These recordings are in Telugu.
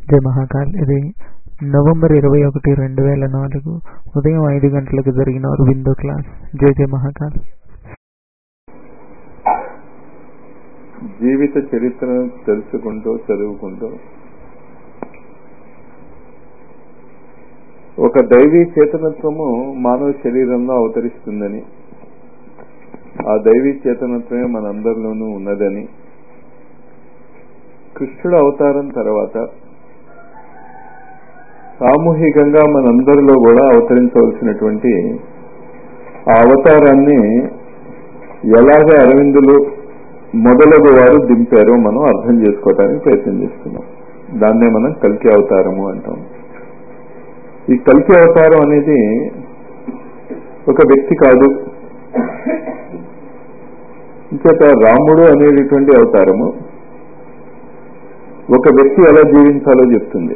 జై మహాకాల్ ఇది నవంబర్ ఇరవై ఒకటి రెండు వేల నాలుగు ఉదయం ఐదు గంటలకు జరిగిన అరవిందో క్లాస్ జై జై మహాకాల్ జీవిత చరిత్రను తెలుసుకుంటూ చదువుకుంటూ ఒక దైవీ చేతనత్వము మానవ శరీరంలో అవతరిస్తుందని ఆ దైవీ చేతనత్వమే మనందరిలోనూ ఉన్నదని కృష్ణుడు అవతారం తర్వాత సామూహికంగా మనందరిలో కూడా అవతరించవలసినటువంటి ఆ అవతారాన్ని ఎలాగ అరవిందులు మొదలగు వారు దింపారో మనం అర్థం చేసుకోవడానికి ప్రయత్నం చేస్తున్నాం దాన్నే మనం కల్కి అవతారము అంటాం ఈ కల్కి అవతారం అనేది ఒక వ్యక్తి కాదు ఇంచేత రాముడు అనేటటువంటి అవతారము ఒక వ్యక్తి ఎలా జీవించాలో చెప్తుంది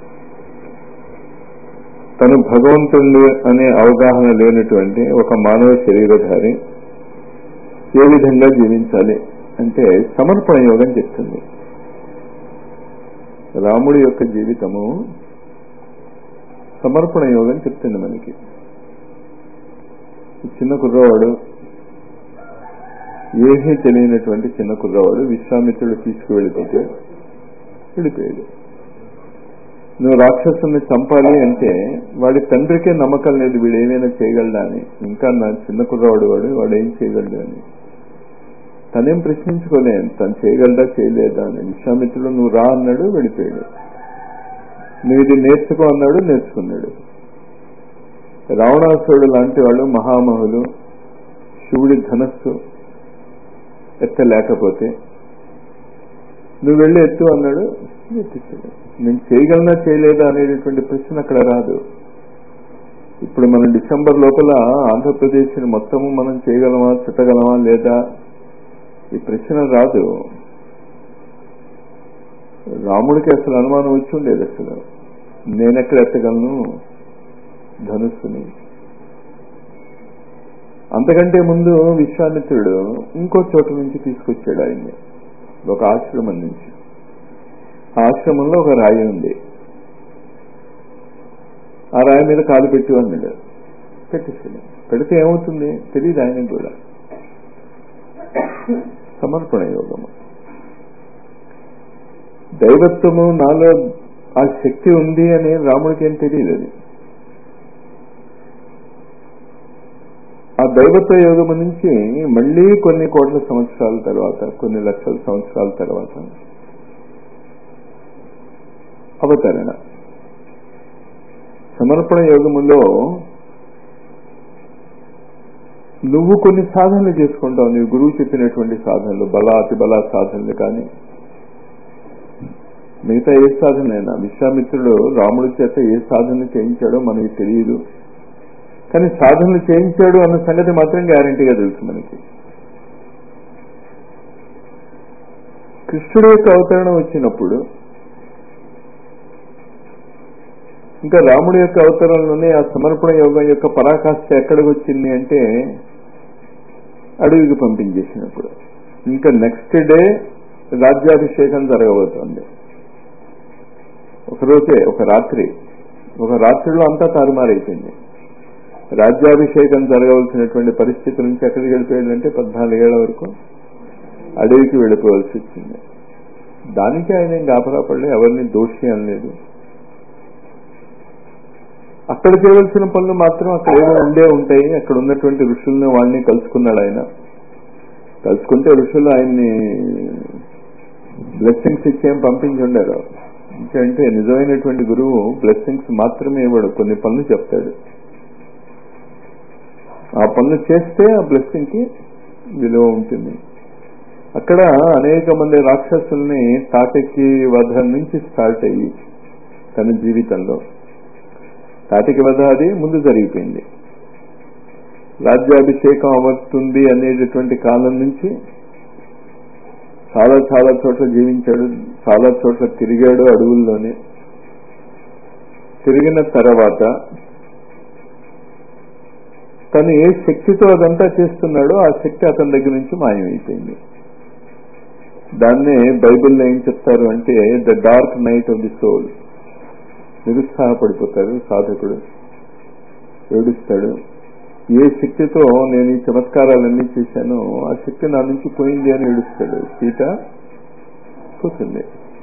తను భగవంతుడు అనే అవగాహన లేనటువంటి ఒక మానవ శరీరధారి ఏ విధంగా జీవించాలి అంటే సమర్పణ యోగం చెప్తుంది రాముడి యొక్క జీవితము సమర్పణ యోగం చెప్తుంది మనకి చిన్న కుర్రవాడు ఏమీ తెలియనటువంటి చిన్న కుర్రవాడు విశ్వామిత్రుడు తీసుకువెళ్ళిపోతే వెళ్ళిపోయాడు నువ్వు రాక్షసుని చంపాలి అంటే వాడి తండ్రికే నమ్మకం లేదు వీడు ఏమైనా చేయగలడా అని ఇంకా నా చిన్న కుర్రవాడు వాడు వాడు ఏం చేయగలడు అని తనేం ప్రశ్నించుకోలే తను చేయగలడా చేయలేదా అని విశ్వామిత్రుడు నువ్వు రా అన్నాడు వెళ్ళిపోయాడు నువ్వు ఇది నేర్చుకో అన్నాడు నేర్చుకున్నాడు రావణాసురుడు లాంటి వాళ్ళు మహామహులు శివుడి ధనస్సు ఎత్తలేకపోతే నువ్వు వెళ్ళి ఎత్తు అన్నాడు ఎత్తిస్తాడు నేను చేయగలనా చేయలేదా అనేటటువంటి ప్రశ్న అక్కడ రాదు ఇప్పుడు మనం డిసెంబర్ లోపల ఆంధ్రప్రదేశ్ని మొత్తము మనం చేయగలమా చుట్టగలమా లేదా ఈ ప్రశ్న రాదు రాముడికి అసలు అనుమానం వచ్చి ఉండేది అసలు నేనెక్కడ ఎత్తగలను ధనుస్సుని అంతకంటే ముందు విశ్వామిత్రుడు ఇంకో చోట నుంచి తీసుకొచ్చాడు ఆయన్ని ఒక ఆశ్రమం నుంచి ఆ ఆశ్రమంలో ఒక రాయి ఉంది ఆ రాయి మీద కాలు పెట్టి అన్నాడు పెట్టేసాడు పెడితే ఏమవుతుంది తెలియదు ఆయనకు కూడా సమర్పణ యోగము దైవత్వము నాలో ఆ శక్తి ఉంది అని రాముడికి ఏం తెలియదు అది ఆ దైవత్వ యోగము నుంచి మళ్ళీ కొన్ని కోట్ల సంవత్సరాల తర్వాత కొన్ని లక్షల సంవత్సరాల తర్వాత అవతరణ సమర్పణ యోగములో నువ్వు కొన్ని సాధనలు చేసుకుంటావు నీవు గురువు చెప్పినటువంటి సాధనలు బల అతి బల సాధనలు కానీ మిగతా ఏ సాధనైనా విశ్వామిత్రుడు రాముడి చేత ఏ సాధన చేయించాడో మనకి తెలియదు కానీ సాధనలు చేయించాడు అన్న సంగతి మాత్రం గ్యారంటీగా తెలుసు మనకి కృష్ణుడు యొక్క అవతరణం వచ్చినప్పుడు ఇంకా రాముడి యొక్క అవతరణలోనే ఆ సమర్పణ యోగం యొక్క పరాకాష్ఠ ఎక్కడికి వచ్చింది అంటే అడవికి పంపించేసినప్పుడు ఇంకా నెక్స్ట్ డే రాజ్యాభిషేకం జరగబోతోంది ఒకరోజే ఒక రాత్రి ఒక రాత్రిలో అంతా తారుమారైపోయింది రాజ్యాభిషేకం జరగవలసినటువంటి పరిస్థితి నుంచి ఎక్కడికి వెళ్ళిపోయాడంటే పద్నాలుగేళ్ల వరకు అడవికి వెళ్ళిపోవాల్సి వచ్చింది దానికి ఆయన ఏం గాపరాపడలే ఎవరిని దోషి అనలేదు అక్కడ చేయవలసిన పనులు మాత్రం అక్కడ ఏమో ఉండే ఉంటాయి అక్కడ ఉన్నటువంటి ఋషుల్ని వాళ్ళని కలుసుకున్నాడు ఆయన కలుసుకుంటే ఋషులు ఆయన్ని బ్లెస్సింగ్స్ ఇచ్చేం పంపించి ఉండారు అంటే నిజమైనటువంటి గురువు బ్లెస్సింగ్స్ మాత్రమే ఇవ్వడు కొన్ని పనులు చెప్తాడు ఆ పనులు చేస్తే ఆ బ్లెస్సింగ్ కి విలువ ఉంటుంది అక్కడ అనేక మంది రాక్షసుల్ని తాటకి వధ నుంచి స్టార్ట్ అయ్యి తన జీవితంలో తాటికి వధ అది ముందు జరిగిపోయింది రాజ్యాభిషేకం అవుతుంది అనేటటువంటి కాలం నుంచి చాలా చాలా చోట్ల జీవించాడు చాలా చోట్ల తిరిగాడు అడవుల్లోనే తిరిగిన తర్వాత తను ఏ శక్తితో అదంతా చేస్తున్నాడో ఆ శక్తి అతని దగ్గర నుంచి మాయమైపోయింది దాన్నే బైబిల్లో ఏం చెప్తారు అంటే the dark night of the soul నిరుత్సాహపడిపోతాడు సాధకుడు ఏడుస్తాడు ఏ శక్తితో నేను ఈ చమత్కారాలన్నీ చేశానో ఆ శక్తి నా నుంచి పోయింది అని ఏడుస్తాడు సీత పోతుంది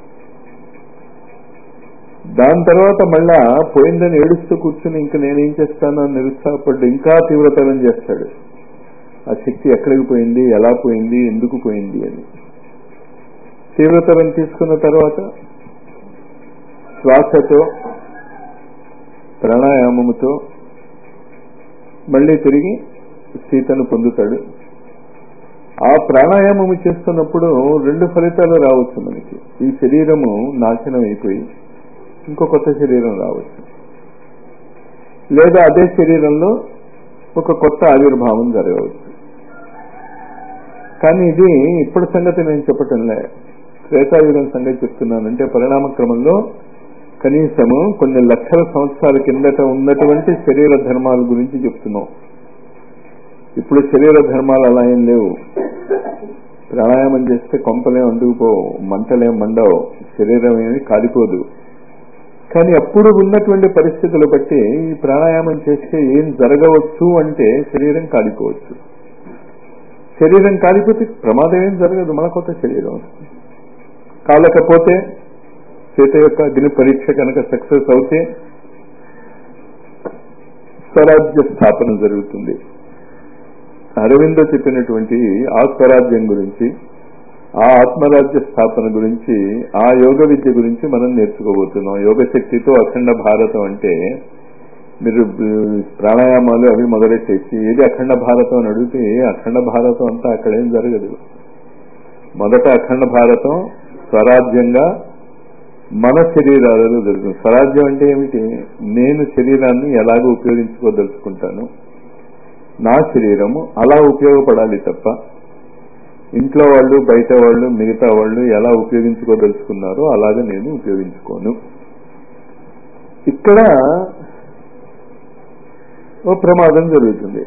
దాని తర్వాత మళ్ళా పోయిందని ఏడుస్తూ కూర్చుని ఇంకా నేనేం చేస్తాను అని నిరుత్సాహపడ్డు ఇంకా తీవ్రతరం చేస్తాడు ఆ శక్తి ఎక్కడికి పోయింది ఎలా పోయింది ఎందుకు పోయింది అని తీవ్రతరం తీసుకున్న తర్వాత శ్వాసతో ప్రాణాయామముతో మళ్ళీ తిరిగి సీతను పొందుతాడు ఆ ప్రాణాయామము చేస్తున్నప్పుడు రెండు ఫలితాలు రావచ్చు మనకి ఈ శరీరము నాశనం అయిపోయి ఇంకో కొత్త శరీరం రావచ్చు లేదా అదే శరీరంలో ఒక కొత్త ఆవిర్భావం జరగవచ్చు కానీ ఇది ఇప్పటి సంగతి నేను చెప్పటంలే శ్వేతాయుగం సంగతి చెప్తున్నానంటే పరిణామ క్రమంలో కనీసము కొన్ని లక్షల సంవత్సరాల కిందట ఉన్నటువంటి శరీర ధర్మాల గురించి చెప్తున్నాం ఇప్పుడు శరీర ధర్మాలు అలా ఏం లేవు ప్రాణాయామం చేస్తే కొంపలేం అందుకుపోవు మంటలేం మండవు శరీరం ఏమి కాలిపోదు కానీ అప్పుడు ఉన్నటువంటి పరిస్థితులు బట్టి ఈ ప్రాణాయామం చేస్తే ఏం జరగవచ్చు అంటే శరీరం కాలిపోవచ్చు శరీరం కాలిపోతే ప్రమాదం ఏం జరగదు మన కొత్త శరీరం కాలకపోతే సీత యొక్క అగ్ని పరీక్ష కనుక సక్సెస్ అవుతే స్వరాజ్య స్థాపన జరుగుతుంది అరవింద చెప్పినటువంటి ఆ స్వరాజ్యం గురించి ఆ ఆత్మరాజ్య స్థాపన గురించి ఆ యోగ విద్య గురించి మనం నేర్చుకోబోతున్నాం యోగ శక్తితో అఖండ భారతం అంటే మీరు ప్రాణాయామాలు అవి మొదలెట్టేసి ఏది అఖండ భారతం అని అడిగితే అఖండ భారతం అంతా అక్కడేం జరగదు మొదట అఖండ భారతం స్వరాజ్యంగా మన శరీరాలలో జరుగుతుంది స్వరాజ్యం అంటే ఏమిటి నేను శరీరాన్ని ఎలాగో ఉపయోగించుకోదలుచుకుంటాను నా శరీరము అలా ఉపయోగపడాలి తప్ప ఇంట్లో వాళ్ళు బయట వాళ్ళు మిగతా వాళ్ళు ఎలా ఉపయోగించుకోదలుచుకున్నారో అలాగే నేను ఉపయోగించుకోను ఇక్కడ ఓ ప్రమాదం జరుగుతుంది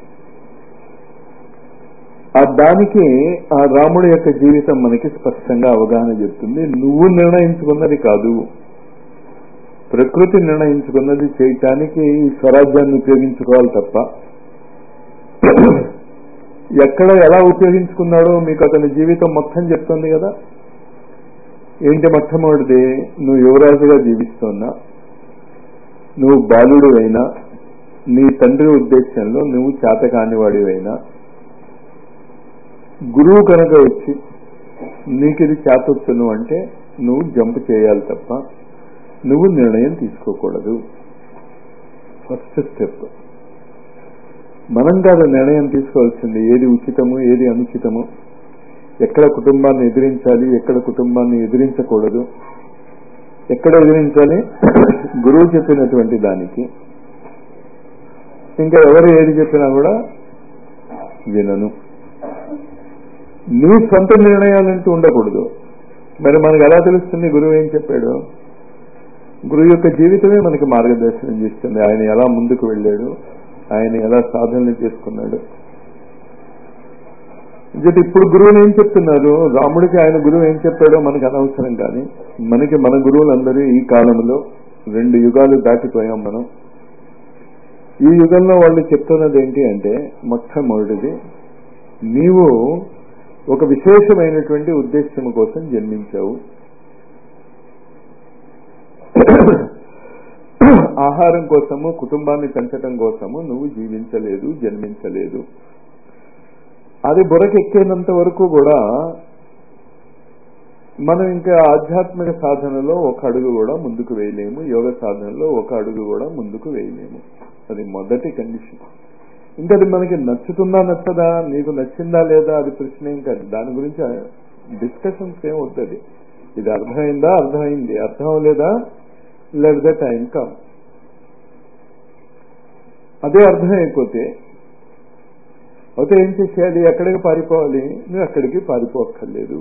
ఆ దానికి ఆ రాముడి యొక్క జీవితం మనకి స్పష్టంగా అవగాహన చెప్తుంది నువ్వు నిర్ణయించుకున్నది కాదు ప్రకృతి నిర్ణయించుకున్నది చేయటానికి ఈ స్వరాజ్యాన్ని ఉపయోగించుకోవాలి తప్ప ఎక్కడ ఎలా ఉపయోగించుకున్నాడో మీకు అతని జీవితం మొత్తం చెప్తుంది కదా ఏంటి మొట్టమొదటిది నువ్వు యువరాజుగా జీవిస్తున్నా నువ్వు బాలుడు అయినా నీ తండ్రి ఉద్దేశంలో నువ్వు చేతకానివాడివైనా గురువు కనుక వచ్చి నీకు ఇది చేతొచ్చును అంటే నువ్వు జంప్ చేయాలి తప్ప నువ్వు నిర్ణయం తీసుకోకూడదు ఫస్ట్ స్టెప్ మనం కాదు నిర్ణయం తీసుకోవాల్సింది ఏది ఉచితము ఏది అనుచితము ఎక్కడ కుటుంబాన్ని ఎదిరించాలి ఎక్కడ కుటుంబాన్ని ఎదిరించకూడదు ఎక్కడ ఎదిరించాలి గురువు చెప్పినటువంటి దానికి ఇంకా ఎవరు ఏది చెప్పినా కూడా వినను నీ సొంత నిర్ణయాలంటూ ఉండకూడదు మరి మనకు ఎలా తెలుస్తుంది గురువు ఏం చెప్పాడు గురువు యొక్క జీవితమే మనకి మార్గదర్శనం చేస్తుంది ఆయన ఎలా ముందుకు వెళ్ళాడు ఆయన ఎలా సాధనలు చేసుకున్నాడు అంటే ఇప్పుడు గురువులు ఏం చెప్తున్నారు రాముడికి ఆయన గురువు ఏం చెప్పాడో మనకు అనవసరం కానీ మనకి మన గురువులందరూ ఈ కాలంలో రెండు యుగాలు దాటిపోయాం మనం ఈ యుగంలో వాళ్ళు చెప్తున్నది ఏంటి అంటే మొట్టమొదటిది నీవు ఒక విశేషమైనటువంటి ఉద్దేశం కోసం జన్మించావు ఆహారం కోసము కుటుంబాన్ని పెంచడం కోసము నువ్వు జీవించలేదు జన్మించలేదు అది బురకెక్కేంత వరకు కూడా మనం ఇంకా ఆధ్యాత్మిక సాధనలో ఒక అడుగు కూడా ముందుకు వేయలేము యోగ సాధనలో ఒక అడుగు కూడా ముందుకు వేయలేము అది మొదటి కండిషన్ ఇంకా అది మనకి నచ్చుతుందా నచ్చదా నీకు నచ్చిందా లేదా అది ప్రశ్న ఏం కాదు దాని గురించి డిస్కషన్స్ ఏం వద్దు ఇది అర్థమైందా అర్థమైంది అర్థం లేదా లెట్ ద టైం కమ్ అదే అర్థమైపోతే అయితే ఏం చేసేయాలి ఎక్కడికి పారిపోవాలి నువ్వు ఎక్కడికి పారిపోక్కర్లేదు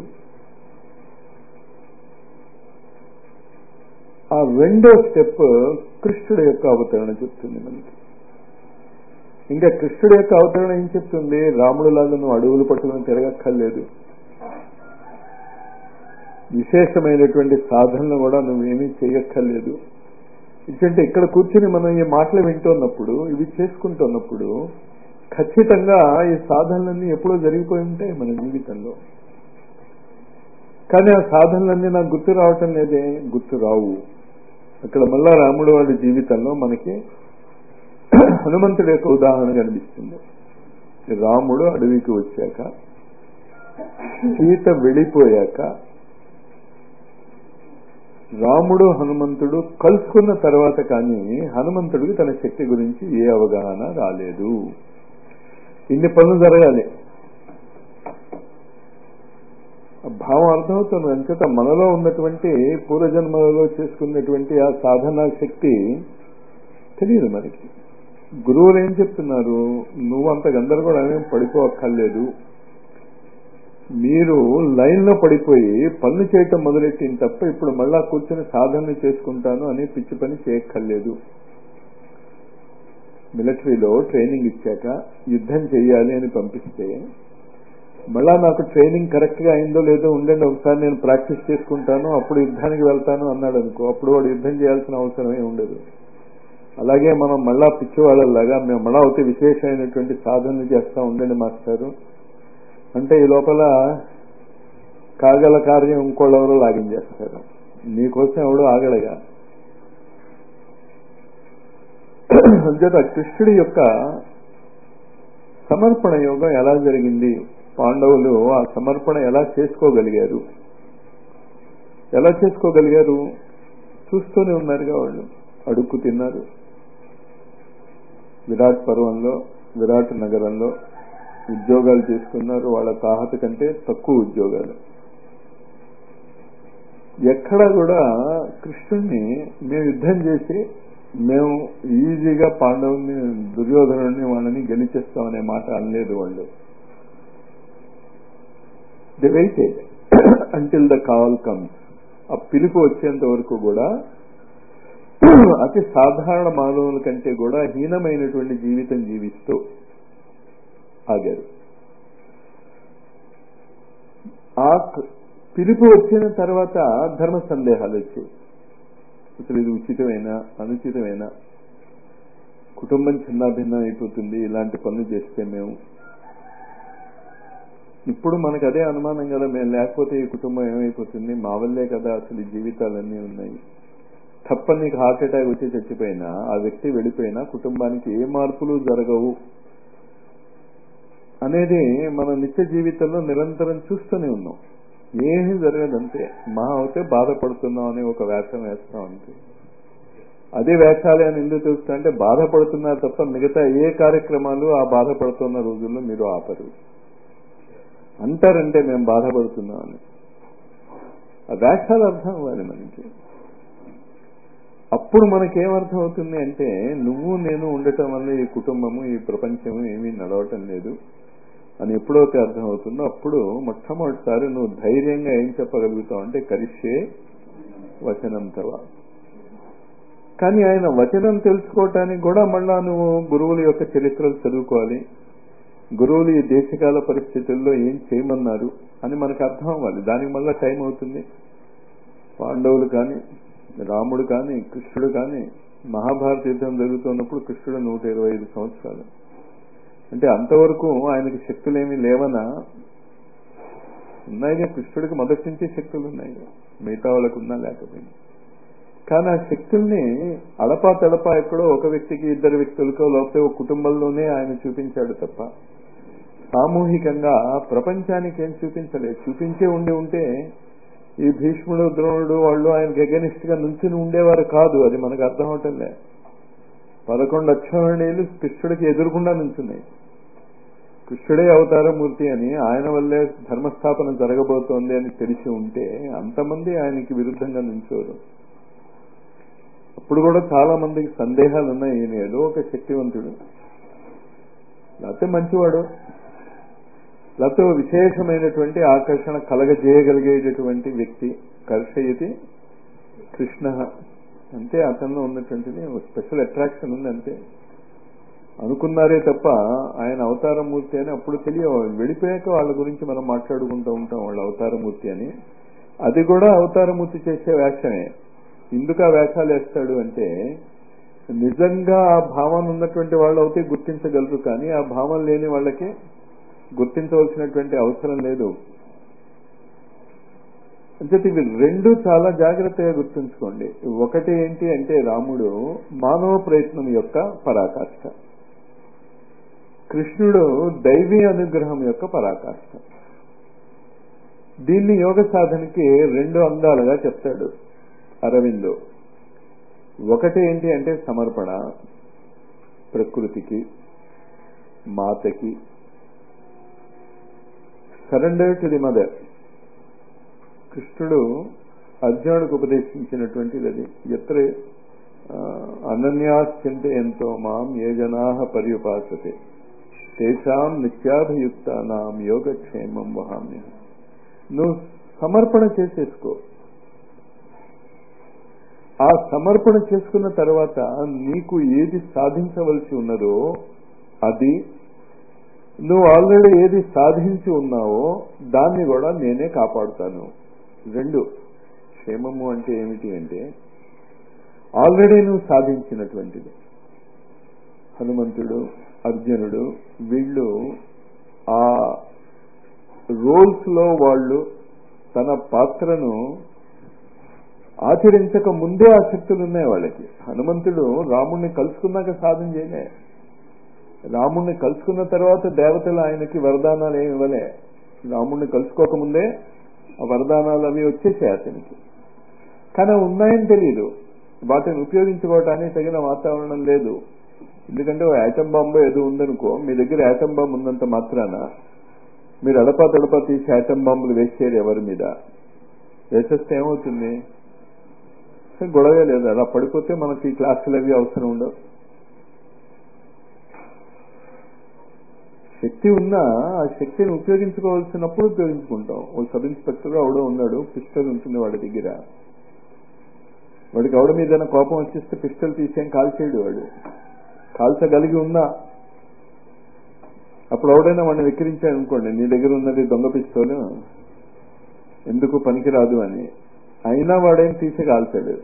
ఆ రెండో స్టెప్ కృష్ణుడు యొక్క అవతరణ చెప్తుంది మనకి ఇంకా కృష్ణుడు యొక్క అవతరణ ఏం చెప్తుంది రాముడు లాగా నువ్వు అడవులు పట్టుకుని తిరగక్కర్లేదు విశేషమైనటువంటి సాధనలు కూడా నువ్వేమీ చేయక్కర్లేదు ఎందుకంటే ఇక్కడ కూర్చుని మనం ఈ మాటలు వింటున్నప్పుడు ఇవి చేసుకుంటున్నప్పుడు ఖచ్చితంగా ఈ సాధనలన్నీ ఎప్పుడో జరిగిపోయి ఉంటాయి మన జీవితంలో కానీ ఆ సాధనలన్నీ నాకు గుర్తు రావటం లేదే గుర్తు రావు అక్కడ మళ్ళా రాముడు వాళ్ళ జీవితంలో మనకి హనుమంతుడి యొక్క ఉదాహరణ కనిపిస్తుంది రాముడు అడవికి వచ్చాక సీత వెళ్ళిపోయాక రాముడు హనుమంతుడు కలుసుకున్న తర్వాత కానీ హనుమంతుడికి తన శక్తి గురించి ఏ అవగాహన రాలేదు ఇన్ని పనులు జరగాలి భావం అర్థమవుతుంది అంచేత మనలో ఉన్నటువంటి పూర్వజన్మలలో చేసుకున్నటువంటి ఆ సాధనా శక్తి తెలియదు మనకి గురువులు ఏం చెప్తున్నారు నువ్వు అంత గందరగోళం పడిపోక్కర్లేదు మీరు లైన్లో పడిపోయి పనులు చేయటం మొదలెట్టిన తప్ప ఇప్పుడు మళ్ళా కూర్చొని సాధన చేసుకుంటాను అని పిచ్చి పని చేయక్కర్లేదు మిలిటరీలో ట్రైనింగ్ ఇచ్చాక యుద్ధం చేయాలి అని పంపిస్తే మళ్ళా నాకు ట్రైనింగ్ కరెక్ట్ గా అయిందో లేదో ఉండండి ఒకసారి నేను ప్రాక్టీస్ చేసుకుంటాను అప్పుడు యుద్ధానికి వెళ్తాను అన్నాడు అనుకో అప్పుడు వాడు యుద్ధం చేయాల్సిన అవసరమే ఉండదు అలాగే మనం మళ్ళా పిచ్చివాళ్ళలాగా మేము మళ్ళా అవుతే విశేషమైనటువంటి సాధనలు చేస్తా ఉండండి మాస్టారు అంటే ఈ లోపల కాగల కార్యం ఇంకోళ్ళెవరో లాగించేస్తారు నీకోసం ఎవడో ఆగడగా అంచేత కృష్ణుడి యొక్క సమర్పణ యోగం ఎలా జరిగింది పాండవులు ఆ సమర్పణ ఎలా చేసుకోగలిగారు ఎలా చేసుకోగలిగారు చూస్తూనే ఉన్నారుగా వాళ్ళు అడుక్కు తిన్నారు విరాట్ పర్వంలో విరాట్ నగరంలో ఉద్యోగాలు చేసుకున్నారు వాళ్ళ తాహత కంటే తక్కువ ఉద్యోగాలు ఎక్కడ కూడా కృష్ణుణ్ణి మేము యుద్ధం చేసి మేము ఈజీగా పాండవుని దుర్యోధనుడిని వాళ్ళని గెలిచేస్తామనే మాట అనలేదు వాళ్ళు the waited until the call comes ఆ పిలుపు వచ్చేంత వరకు కూడా అతి సాధారణ మానవుల కంటే కూడా హీనమైనటువంటి జీవితం జీవిస్తూ ఆగారు ఆ పిలుపు వచ్చిన తర్వాత ధర్మ సందేహాలు వచ్చాయి అసలు ఇది ఉచితమైనా అనుచితమైనా కుటుంబం చిన్నాభిన్నం అయిపోతుంది ఇలాంటి పనులు చేస్తే మేము ఇప్పుడు మనకు అదే అనుమానం కదా మేము లేకపోతే ఈ కుటుంబం ఏమైపోతుంది మా వల్లే కదా అసలు ఈ జీవితాలన్నీ ఉన్నాయి తప్ప నీకు హార్ట్ అటాక్ వచ్చి చచ్చిపోయినా ఆ వ్యక్తి వెళ్ళిపోయినా కుటుంబానికి ఏ మార్పులు జరగవు అనేది మన నిత్య జీవితంలో నిరంతరం చూస్తూనే ఉన్నాం ఏమీ జరగదంతే మా అవుతే బాధపడుతున్నాం అని ఒక వేషం వేస్తాం అంతే అదే వేషాలే అని ఎందుకు తెలుస్తా అంటే బాధపడుతున్నారు తప్ప మిగతా ఏ కార్యక్రమాలు ఆ బాధపడుతున్న రోజుల్లో మీరు ఆపరు అంటారంటే మేము బాధపడుతున్నాం అని ఆ వేషాలు అర్థం అవ్వాలి మనకి అప్పుడు మనకేమర్థం అవుతుంది అంటే నువ్వు నేను ఉండటం వల్ల ఈ కుటుంబము ఈ ప్రపంచము ఏమీ నడవటం లేదు అని ఎప్పుడైతే అర్థమవుతుందో అప్పుడు మొట్టమొదటిసారి నువ్వు ధైర్యంగా ఏం చెప్పగలుగుతావు అంటే కరిష్యే వచనం తవ కానీ ఆయన వచనం తెలుసుకోవటానికి కూడా మళ్ళా నువ్వు గురువుల యొక్క చరిత్రలు చదువుకోవాలి గురువులు ఈ దేశకాల పరిస్థితుల్లో ఏం చేయమన్నారు అని మనకు అర్థం అవ్వాలి దానికి మళ్ళా టైం అవుతుంది పాండవులు కానీ రాముడు కానీ కృష్ణుడు కానీ మహాభారత యుద్ధం జరుగుతున్నప్పుడు కృష్ణుడు నూట ఇరవై ఐదు సంవత్సరాలు అంటే అంతవరకు ఆయనకి శక్తులేమీ లేవనా ఉన్నాయిగా కృష్ణుడికి మొదటి నుంచి శక్తులు ఉన్నాయి మిగతా వాళ్ళకు ఉన్నా లేకపోయినా కానీ ఆ శక్తుల్ని అడపా తడపా ఎక్కడో ఒక వ్యక్తికి ఇద్దరు వ్యక్తులకో లేకపోతే ఒక కుటుంబంలోనే ఆయన చూపించాడు తప్ప సామూహికంగా ప్రపంచానికి ఏం చూపించలేదు చూపించే ఉండి ఉంటే ఈ భీష్ముడు ద్రోణుడు వాళ్ళు ఆయనకి అగెనిస్ట్ గా నుంచుని ఉండేవారు కాదు అది మనకు అర్థం అవటంలే పదకొండు అక్షరణీయులు కృష్ణుడికి ఎదురుకుండా నుంచున్నాయి కృష్ణుడే అవతారమూర్తి అని ఆయన వల్లే ధర్మస్థాపన జరగబోతోంది అని తెలిసి ఉంటే అంతమంది ఆయనకి విరుద్ధంగా నుంచోరు అప్పుడు కూడా చాలా మందికి సందేహాలు ఉన్నాయి ఈయన ఏదో ఒక శక్తివంతుడు లేకపోతే మంచివాడు లేకపోతే విశేషమైనటువంటి ఆకర్షణ కలగజేయగలిగేటటువంటి వ్యక్తి కర్షయతి కృష్ణ అంటే అతనిలో ఉన్నటువంటిది స్పెషల్ అట్రాక్షన్ ఉంది అంతే అనుకున్నారే తప్ప ఆయన అవతారమూర్తి అని అప్పుడు తెలియ వెళ్ళిపోయాక వాళ్ళ గురించి మనం మాట్లాడుకుంటూ ఉంటాం వాళ్ళ అవతారమూర్తి అని అది కూడా అవతారమూర్తి చేసే వ్యాఖ్యమే ఎందుకు ఆ వేషాలు వేస్తాడు అంటే నిజంగా ఆ భావన ఉన్నటువంటి వాళ్ళు అయితే గుర్తించగలరు కానీ ఆ భావన లేని వాళ్ళకి గుర్తించవలసినటువంటి అవసరం లేదు అంటే ఇవి రెండు చాలా జాగ్రత్తగా గుర్తుంచుకోండి ఒకటి ఏంటి అంటే రాముడు మానవ ప్రయత్నం యొక్క పరాకాష్ట కృష్ణుడు దైవీ అనుగ్రహం యొక్క పరాకాష్ట దీన్ని యోగ సాధనకి రెండు అంగాలుగా చెప్తాడు అరవిందో ఒకటి ఏంటి అంటే సమర్పణ ప్రకృతికి మాతకి సరెండర్ టు ది మదర్ కృష్ణుడు అర్జునుడికి ఉపదేశించినటువంటిది అది ఎత్ర అనన్యాశ్చింత ఎంతో మాం ఏ జనా పర్యుపాసతే తేషాం నిత్యాభియుక్తానాం యోగక్షేమం వహామ్య నువ్వు సమర్పణ చేసేసుకో ఆ సమర్పణ చేసుకున్న తర్వాత నీకు ఏది సాధించవలసి ఉన్నదో అది నువ్వు ఆల్రెడీ ఏది సాధించి ఉన్నావో దాన్ని కూడా నేనే కాపాడుతాను రెండు క్షేమము అంటే ఏమిటి అంటే ఆల్రెడీ నువ్వు సాధించినటువంటిది హనుమంతుడు అర్జునుడు వీళ్ళు ఆ రోల్స్ లో వాళ్ళు తన పాత్రను ఆచరించక ముందే ఆ శక్తులు ఉన్నాయి వాళ్ళకి హనుమంతుడు రాముణ్ణి కలుసుకున్నాక సాధన చేయలే రాముణ్ణి కలుసుకున్న తర్వాత దేవతలు ఆయనకి వరదానాలు ఏమి ఇవ్వలే రాముణ్ణి కలుసుకోకముందే ఆ వరదానాలు అవి వచ్చేసాయి అతనికి కానీ ఉన్నాయని తెలియదు వాటిని ఉపయోగించుకోవటానికి తగిన వాతావరణం లేదు ఎందుకంటే ఓ యాటం బాంబు ఏదో ఉందనుకో మీ దగ్గర యాటం బాంబు ఉన్నంత మాత్రాన మీరు అడపా తడపా తీసి యాటం బాంబులు వేసేయరు ఎవరి మీద వేసేస్తే ఏమవుతుంది గొడవే లేదు అలా పడిపోతే మనకి క్లాసులు అవి అవసరం ఉండవు శక్తి ఉన్నా ఆ శక్తిని ఉపయోగించుకోవాల్సినప్పుడు ఉపయోగించుకుంటాం ఓ సబ్ ఇన్స్పెక్టర్ ఆవిడ ఉన్నాడు పిస్టల్ ఉంటుంది వాడి దగ్గర వాడికి ఆవిడ మీద కోపం వచ్చేస్తే పిస్టల్ తీసేం కాల్చేయడు వాడు కాల్చగలిగి ఉన్నా అప్పుడు ఎవడైనా వాడిని వెక్కిరించాడు అనుకోండి నీ దగ్గర ఉన్నది దొంగ పిస్తోలు ఎందుకు పనికిరాదు అని అయినా వాడేం తీసి కాల్చాడు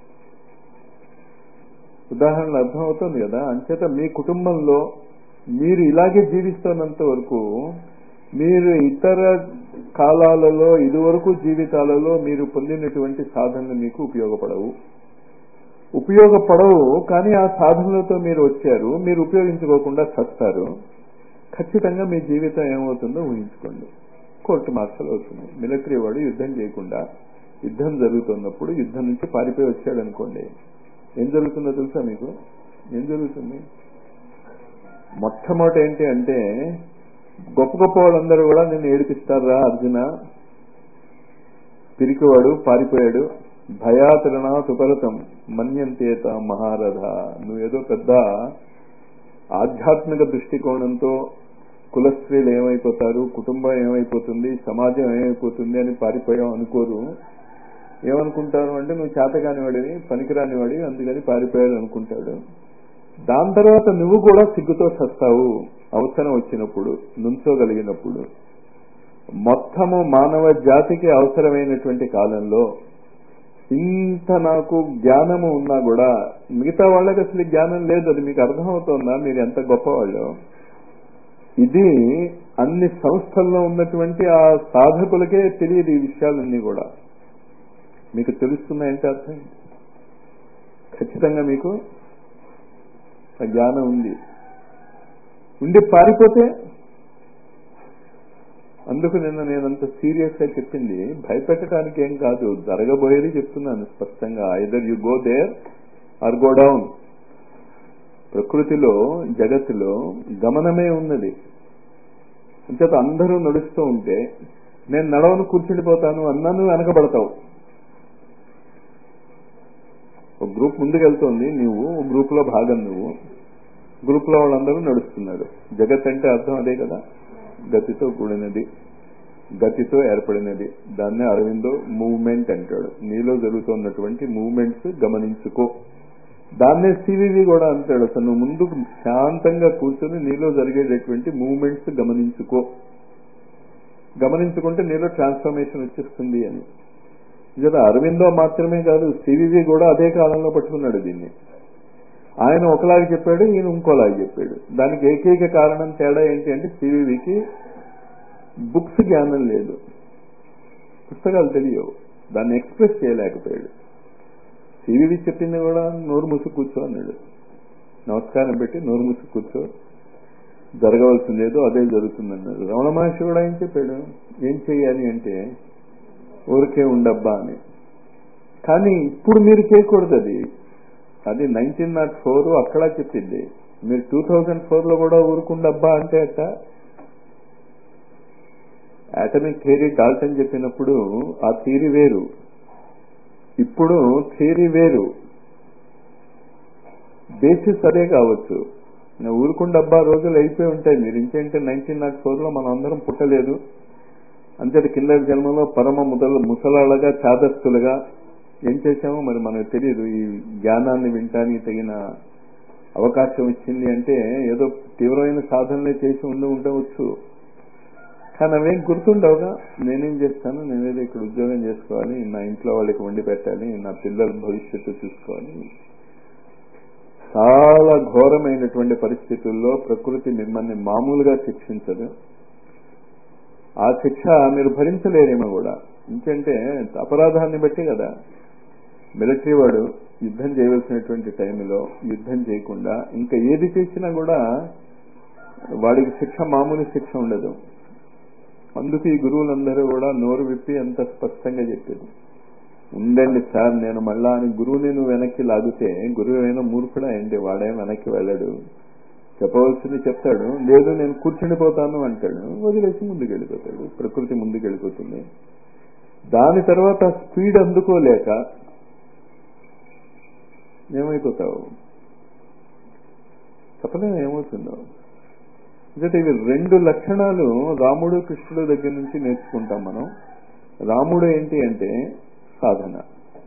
ఉదాహరణలు అర్థమవుతుంది కదా అంచేత మీ కుటుంబంలో మీరు ఇలాగే జీవిస్తున్నంత వరకు మీరు ఇతర కాలాలలో ఇదివరకు జీవితాలలో మీరు పొందినటువంటి సాధనలు మీకు ఉపయోగపడవు ఉపయోగపడవు కానీ ఆ సాధనలతో మీరు వచ్చారు మీరు ఉపయోగించుకోకుండా చస్తారు ఖచ్చితంగా మీ జీవితం ఏమవుతుందో ఊహించుకోండి కోర్టు మార్షల్ అవుతుంది మిలిటరీ వాడు యుద్ధం చేయకుండా యుద్ధం జరుగుతున్నప్పుడు యుద్ధం నుంచి పారిపోయి వచ్చాడు అనుకోండి ఏం జరుగుతుందో తెలుసా మీకు ఏం జరుగుతుంది మొట్టమొదటి ఏంటి అంటే గొప్ప గొప్ప వాళ్ళందరూ కూడా నిన్ను ఏడిపిస్తారా అర్జున పిరికివాడు పారిపోయాడు భయాతరణ సుపరతం మన్యంతేత మహారథ నువ్వేదో పెద్ద ఆధ్యాత్మిక దృష్టికోణంతో కులస్త్రీలు ఏమైపోతారు కుటుంబం ఏమైపోతుంది సమాజం ఏమైపోతుంది అని పారిపోయాం అనుకోరు ఏమనుకుంటారు అంటే నువ్వు చేతకాని వాడివి పనికిరాని వాడివి అందుకని పారిపోయాడు అనుకుంటాడు దాని తర్వాత నువ్వు కూడా సిగ్గుతో చస్తావు అవసరం వచ్చినప్పుడు నుంచోగలిగినప్పుడు మొత్తము మానవ జాతికి అవసరమైనటువంటి కాలంలో ఇంత నాకు జ్ఞానము ఉన్నా కూడా మిగతా వాళ్ళకి అసలు జ్ఞానం లేదు అది మీకు అర్థమవుతోందా మీరు ఎంత గొప్పవాళ్ళు ఇది అన్ని సంస్థల్లో ఉన్నటువంటి ఆ సాధకులకే తెలియదు ఈ విషయాలన్నీ కూడా మీకు తెలుస్తున్నాయంటే అర్థం ఖచ్చితంగా మీకు ఆ జ్ఞానం ఉంది ఉండి పారిపోతే అందుకు నిన్న నేనంత సీరియస్ గా చెప్పింది భయపెట్టడానికి ఏం కాదు జరగబోయేది చెప్తున్నాను స్పష్టంగా either you go there or go down ప్రకృతిలో జగత్తులో గమనమే ఉన్నది అంచేత అందరూ నడుస్తూ ఉంటే నేను నడవను కూర్చుండిపోతాను అన్నాను వెనకబడతావు ఒక గ్రూప్ ముందుకెళ్తోంది నువ్వు గ్రూప్ లో భాగం నువ్వు గ్రూప్ లో వాళ్ళందరూ నడుస్తున్నారు జగత్ అంటే అర్థం అదే కదా గతితో కూడినది గతితో ఏర్పడినది దాన్నే అరవిందో మూవ్మెంట్ అంటాడు నీలో జరుగుతున్నటువంటి మూవ్మెంట్స్ గమనించుకో దాన్నే సివివి కూడా అంటాడు అసలు నువ్వు ముందు శాంతంగా కూర్చొని నీలో జరిగేటటువంటి మూవ్మెంట్స్ గమనించుకో గమనించుకుంటే నీలో ట్రాన్స్ఫర్మేషన్ వచ్చేస్తుంది అని జర అరవిందో మాత్రమే కాదు సివివి కూడా అదే కాలంలో పట్టుకున్నాడు దీన్ని ఆయన ఒకలాగా చెప్పాడు ఈయన ఇంకోలాగా చెప్పాడు దానికి ఏకైక కారణం తేడా ఏంటి అంటే సివివికి బుక్స్ జ్ఞానం లేదు పుస్తకాలు తెలియవు దాన్ని ఎక్స్ప్రెస్ చేయలేకపోయాడు సివివి చెప్పింది కూడా నోరు మూసి కూర్చో అన్నాడు నమస్కారం పెట్టి నోరు మూసి కూర్చో జరగవలసింది ఏదో అదే జరుగుతుందన్నాడు రమణ మహర్షి కూడా ఏం చెప్పాడు ఏం చెయ్యాలి అంటే ఊరికే ఉండబ్బా అని కానీ ఇప్పుడు మీరు చేయకూడదు అది అది నైన్టీన్ నాట్ ఫోర్ అక్కడ చెప్పింది మీరు టూ థౌజండ్ ఫోర్ లో కూడా ఊరుకుండబ్బా అంటే అట్ట అటమిక్ థియరీ డాల్టన్ చెప్పినప్పుడు ఆ థియరీ వేరు ఇప్పుడు థియరీ వేరు బేసిస్ అదే కావచ్చు ఊరుకుండబ్బా రోజులు అయిపోయి ఉంటాయి మీరు ఇంకేంటే నైన్టీన్ నాట్ ఫోర్ లో మనం అందరం పుట్టలేదు అంతటి కింద జన్మలో పరమ ముదల ముసలాళ్ళగా చాదస్తులుగా ఏం చేశామో మరి మనకు తెలియదు ఈ జ్ఞానాన్ని వినటానికి తగిన అవకాశం వచ్చింది అంటే ఏదో తీవ్రమైన సాధనలే చేసి ఉండి ఉండవచ్చు కానీ అవేం గుర్తుండవుగా నేనేం చేస్తాను నేనేదో ఇక్కడ ఉద్యోగం చేసుకోవాలి నా ఇంట్లో వాళ్ళకి వండి పెట్టాలి నా పిల్లల భవిష్యత్తు చూసుకోవాలి చాలా ఘోరమైనటువంటి పరిస్థితుల్లో ప్రకృతి మిమ్మల్ని మామూలుగా శిక్షించదు ఆ శిక్ష మీరు భరించలేరేమో కూడా ఎందుకంటే అపరాధాన్ని బట్టి కదా మిలిటరీ వాడు యుద్ధం చేయవలసినటువంటి టైంలో యుద్ధం చేయకుండా ఇంకా ఏది చేసినా కూడా వాడికి శిక్ష మామూలు శిక్ష ఉండదు అందుకు ఈ గురువులందరూ కూడా నోరు విప్పి అంత స్పష్టంగా చెప్పేది ఉండండి సార్ నేను మళ్ళా అని గురువుని నువ్వు వెనక్కి లాగితే గురువు అయినా మూర్ఖుడా ఏంటి వాడేం వెనక్కి వెళ్ళాడు చెప్పవలసింది చెప్తాడు లేదు నేను కూర్చుండిపోతాను అంటాడు వదిలేసి ముందుకు వెళ్ళిపోతాడు ప్రకృతి ముందుకు వెళ్ళిపోతుంది దాని తర్వాత స్పీడ్ అందుకోలేక ఏమైపోతావు చెప్పలేము ఏమవుతుందో ఎందుకంటే ఇవి రెండు లక్షణాలు రాముడు కృష్ణుడు దగ్గర నుంచి నేర్చుకుంటాం మనం రాముడు ఏంటి అంటే సాధన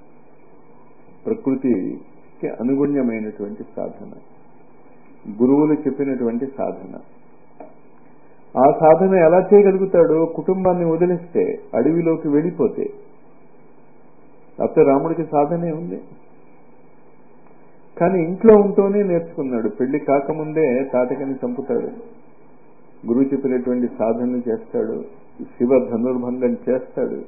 ప్రకృతికి అనుగుణ్యమైనటువంటి సాధన గురువులు చెప్పినటువంటి సాధన ఆ సాధన ఎలా చేయగలుగుతాడు కుటుంబాన్ని వదిలిస్తే అడవిలోకి వెళ్ళిపోతే లేకపోతే రాముడికి సాధనే ఉంది కానీ ఇంట్లో ఉంటూనే నేర్చుకున్నాడు పెళ్లి కాకముందే తాటకని చంపుతాడు గురువు చెప్పినటువంటి సాధనలు చేస్తాడు శివ ధనుర్భంగం చేస్తాడు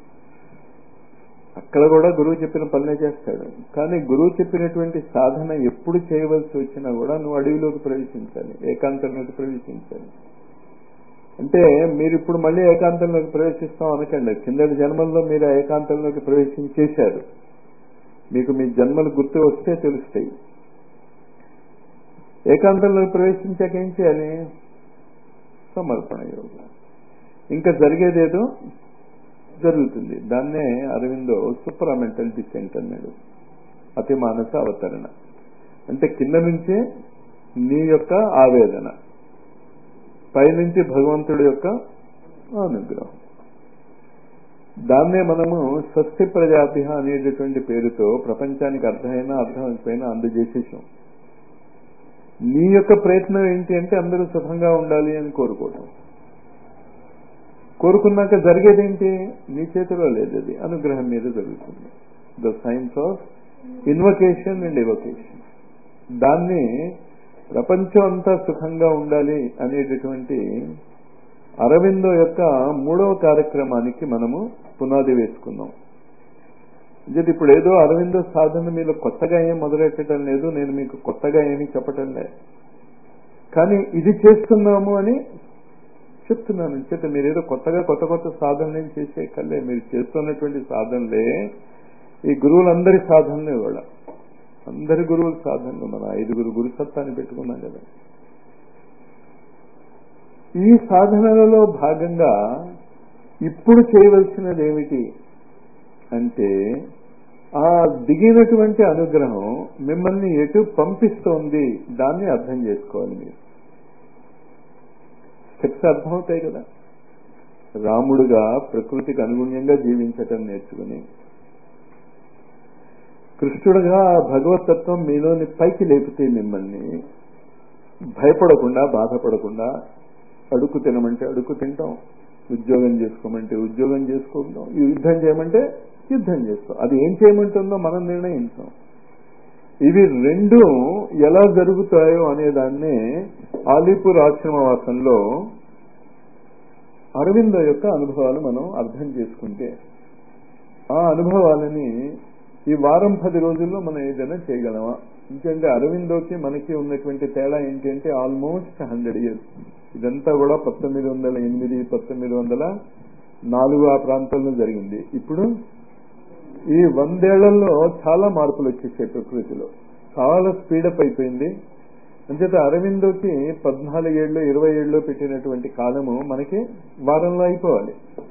అక్కడ కూడా గురువు చెప్పిన పనులే చేస్తాడు కానీ గురువు చెప్పినటువంటి సాధన ఎప్పుడు చేయవలసి వచ్చినా కూడా నువ్వు అడవిలోకి ప్రవేశించాలి ఏకాంతంలోకి ప్రవేశించాలి అంటే మీరు ఇప్పుడు మళ్ళీ ఏకాంతంలోకి ప్రవేశిస్తాం అనకండి కిందటి జన్మల్లో మీరు ఏకాంతంలోకి ప్రవేశించేశారు మీకు మీ జన్మలు గుర్తు వస్తే తెలుస్తాయి ఏకాంతంలోకి ప్రవేశించాక ఏం చేయాలి సమర్పణ యోగం ఇంకా జరిగేదేదో జరుగుతుంది దాన్నే అరవిందో సూపరామెంటల్ డిసెంట్ అన్నాడు అతి మానస అవతరణ అంటే కింద నుంచే నీ యొక్క ఆవేదన పైనుంచి భగవంతుడి యొక్క అనుగ్రహం దాన్నే మనము స్వస్తి ప్రజాభ్య అనేటటువంటి పేరుతో ప్రపంచానికి అర్థమైనా అర్థమైపోయినా అందజేసేసాం నీ యొక్క ప్రయత్నం ఏంటి అంటే అందరూ సుఖంగా ఉండాలి అని కోరుకోవటం కోరుకున్నాక జరిగేదేంటి నీ చేతిలో లేదు అది అనుగ్రహం మీద జరుగుతుంది the science of invocation and evocation దాన్ని ప్రపంచం అంతా సుఖంగా ఉండాలి అనేటటువంటి అరవిందో యొక్క మూడవ కార్యక్రమానికి మనము పునాది వేసుకున్నాం అంటే ఇప్పుడు ఏదో అరవిందో సాధన మీరు కొత్తగా ఏం మొదలెట్టడం లేదు నేను మీకు కొత్తగా ఏమీ చెప్పటం లేదు కానీ ఇది చేస్తున్నాము అని చెప్తున్నాను చేత మీరు ఏదో కొత్తగా కొత్త కొత్త సాధనలు చేసే కల్లే మీరు చేస్తున్నటువంటి సాధనలే ఈ గురువులందరి సాధనలే కూడా అందరి గురువుల సాధనలు మన ఐదుగురు గురు సత్తాన్ని పెట్టుకున్నాం కదా ఈ సాధనలలో భాగంగా ఇప్పుడు చేయవలసినది ఏమిటి అంటే ఆ దిగినటువంటి అనుగ్రహం మిమ్మల్ని ఎటు పంపిస్తోంది దాన్ని అర్థం చేసుకోవాలి మీరు స్టెప్స్ అర్థమవుతాయి కదా రాముడుగా ప్రకృతికి అనుగుణ్యంగా జీవించటం నేర్చుకుని కృష్ణుడుగా భగవతత్వం మీలోని పైకి లేపితే మిమ్మల్ని భయపడకుండా బాధపడకుండా అడుగు తినమంటే అడుగు తింటాం ఉద్యోగం చేసుకోమంటే ఉద్యోగం చేసుకుంటాం యుద్ధం చేయమంటే యుద్ధం చేస్తాం అది ఏం చేయమంటుందో మనం నిర్ణయించాం ఇవి రెండు ఎలా జరుగుతాయో అనే దాన్నే ఆలీపూర్ ఆశ్రమవాసంలో అరవింద యొక్క అనుభవాలు మనం అర్థం చేసుకుంటే ఆ అనుభవాలని ఈ వారం పది రోజుల్లో మనం ఏదైనా చేయగలమా ఎందుకంటే అరవిందోకి మనకి ఉన్నటువంటి తేడా ఏంటి అంటే ఆల్మోస్ట్ హండ్రెడ్ ఇయర్స్ ఇదంతా కూడా పంతొమ్మిది వందల ఎనిమిది పంతొమ్మిది వందల నాలుగు ఆ ప్రాంతంలో జరిగింది ఇప్పుడు ఈ వందేళ్లలో చాలా మార్పులు వచ్చేసాయి ప్రకృతిలో చాలా స్పీడప్ అయిపోయింది అంచేత అరవిందోకి పద్నాలుగేళ్ళు ఇరవై ఏళ్ళు పెట్టినటువంటి కాలము మనకి వారంలో అయిపోవాలి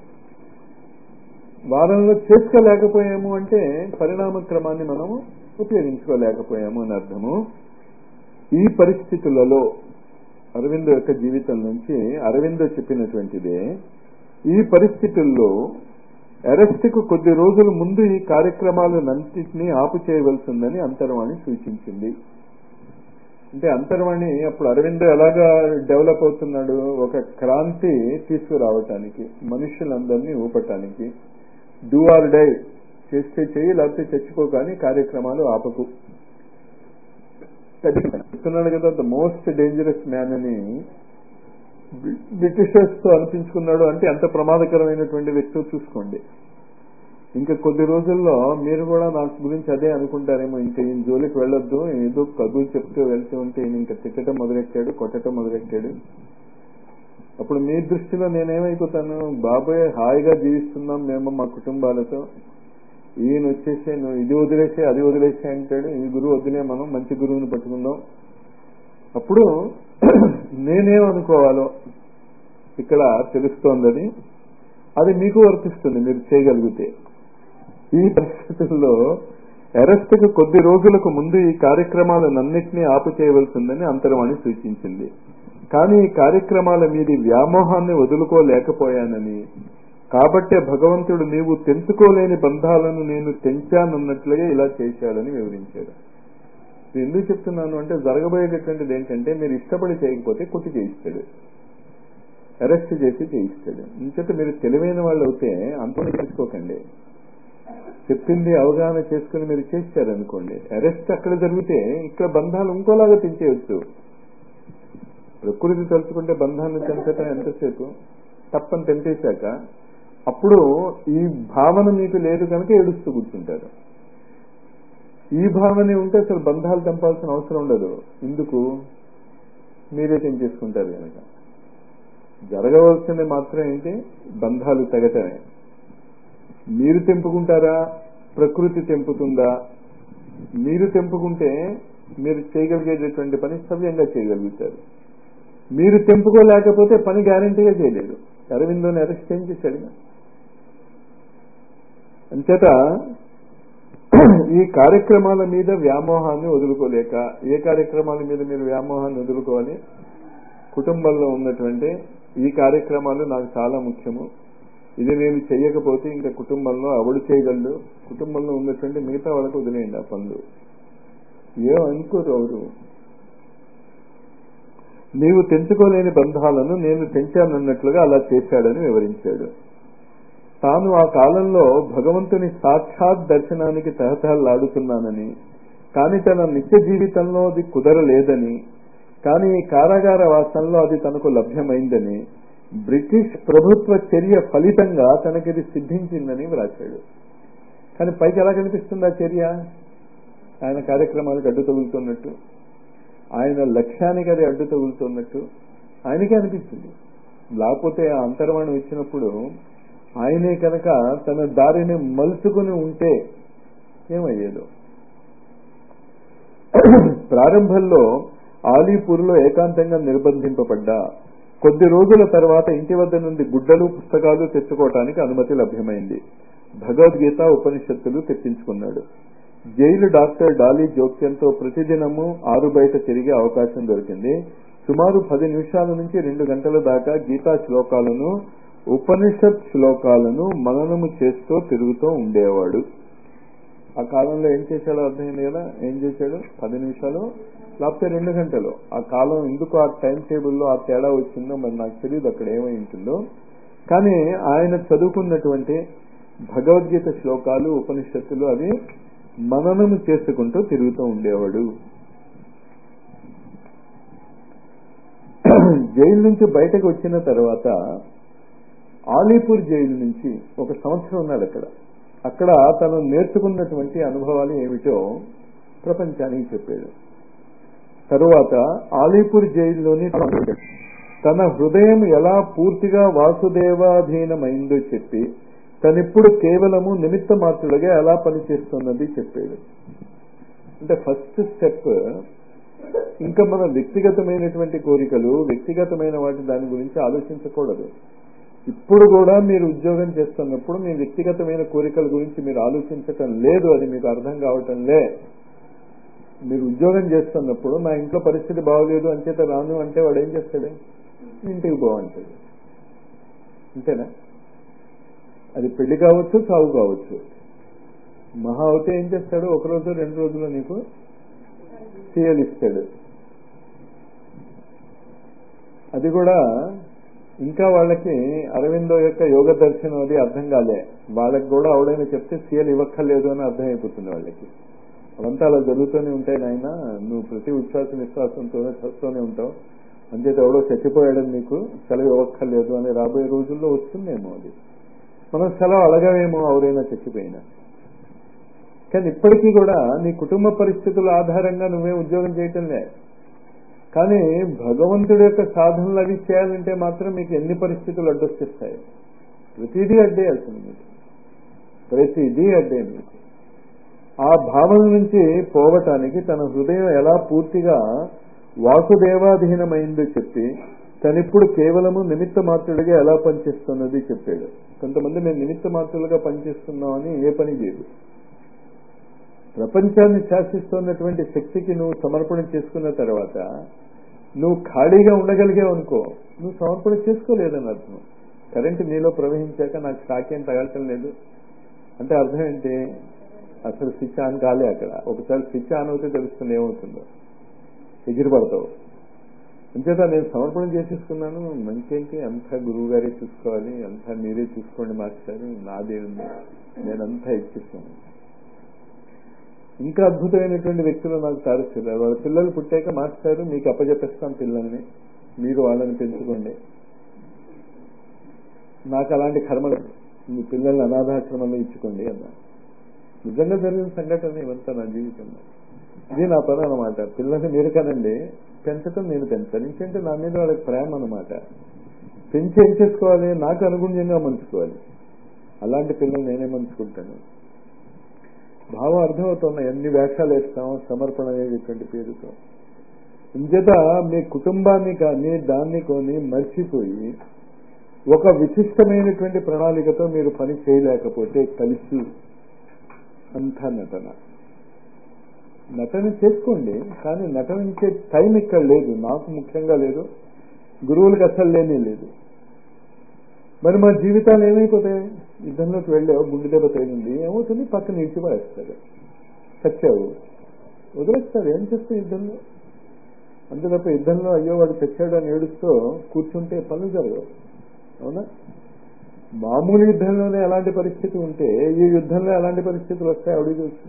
వారంలో చేసుకోలేకపోయాము అంటే పరిణామ క్రమాన్ని మనము ఉపయోగించుకోలేకపోయాము అని అర్థము ఈ పరిస్థితులలో అరవిందో యొక్క జీవితం నుంచి అరవిందో చెప్పినటువంటిదే ఈ పరిస్థితుల్లో అరెస్ట్కు కొద్ది రోజుల ముందు ఈ కార్యక్రమాలన్నింటినీ ఆపు చేయవలసిందని అంతర్వాణి సూచించింది అంటే అంతర్వాణి అప్పుడు అరవిందో ఎలాగా డెవలప్ అవుతున్నాడు ఒక క్రాంతి తీసుకురావటానికి మనుషులందరినీ ఊపటానికి డూ ఆర్ డై చేస్తే చెయ్యి లేకపోతే చచ్చిపో కానీ కార్యక్రమాలు ఆపకు చెప్తున్నాడు కదా ద మోస్ట్ డేంజరస్ మ్యాన్ అని బ్రిటిషర్స్ తో అనిపించుకున్నాడు అంటే ఎంత ప్రమాదకరమైనటువంటి వ్యక్తి చూసుకోండి ఇంకా కొద్ది రోజుల్లో మీరు కూడా నా గురించి అదే అనుకుంటారేమో ఇంకా ఈయన జోలికి వెళ్ళొద్దు ఏదో కబులు చెప్తూ వెళ్తూ ఉంటే ఈయన ఇంకా తిట్టడం మొదలెట్టాడు కొట్టడం మొదలెట్టాడు అప్పుడు మీ దృష్టిలో నేనేమైపోతాను బాబాయ్ హాయిగా జీవిస్తున్నాం మేము మా కుటుంబాలతో ఈయన వచ్చేసి నువ్వు ఇది వదిలేసి అది వదిలేసి అంటాడు ఈ గురువు వదిలే మనం మంచి గురువుని పట్టుకుందాం అప్పుడు నేనేమనుకోవాలో ఇక్కడ తెలుస్తోంది అది అది మీకు వర్తిస్తుంది మీరు చేయగలిగితే ఈ పరిస్థితుల్లో అరెస్ట్కు కొద్ది రోజులకు ముందు ఈ కార్యక్రమాలన్నింటినీ ఆపు చేయవలసిందని అంతర్వాణి సూచించింది కానీ ఈ కార్యక్రమాల మీది వ్యామోహాన్ని వదులుకోలేకపోయానని కాబట్టే భగవంతుడు నీవు తెంచుకోలేని బంధాలను నేను తెంచానన్నట్లుగా ఇలా చేశాడని వివరించాడు ఎందుకు చెప్తున్నాను అంటే జరగబోయేటటువంటిది ఏంటంటే మీరు ఇష్టపడి చేయకపోతే కొట్టి చేయిస్తాడు అరెస్ట్ చేసి చేయిస్తాడు ఇంచేత మీరు తెలివైన వాళ్ళు అయితే అంతలో చేసుకోకండి చెప్పింది అవగాహన చేసుకుని మీరు చేశారనుకోండి అరెస్ట్ అక్కడ జరిగితే ఇక్కడ బంధాలు ఇంకోలాగా తెంచేయచ్చు ప్రకృతి తలుచుకుంటే బంధాన్ని తెంచటం ఎంతసేపు తప్పని తెంపేశాక అప్పుడు ఈ భావన మీకు లేదు కనుక ఏడుస్తూ కూర్చుంటారు ఈ భావన ఉంటే అసలు బంధాలు తెంపాల్సిన అవసరం ఉండదు ఎందుకు మీరే తెంచేసుకుంటారు కనుక జరగవలసింది మాత్రం ఏంటి బంధాలు తెగటమే మీరు తెంపుకుంటారా ప్రకృతి తెంపుతుందా మీరు తెంపుకుంటే మీరు చేయగలిగేటటువంటి పని సవ్యంగా చేయగలుగుతారు మీరు తెంపుకోలేకపోతే పని గ్యారంటీగా చేయలేదు అరవిందోని అరెస్ట్ ఏం చేశాడు అంచేత ఈ కార్యక్రమాల మీద వ్యామోహాన్ని వదులుకోలేక ఏ కార్యక్రమాల మీద మీరు వ్యామోహాన్ని వదులుకోవాలి కుటుంబంలో ఉన్నటువంటి ఈ కార్యక్రమాలు నాకు చాలా ముఖ్యము ఇది నేను చెయ్యకపోతే ఇంకా కుటుంబంలో అవడు చేయగలడు కుటుంబంలో ఉన్నటువంటి మిగతా వాళ్ళకు వదిలేయండి ఆ పనులు ఏం అనుకోరు ఎవరు నీవు తెంచుకోలేని బంధాలను నేను తెంచానన్నట్లుగా అలా చేశాడని వివరించాడు తాను ఆ కాలంలో భగవంతుని సాక్షాత్ దర్శనానికి తహతహలాడుతున్నానని కానీ తన నిత్య జీవితంలో అది కుదరలేదని కానీ ఈ కారాగార వాసంలో అది తనకు లభ్యమైందని బ్రిటిష్ ప్రభుత్వ చర్య ఫలితంగా తనకిది సిద్ధించిందని వ్రాశాడు కానీ పైకి ఎలా కనిపిస్తుంది ఆ చర్య ఆయన కార్యక్రమాలకు అడ్డు తగులుతున్నట్టు ఆయన లక్ష్యానికి అది అడ్డు తగులుతున్నట్టు ఆయనకే అనిపించింది లేకపోతే ఆ అంతర్వాణం ఇచ్చినప్పుడు ఆయనే కనుక తన దారిని మలుచుకుని ఉంటే ఏమయ్యేదో ప్రారంభంలో ఆలీపూర్లో ఏకాంతంగా నిర్బంధింపబడ్డా కొద్ది రోజుల తర్వాత ఇంటి వద్ద నుండి గుడ్డలు పుస్తకాలు తెచ్చుకోవటానికి అనుమతి లభ్యమైంది భగవద్గీత ఉపనిషత్తులు తెప్పించుకున్నాడు జైలు డాక్టర్ డాలీ జోక్యంతో ప్రతిదినము ఆరు బయట తిరిగే అవకాశం దొరికింది సుమారు పది నిమిషాల నుంచి రెండు గంటల దాకా గీతా శ్లోకాలను ఉపనిషత్ శ్లోకాలను మననము చేస్తూ తిరుగుతూ ఉండేవాడు ఆ కాలంలో ఏం చేశాడో అర్థమైంది కదా ఏం చేశాడు పది నిమిషాలు లేకపోతే రెండు గంటలు ఆ కాలం ఎందుకు ఆ టైం టేబుల్లో ఆ తేడా వచ్చిందో మరి నాకు తెలియదు అక్కడ ఏమై ఉంటుందో కానీ ఆయన చదువుకున్నటువంటి భగవద్గీత శ్లోకాలు ఉపనిషత్తులు అవి మననము చేసుకుంటూ తిరుగుతూ ఉండేవాడు జైలు నుంచి బయటకు వచ్చిన తర్వాత ఆలీపూర్ జైలు నుంచి ఒక సంవత్సరం ఉన్నాడు అక్కడ అక్కడ తను నేర్చుకున్నటువంటి అనుభవాలు ఏమిటో ప్రపంచానికి చెప్పాడు తరువాత ఆలీపూర్ జైల్లోని తన హృదయం ఎలా పూర్తిగా వాసుదేవాధీనమైందో చెప్పి తనిప్పుడు కేవలము నిమిత్త మాత్రులుగా ఎలా పనిచేస్తున్నది చెప్పాడు అంటే ఫస్ట్ స్టెప్ ఇంకా మన వ్యక్తిగతమైనటువంటి కోరికలు వ్యక్తిగతమైన వాటి దాని గురించి ఆలోచించకూడదు ఇప్పుడు కూడా మీరు ఉద్యోగం చేస్తున్నప్పుడు మీ వ్యక్తిగతమైన కోరికల గురించి మీరు ఆలోచించటం లేదు అది మీకు అర్థం కావటం లే మీరు ఉద్యోగం చేస్తున్నప్పుడు నా ఇంట్లో పరిస్థితి బాగోలేదు అంచేత రాను అంటే వాడు ఏం చేస్తాడు ఇంటికి బాగుంటుంది అంతేనా అది పెళ్లి కావచ్చు సాగు కావచ్చు మహా అవుతే ఏం చేస్తాడు ఒక రోజు రెండు రోజుల్లో నీకు సీఎల్ ఇస్తాడు అది కూడా ఇంకా వాళ్ళకి అరవిందో యొక్క యోగ దర్శనం అది అర్థం కాలే వాళ్ళకి కూడా ఆవిడైనా చెప్తే సీఎల్ ఇవ్వక్కర్లేదు అని అర్థం అయిపోతుంది వాళ్ళకి అవంతా అలా జరుగుతూనే ఉంటాయి నాయన నువ్వు ప్రతి ఉచ్ఛ్వాస నిశ్వాసంతోనే చస్తూనే ఉంటావు అంచేత ఎవడో చచ్చిపోయాడని నీకు సెలవు ఇవ్వక్కర్లేదు అని రాబోయే రోజుల్లో వస్తుందేమో అది మనం సెలవు అడగవేమో ఎవరైనా చచ్చిపోయినా కానీ ఇప్పటికీ కూడా నీ కుటుంబ పరిస్థితుల ఆధారంగా నువ్వే ఉద్యోగం చేయటం లే కానీ భగవంతుడి యొక్క సాధనలు అవి చేయాలంటే మాత్రం మీకు ఎన్ని పరిస్థితులు అడ్డొచ్చేస్తాయి ప్రతిదీ అడ్డే అసలు మీకు ప్రతిదీ అడ్డే మీకు ఆ భావన నుంచి పోవటానికి తన హృదయం ఎలా పూర్తిగా వాసుదేవాధీనమైందో చెప్పి తనిప్పుడు కేవలము నిమిత్త మాత్రుడిగా ఎలా పనిచేస్తున్నది చెప్పాడు కొంతమంది మేము నిమిత్త మాత్రులుగా పనిచేస్తున్నామని ఏ పని చేయదు ప్రపంచాన్ని శాసిస్తున్నటువంటి శక్తికి నువ్వు సమర్పణ చేసుకున్న తర్వాత నువ్వు ఖాళీగా ఉండగలిగావు అనుకో నువ్వు సమర్పణ చేసుకోలేదని అర్థం కరెంటు నీలో ప్రవహించాక నాకు షాక్ ఏం తగలటం లేదు అంటే అర్థం ఏంటి అసలు స్విచ్ ఆన్ కాలే అక్కడ ఒకసారి స్విచ్ ఆన్ అవుతే తెలుస్తుంది ఏమవుతుందో ఎగిరి పడతావు అంచేత నేను సమర్పణ చేసేసుకున్నాను మంచేంటి అంతా గురువు గారే చూసుకోవాలి అంతా మీరే చూసుకోండి మాస్టర్ నాదే ఉంది నేనంతా ఇచ్చిస్తాను ఇంకా అద్భుతమైనటువంటి వ్యక్తులు నాకు తారుస్తున్నారు వాళ్ళ పిల్లలు పుట్టాక మాస్టారు మీకు అప్పచెప్పేస్తాం పిల్లల్ని మీరు వాళ్ళని పెంచుకోండి నాకు అలాంటి కర్మ మీ పిల్లల్ని అనాథాశ్రమంలో ఇచ్చుకోండి అన్నా నిజంగా జరిగిన సంఘటన ఇవంతా నా జీవితంలో ఇది నా పని అనమాట పిల్లల్ని మీరు కనండి పెంచటం నేను పెంచాను ఇంకంటే నా మీద వాళ్ళకి ప్రేమ అనమాట పెంచి ఏం చేసుకోవాలి నాకు అనుగుణ్యంగా మంచుకోవాలి అలాంటి పిల్లలు నేనే మంచుకుంటాను భావం అర్థమవుతున్న ఎన్ని వేషాలు వేస్తాం సమర్పణ అనేటువంటి పేరుతో ఇంచేత మీ కుటుంబాన్ని కానీ దాన్ని కొని మర్చిపోయి ఒక విశిష్టమైనటువంటి ప్రణాళికతో మీరు పని చేయలేకపోతే కలిసి అంతా నటన నటన చేసుకోండి కానీ నటనించే టైం ఇక్కడ లేదు నాకు ముఖ్యంగా లేదు గురువులకు అసలు లేనే లేదు మరి మా జీవితాలు ఏమైపోతాయి యుద్ధంలోకి వెళ్ళావు గుండె దెబ్బ తగిలింది ఏమవుతుంది పక్కన ఇచ్చి పడేస్తారు చచ్చావు వదిలేస్తారు ఏం చేస్తావు యుద్ధంలో అంతే తప్ప యుద్ధంలో అయ్యో వాడు చచ్చాడు అని ఏడుస్తూ కూర్చుంటే పనులు జరగవు అవునా మామూలు యుద్ధంలోనే ఎలాంటి పరిస్థితి ఉంటే ఈ యుద్ధంలో ఎలాంటి పరిస్థితులు వస్తాయి అడిగి చూసి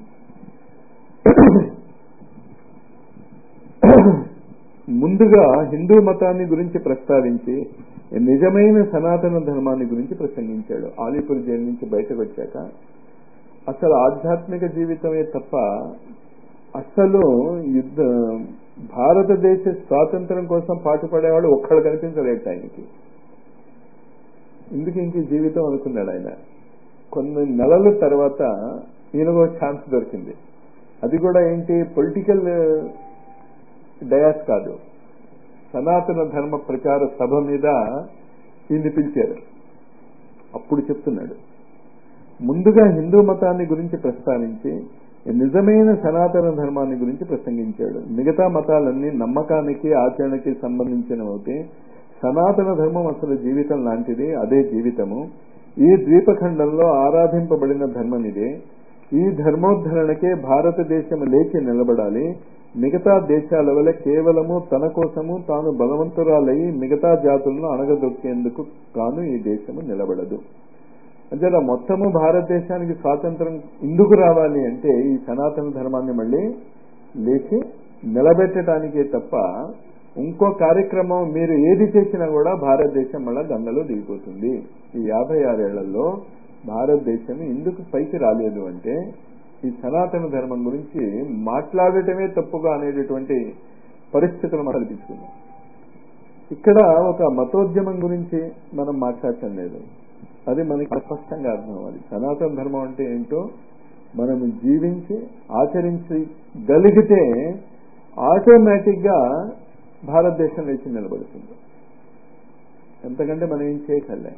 ముందుగా హిందూ మతాన్ని గురించి ప్రస్తావించి నిజమైన సనాతన ధర్మాన్ని గురించి ప్రసంగించాడు ఆలీపూర్ జైలు నుంచి బయటకు వచ్చాక అసలు ఆధ్యాత్మిక జీవితమే తప్ప అసలు యుద్ధ భారతదేశ స్వాతంత్రం కోసం పాటుపడేవాడు ఒక్కడు కనిపించలేట ఆయనకి ఎందుకు ఇంక జీవితం అనుకున్నాడు ఆయన కొన్ని నెలల తర్వాత ఈయనకు ఛాన్స్ దొరికింది అది కూడా ఏంటి పొలిటికల్ డయాస్ కాదు సనాతన ధర్మ ప్రచార సభ మీద ఈయన్ని పిలిచారు అప్పుడు చెప్తున్నాడు ముందుగా హిందూ మతాన్ని గురించి ప్రస్తావించి నిజమైన సనాతన ధర్మాన్ని గురించి ప్రసంగించాడు మిగతా మతాలన్నీ నమ్మకానికి ఆచరణకి సంబంధించినవైతే సనాతన ధర్మం అసలు జీవితం లాంటిది అదే జీవితము ఈ ద్వీపఖండంలో ఆరాధింపబడిన ధర్మం ఇదే ఈ ధర్మోద్ధరణకే భారతదేశం లేచి నిలబడాలి మిగతా దేశాల వల్ల కేవలము తన కోసము తాను బలవంతురాలై మిగతా జాతులను అణగదొక్కేందుకు గాను ఈ దేశము నిలబడదు అంటే మొత్తము భారతదేశానికి స్వాతంత్రం ఎందుకు రావాలి అంటే ఈ సనాతన ధర్మాన్ని మళ్ళీ లేచి నిలబెట్టడానికే తప్ప ఇంకో కార్యక్రమం మీరు ఏది చేసినా కూడా భారతదేశం మళ్ళా గంగలో దిగిపోతుంది ఈ యాభై ఆరేళ్లలో భారతదేశం ఎందుకు పైకి రాలేదు అంటే ఈ సనాతన ధర్మం గురించి మాట్లాడటమే తప్పుగా అనేటటువంటి పరిస్థితులు మనం కల్పించుకున్నాం ఇక్కడ ఒక మతోద్యమం గురించి మనం మాట్లాడటం లేదు అది మనకి స్పష్టంగా అర్థం అవ్వాలి సనాతన ధర్మం అంటే ఏంటో మనం జీవించి ఆచరించగలిగితే ఆటోమేటిక్ గా భారతదేశం లేచి నిలబడుతుంది ఎంతకంటే మనం ఏం చేయగలే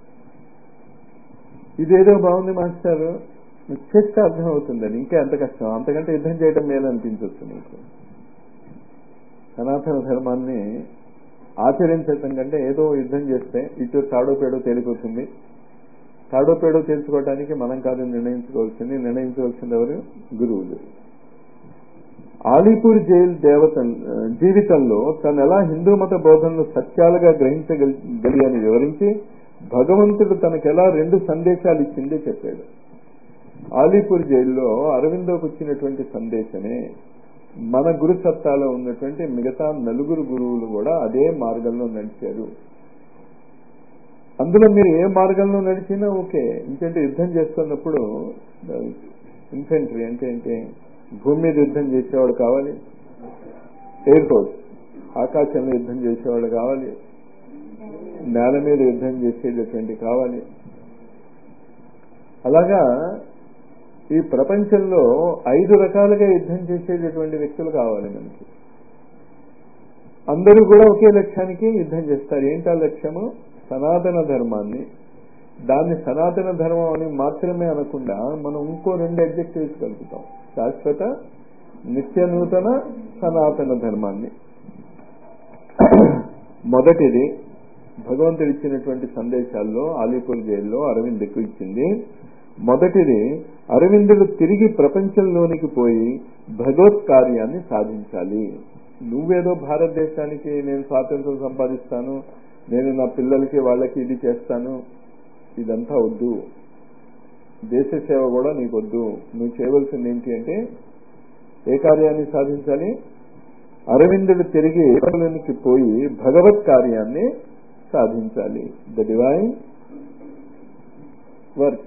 ఇదేదో బాగుంది మాస్టారు చేస్తే అర్థం అవుతుందని ఇంకా ఎంత కష్టం అంతకంటే యుద్ధం చేయడం మేలు అనిపించవచ్చు మీకు సనాతన ధర్మాన్ని ఆచరించటం కంటే ఏదో యుద్ధం చేస్తే ఇటు తాడో పేడో తేలిపోతుంది తాడో పేడో తెలుసుకోవడానికి మనం కాదు నిర్ణయించుకోవాల్సింది నిర్ణయించవలసింది ఎవరు గురువులు ఆలీపూర్ జైల్ దేవత జీవితంలో తను ఎలా హిందూ మత బోధనలు సత్యాలుగా గ్రహించగలి అని వివరించి భగవంతుడు తనకెలా రెండు సందేశాలు ఇచ్చిందే చెప్పాడు ఆలీపూర్ జైల్లో అరవిందోకి వచ్చినటువంటి సందేశమే మన గురు సత్తాలో ఉన్నటువంటి మిగతా నలుగురు గురువులు కూడా అదే మార్గంలో నడిచారు అందులో మీరు ఏ మార్గంలో నడిచినా ఓకే ఎందుకంటే యుద్ధం చేస్తున్నప్పుడు ఇన్ఫెంట్రీ అంటే ఏంటి భూమి మీద యుద్ధం చేసేవాడు కావాలి ఎయిర్ ఫోర్స్ ఆకాశంలో యుద్ధం చేసేవాడు కావాలి నేల మీద యుద్ధం చేసేటటువంటి కావాలి అలాగా ఈ ప్రపంచంలో ఐదు రకాలుగా యుద్ధం చేసేటటువంటి వ్యక్తులు కావాలి మనకి అందరూ కూడా ఒకే లక్ష్యానికి యుద్ధం చేస్తారు ఏంటా లక్ష్యము సనాతన ధర్మాన్ని దాన్ని సనాతన ధర్మం అని మాత్రమే అనకుండా మనం ఇంకో రెండు అబ్జెక్టివ్స్ కలుపుతాం శాశ్వత నిత్య నూతన సనాతన ధర్మాన్ని మొదటిది భగవంతుడు ఇచ్చినటువంటి సందేశాల్లో ఆలీపూర్ జైల్లో అరవింద్కు ఇచ్చింది మొదటిది అరవిందుడు తిరిగి ప్రపంచంలోనికి పోయి భగవత్ కార్యాన్ని సాధించాలి నువ్వేదో భారతదేశానికి నేను స్వాతంత్రం సంపాదిస్తాను నేను నా పిల్లలకి వాళ్ళకి ఇది చేస్తాను ఇదంతా వద్దు దేశ సేవ కూడా నీకు వద్దు నువ్వు చేయవలసింది ఏంటి అంటే ఏ కార్యాన్ని సాధించాలి అరవిందుడు తిరిగి లోనికి పోయి భగవత్ కార్యాన్ని సాధించాలి ద డివైన్ వర్క్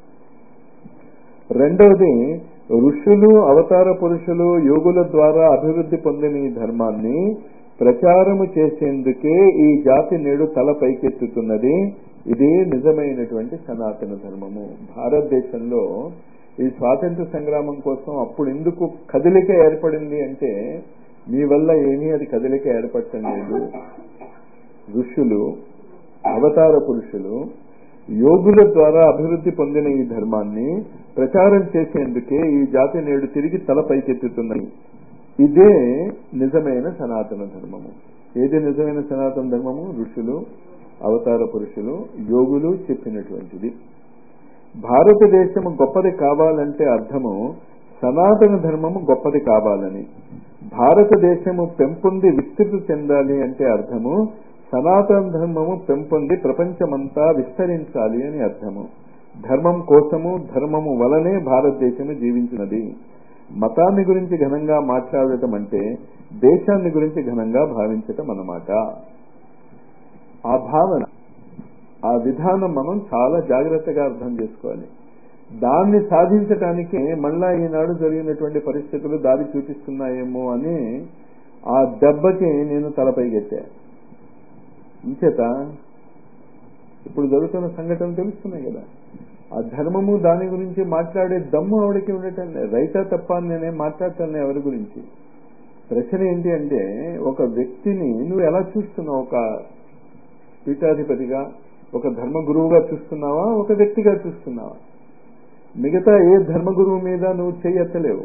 రెండవది ఋషులు అవతార పురుషులు యోగుల ద్వారా అభివృద్ధి పొందిన ఈ ధర్మాన్ని ప్రచారము చేసేందుకే ఈ జాతి నేడు తల పైకెత్తుతున్నది ఇది నిజమైనటువంటి సనాతన ధర్మము భారతదేశంలో ఈ స్వాతంత్ర సంగ్రామం కోసం అప్పుడు ఎందుకు కదలిక ఏర్పడింది అంటే మీ వల్ల ఏమీ అది కదలిక ఏర్పడటం లేదు ఋషులు అవతార పురుషులు యోగుల ద్వారా అభివృద్ధి పొందిన ఈ ధర్మాన్ని ప్రచారం చేసేందుకే ఈ జాతి నేడు తిరిగి తల పైకెత్తుతున్నాయి ఇదే నిజమైన సనాతన ధర్మము ఏది నిజమైన సనాతన ధర్మము ఋషులు అవతార పురుషులు యోగులు చెప్పినటువంటిది భారతదేశము గొప్పది కావాలంటే అర్థము సనాతన ధర్మము గొప్పది కావాలని భారతదేశము పెంపొంది విస్తృతి చెందాలి అంటే అర్థము సనాతన ధర్మము పెంపొంది ప్రపంచమంతా విస్తరించాలి అని అర్థము ధర్మం కోసము ధర్మము వలనే భారతదేశము జీవించినది మతాన్ని గురించి ఘనంగా మాట్లాడటం అంటే దేశాన్ని గురించి ఘనంగా భావించటం అన్నమాట ఆ భావన ఆ విధానం మనం చాలా జాగ్రత్తగా అర్థం చేసుకోవాలి దాన్ని సాధించటానికి మళ్ళా ఈనాడు జరిగినటువంటి పరిస్థితులు దారి చూపిస్తున్నాయేమో అని ఆ దెబ్బకి నేను తలపైకెత్తా ఇంచేత ఇప్పుడు జరుగుతున్న సంఘటనలు తెలుస్తున్నాయి కదా ఆ ధర్మము దాని గురించి మాట్లాడే దమ్ము ఆవిడకి ఉండటం లేదు రైతా తప్ప అని నేనేం మాట్లాడతాను ఎవరి గురించి ప్రశ్న ఏంటి అంటే ఒక వ్యక్తిని నువ్వు ఎలా చూస్తున్నావు ఒక పీఠాధిపతిగా ఒక ధర్మ గురువుగా చూస్తున్నావా ఒక వ్యక్తిగా చూస్తున్నావా మిగతా ఏ ధర్మ గురువు మీద నువ్వు చెయ్యెత్తలేవు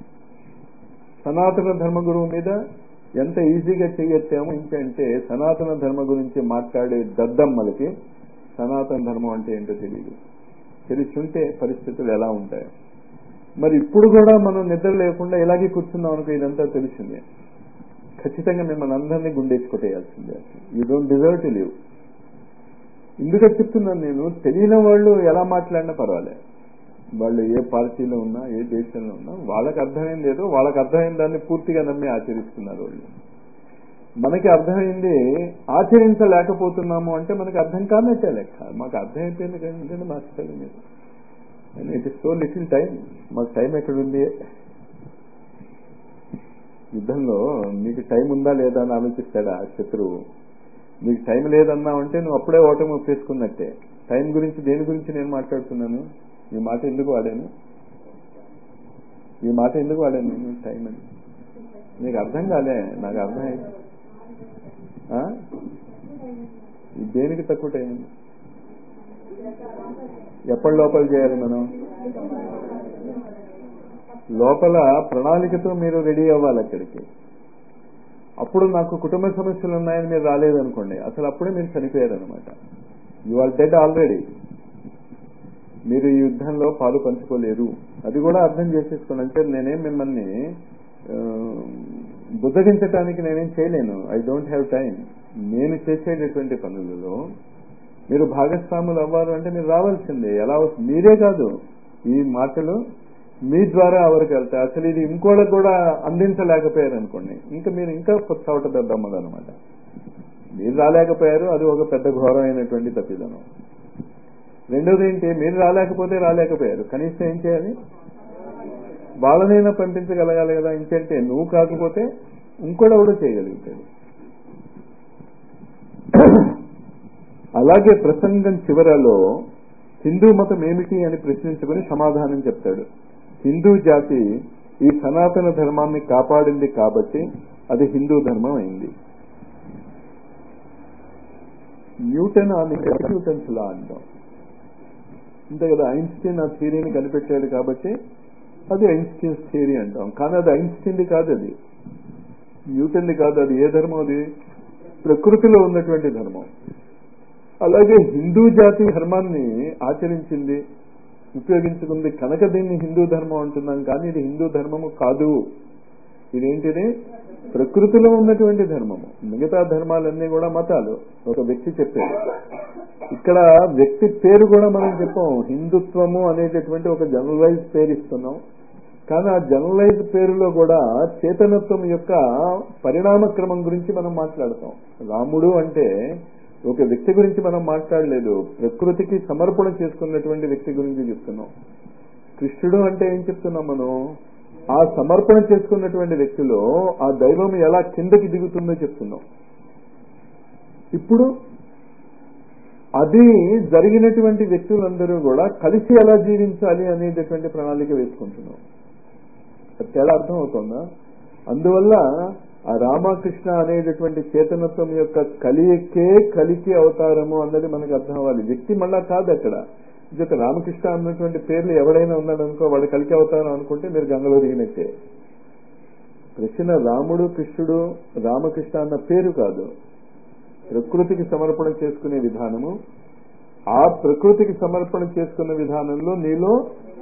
సనాతన ధర్మ గురువు మీద ఎంత ఈజీగా చెయ్యెత్తామో ఇంకంటే సనాతన ధర్మ గురించి మాట్లాడే దద్దమ్మలకి సనాతన ధర్మం అంటే ఏంటో తెలియదు తెలుసుంటే పరిస్థితులు ఎలా ఉంటాయి మరి ఇప్పుడు కూడా మనం నిద్ర లేకుండా ఇలాగే కూర్చున్నాం అనుకో ఇదంతా తెలిసిందే ఖచ్చితంగా మిమ్మల్ని అందరినీ గుండేసి కొట్టేయాల్సిందే you don't deserve to live ఎందుకంటే చెప్తున్నాను నేను తెలియని వాళ్ళు ఎలా మాట్లాడినా పర్వాలే వాళ్ళు ఏ పార్టీలో ఉన్నా ఏ దేశంలో ఉన్నా వాళ్ళకి అర్థమైంది ఏదో వాళ్ళకి అర్థమైన దాన్ని పూర్తిగా నమ్మి ఆచరిస్తున్నారు వాళ్ళు మనకి అర్థమైంది ఆచరించలేకపోతున్నాము అంటే మనకి అర్థం కానట్టే లెక్క మాకు అర్థమైపోయింది కానీ మార్చుకోలేదు మీరు and it is so little time మాకు టైం ఎక్కడుంది యుద్ధంలో నీకు టైం ఉందా లేదా అని ఆలోచిస్తాడా శత్రువు నీకు టైం లేదన్నావంటే నువ్వు అప్పుడే ఓటమి ఒప్పేసుకున్నట్టే టైం గురించి దేని గురించి నేను మాట్లాడుతున్నాను ఈ మాట ఎందుకు వాడాను ఈ మాట ఎందుకు వాడాను నేను టైం అని నీకు అర్థం కాలే నాకు అర్థమైంది దేనికి తక్కువ టైం ఎప్పటి లోపల చేయాలి మనం లోపల ప్రణాళికతో మీరు రెడీ అవ్వాలి అక్కడికి అప్పుడు నాకు కుటుంబ సమస్యలు ఉన్నాయని మీరు రాలేదనుకోండి అసలు అప్పుడే మీరు చనిపోయారనమాట యు ఆర్ డెడ్ ఆల్రెడీ మీరు ఈ యుద్ధంలో పాలు పంచుకోలేరు అది కూడా అర్థం చేసేసుకోండి అంటే నేనేం మిమ్మల్ని బుద్ధగించడానికి నేనేం చేయలేను ఐ డోంట్ హ్యావ్ టైం నేను చేసేటటువంటి పనులలో మీరు భాగస్వాములు అవ్వాలి అంటే మీరు రావాల్సిందే ఎలా మీరే కాదు ఈ మాటలు మీ ద్వారా ఎవరికి వెళ్తాయి అసలు ఇది ఇంకోళ్ళకి కూడా అందించలేకపోయారు అనుకోండి ఇంకా మీరు ఇంకా చోట దద్దమ్మలు అనమాట మీరు రాలేకపోయారు అది ఒక పెద్ద ఘోరమైనటువంటి తప్పిదనం రెండోది ఏంటి మీరు రాలేకపోతే రాలేకపోయారు కనీసం ఏం చేయాలి వాళ్ళనైనా పంపించగలగాలి కదా ఇంకంటే నువ్వు కాకపోతే ఇంకోడెవడో చేయగలుగుతాడు అలాగే ప్రసంగం చివరలో హిందూ మతం ఏమిటి అని ప్రశ్నించుకుని సమాధానం చెప్తాడు హిందూ జాతి ఈ సనాతన ధర్మాన్ని కాపాడింది కాబట్టి అది హిందూ ధర్మం అయింది న్యూటన్ ఆ న్యూటన్స్ లా అంటాం అంతే కదా ఐన్స్టీన్ ఆ థియరీని కనిపెట్టాడు కాబట్టి అది ఐన్స్టీన్స్ థియరీ అంటాం కానీ అది ఐన్స్టీన్ది కాదు అది న్యూటన్ది కాదు అది ఏ ధర్మం అది ప్రకృతిలో ఉన్నటువంటి ధర్మం అలాగే హిందూ జాతి ధర్మాన్ని ఆచరించింది ఉపయోగించుకుంది కనుక దీన్ని హిందూ ధర్మం అంటున్నాం కానీ ఇది హిందూ ధర్మము కాదు ఇదేంటిది ప్రకృతిలో ఉన్నటువంటి ధర్మము మిగతా ధర్మాలన్నీ కూడా మతాలు ఒక వ్యక్తి చెప్పాడు ఇక్కడ వ్యక్తి పేరు కూడా మనం చెప్పాం హిందుత్వము అనేటటువంటి ఒక జనరలైజ్ పేరు ఇస్తున్నాం కానీ ఆ జనరలైజ్ పేరులో కూడా చేతనత్వం యొక్క పరిణామ క్రమం గురించి మనం మాట్లాడతాం రాముడు అంటే ఒక వ్యక్తి గురించి మనం మాట్లాడలేదు ప్రకృతికి సమర్పణ చేసుకున్నటువంటి వ్యక్తి గురించి చెప్తున్నాం కృష్ణుడు అంటే ఏం చెప్తున్నాం మనం ఆ సమర్పణ చేసుకున్నటువంటి వ్యక్తిలో ఆ దైవం ఎలా కిందకి దిగుతుందో చెప్తున్నాం ఇప్పుడు అది జరిగినటువంటి వ్యక్తులందరూ కూడా కలిసి ఎలా జీవించాలి అనేటటువంటి ప్రణాళిక వేసుకుంటున్నాం తేడా అర్థం అవుతుందా అందువల్ల ఆ రామకృష్ణ అనేటటువంటి చేతనత్వం యొక్క కలియకే కలికి అవతారము అన్నది మనకు అర్థం అవ్వాలి వ్యక్తి మళ్ళా కాదు అక్కడ జత రామకృష్ణ అన్నటువంటి పేర్లు ఎవడైనా ఉన్నాడు అనుకో వాడు కలికి అవతారం అనుకుంటే మీరు గంగలో దిగినట్టే ప్రశ్న రాముడు కృష్ణుడు రామకృష్ణ అన్న పేరు కాదు ప్రకృతికి సమర్పణ చేసుకునే విధానము ఆ ప్రకృతికి సమర్పణ చేసుకున్న విధానంలో నీలో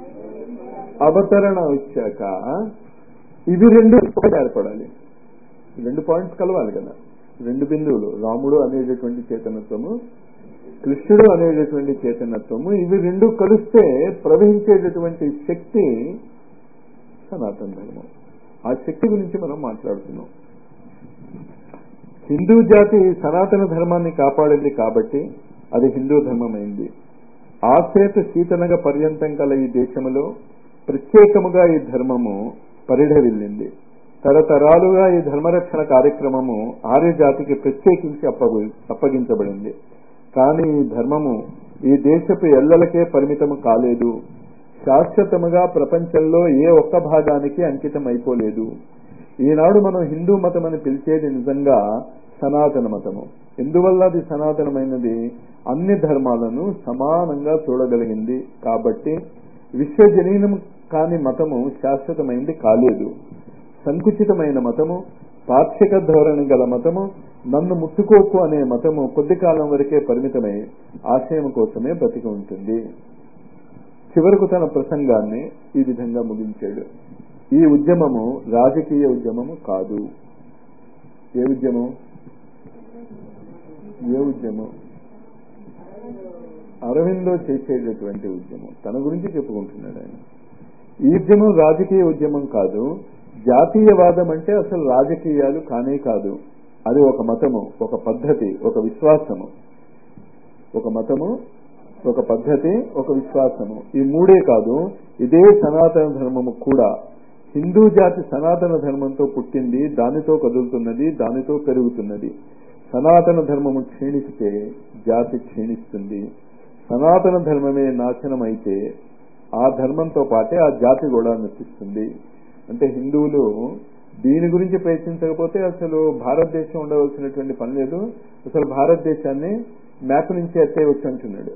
అవతరణ వచ్చాక ఇవి రెండు ఏర్పడాలి రెండు పాయింట్స్ కలవాలి కదా రెండు బిందువులు రాముడు అనేటటువంటి చేతనత్వము కృష్ణుడు అనేటటువంటి చేతనత్వము ఇవి రెండు కలిస్తే ప్రవహించేటటువంటి శక్తి సనాతన ధర్మం ఆ శక్తి గురించి మనం మాట్లాడుతున్నాం హిందూ జాతి సనాతన ధర్మాన్ని కాపాడింది కాబట్టి అది హిందూ ధర్మమైంది ఆసేత శీతనగ పర్యంతం కల ఈ దేశంలో ప్రత్యేకముగా ఈ ధర్మము పరిఢవిల్లింది తరతరాలుగా ఈ ధర్మరక్షణ కార్యక్రమము ఆర్య జాతికి ప్రత్యేకించి అప్పగు అప్పగించబడింది కానీ ఈ ధర్మము ఈ దేశపు ఎల్లలకే పరిమితము కాలేదు శాశ్వతముగా ప్రపంచంలో ఏ ఒక్క భాగానికి అంకితం అయిపోలేదు ఈనాడు మనం హిందూ మతం అని పిలిచేది నిజంగా సనాతన మతము ఎందువల్ల అది సనాతనమైనది అన్ని ధర్మాలను సమానంగా చూడగలిగింది కాబట్టి విశ్వజనీనం కాని మతము శాశ్వతమైంది కాలేదు సంకుచితమైన మతము పాక్షిక ధోరణి గల మతము నన్ను ముట్టుకోకు అనే మతము కొద్ది కాలం వరకే పరిమితమై ఆశయం కోసమే బతికి ఉంటుంది చివరకు తన ప్రసంగాన్ని ఈ విధంగా ముగించాడు ఈ ఉద్యమము రాజకీయ ఉద్యమము కాదు ఏ ఉద్యమం ఏ ఉద్యమం అరవిందో చేసేటటువంటి ఉద్యమం తన గురించి చెప్పుకుంటున్నాడు ఆయన ఈ ఉద్యమం రాజకీయ ఉద్యమం కాదు జాతీయవాదం అంటే అసలు రాజకీయాలు కానే కాదు అది ఒక మతము ఒక పద్ధతి ఒక విశ్వాసము ఒక మతము ఒక పద్ధతి ఒక విశ్వాసము ఈ మూడే కాదు ఇదే సనాతన ధర్మము కూడా హిందూ జాతి సనాతన ధర్మంతో పుట్టింది దానితో కదులుతున్నది దానితో పెరుగుతున్నది సనాతన ధర్మము క్షీణిస్తే జాతి క్షీణిస్తుంది సనాతన ధర్మమే నాశనం అయితే ఆ ధర్మంతో పాటే ఆ జాతి కూడా నశిస్తుంది అంటే హిందువులు దీని గురించి ప్రయత్నించకపోతే అసలు భారతదేశం ఉండవలసినటువంటి పని లేదు అసలు భారతదేశాన్ని మ్యాప్ నుంచి ఎత్తేయవచ్చు అంటున్నాడు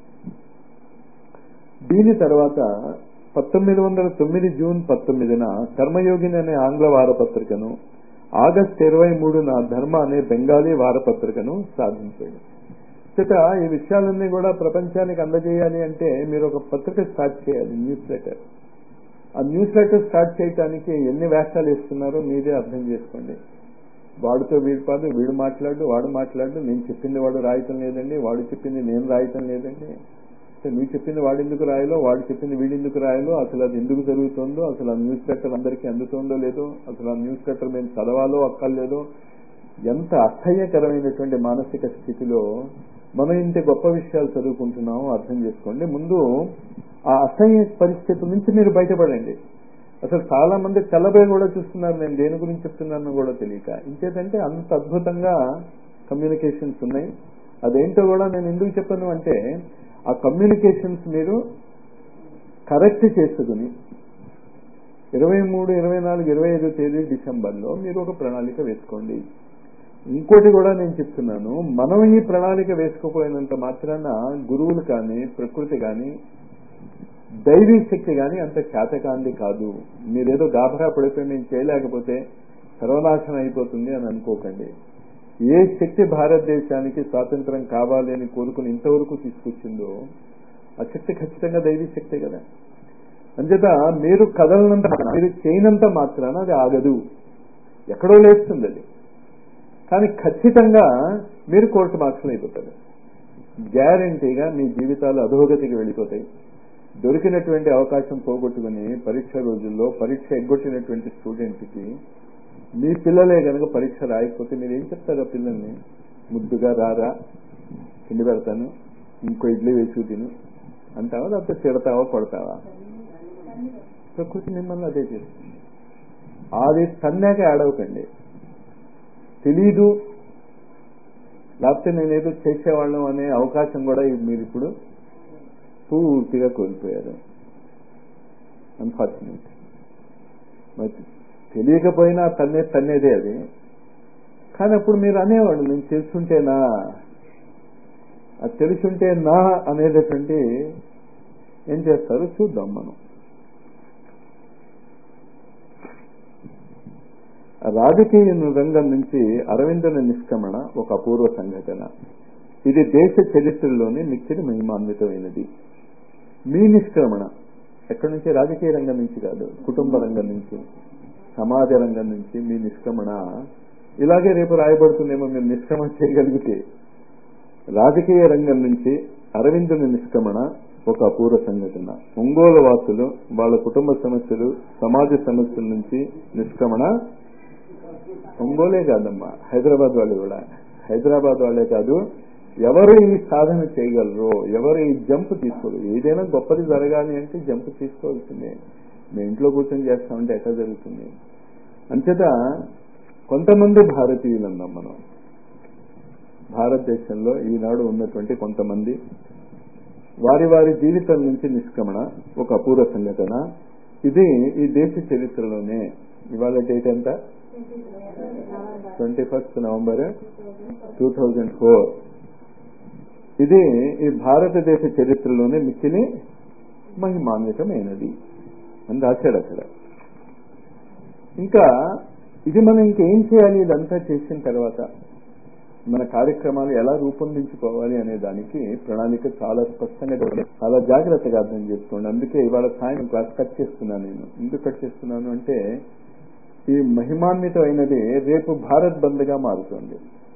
దీని తర్వాత పంతొమ్మిది వందల తొమ్మిది జూన్ పంతొమ్మిదిన కర్మయోగిని అనే ఆంగ్ల వారపత్రికను ఆగస్ట్ ఇరవై మూడున ధర్మ అనే బెంగాలీ వారపత్రికను సాధించాడు చేత ఈ విషయాలన్నీ కూడా ప్రపంచానికి అందజేయాలి అంటే మీరు ఒక పత్రిక స్టార్ట్ చేయాలి న్యూస్ లెటర్ ఆ న్యూస్ లెటర్ స్టార్ట్ చేయడానికి ఎన్ని వేషాలు ఇస్తున్నారో మీరే అర్థం చేసుకోండి వాడితో వీడి పాదు వీడు మాట్లాడు వాడు మాట్లాడు నేను చెప్పింది వాడు రాయటం లేదండి వాడు చెప్పింది నేను రాయటం లేదండి నువ్వు చెప్పింది వాడు ఎందుకు రాయాలో వాడు చెప్పింది వీడు ఎందుకు రాయాలో అసలు అది ఎందుకు జరుగుతుందో అసలు ఆ న్యూస్ లెటర్ అందరికీ అందుతుందో లేదో అసలు ఆ న్యూస్ లెటర్ మేము చదవాలో అక్కర్లేదో ఎంత అసహ్యకరమైనటువంటి మానసిక స్థితిలో మనం ఇంత గొప్ప విషయాలు చదువుకుంటున్నామో అర్థం చేసుకోండి ముందు ఆ అసహ్య పరిస్థితి నుంచి మీరు బయటపడండి అసలు చాలా మంది తెల్లబోయి కూడా చూస్తున్నారు నేను దేని గురించి చెప్తున్నాను కూడా తెలియక ఇంకేదంటే అంత అద్భుతంగా కమ్యూనికేషన్స్ ఉన్నాయి అదేంటో కూడా నేను ఎందుకు చెప్పాను అంటే ఆ కమ్యూనికేషన్స్ మీరు కరెక్ట్ చేసుకుని ఇరవై మూడు ఇరవై నాలుగు ఇరవై ఐదు తేదీ డిసెంబర్లో మీరు ఒక ప్రణాళిక వేసుకోండి ఇంకోటి కూడా నేను చెప్తున్నాను మనం ఈ ప్రణాళిక వేసుకోపోయినంత మాత్రాన గురువులు కానీ ప్రకృతి కానీ దైవీ శక్తి కానీ అంత చేతకాంది కాదు మీరేదో గాభరా పడిపోయి నేను చేయలేకపోతే సర్వనాశనం అయిపోతుంది అని అనుకోకండి ఏ శక్తి భారతదేశానికి స్వాతంత్రం కావాలి అని కోరుకుని ఇంతవరకు తీసుకొచ్చిందో ఆ శక్తి ఖచ్చితంగా దైవీ శక్తే కదా అంచేత మీరు కదలనంత మీరు చేయనంత మాత్రాన అది ఆగదు ఎక్కడో లేస్తుంది అది కానీ ఖచ్చితంగా మీరు కోర్టు మార్క్స్లో అయిపోతారు గ్యారంటీగా మీ జీవితాలు అధోగతికి వెళ్ళిపోతాయి దొరికినటువంటి అవకాశం పోగొట్టుకుని పరీక్ష రోజుల్లో పరీక్ష ఎగ్గొట్టినటువంటి స్టూడెంట్కి మీ పిల్లలే కనుక పరీక్ష రాయకపోతే మీరు ఏం చెప్తారు ఆ పిల్లల్ని ముద్దుగా రారా కింద పెడతాను ఇంకో ఇడ్లీ వేసి తిను అంటావా లేకపోతే తిడతావా కొడతావా ప్రకృతి మిమ్మల్ని అదే చేస్తుంది అది తన్నాక ఆడవకండి తెలీదు లేకపోతే నేనేదో చేసేవాళ్ళం అనే అవకాశం కూడా మీరు ఇప్పుడు పూర్తిగా కోల్పోయారు అన్ఫార్చునేట్ మరి తెలియకపోయినా తన్నే తన్నేదే అది కానీ అప్పుడు మీరు అనేవాళ్ళు నేను తెలుసుంటేనా అది తెలుసుంటే నా అనేటటువంటి ఏం చేస్తారు చూద్దాం మనం రాజకీయ రంగం నుంచి అరవిందుల నిష్క్రమణ ఒక అపూర్వ సంఘటన ఇది దేశ చరిత్రలోనే మిక్కిలి మహిమాన్వితమైనది మీ నిష్క్రమణ ఎక్కడి నుంచి రాజకీయ రంగం నుంచి కాదు కుటుంబ రంగం నుంచి సమాజ రంగం నుంచి మీ నిష్క్రమణ ఇలాగే రేపు రాయబడుతుందేమో మీరు నిష్క్రమణ చేయగలిగితే రాజకీయ రంగం నుంచి అరవిందుని నిష్క్రమణ ఒక అపూర్వ సంఘటన ఒంగోలు వాసులు వాళ్ళ కుటుంబ సమస్యలు సమాజ సమస్యల నుంచి నిష్క్రమణ ఒంగోలే కాదమ్మా హైదరాబాద్ వాళ్ళు కూడా హైదరాబాద్ వాళ్ళే కాదు ఎవరు ఈ సాధన చేయగలరో ఎవరు ఈ జంప్ తీసుకోరు ఏదైనా గొప్పది జరగాలి అంటే జంప్ తీసుకోవాల్సిందే మీ ఇంట్లో కూర్చొని చేస్తామంటే ఎట్లా జరుగుతుంది అంచేత కొంతమంది భారతీయులు అన్నాం మనం భారతదేశంలో ఈనాడు ఉన్నటువంటి కొంతమంది వారి వారి జీవితం నుంచి నిష్క్రమణ ఒక అపూర్వ సంఘటన ఇది ఈ దేశ చరిత్రలోనే ఇవాళ డేట్ ఎంత twenty first November two thousand four ఇది ఈ భారతదేశ చరిత్రలోనే మిక్కిలి మహిమాన్వితమైనది అని రాశాడు అక్కడ ఇంకా ఇది మనం ఇంకేం చేయాలి ఇదంతా చేసిన తర్వాత మన కార్యక్రమాలు ఎలా రూపొందించుకోవాలి అనే దానికి ప్రణాళిక చాలా స్పష్టంగా ఇవ్వడం. చాలా జాగ్రత్తగా అర్థం చేసుకోండి అందుకే ఇవాళ సాయంత్రం క్లాస్ కట్ చేస్తున్నాను నేను ఎందుకు కట్ చేస్తున్నాను అంటే ఈ మహిమాన్వితమైనది రేపు భారత్ బంద్గా మారుతుంది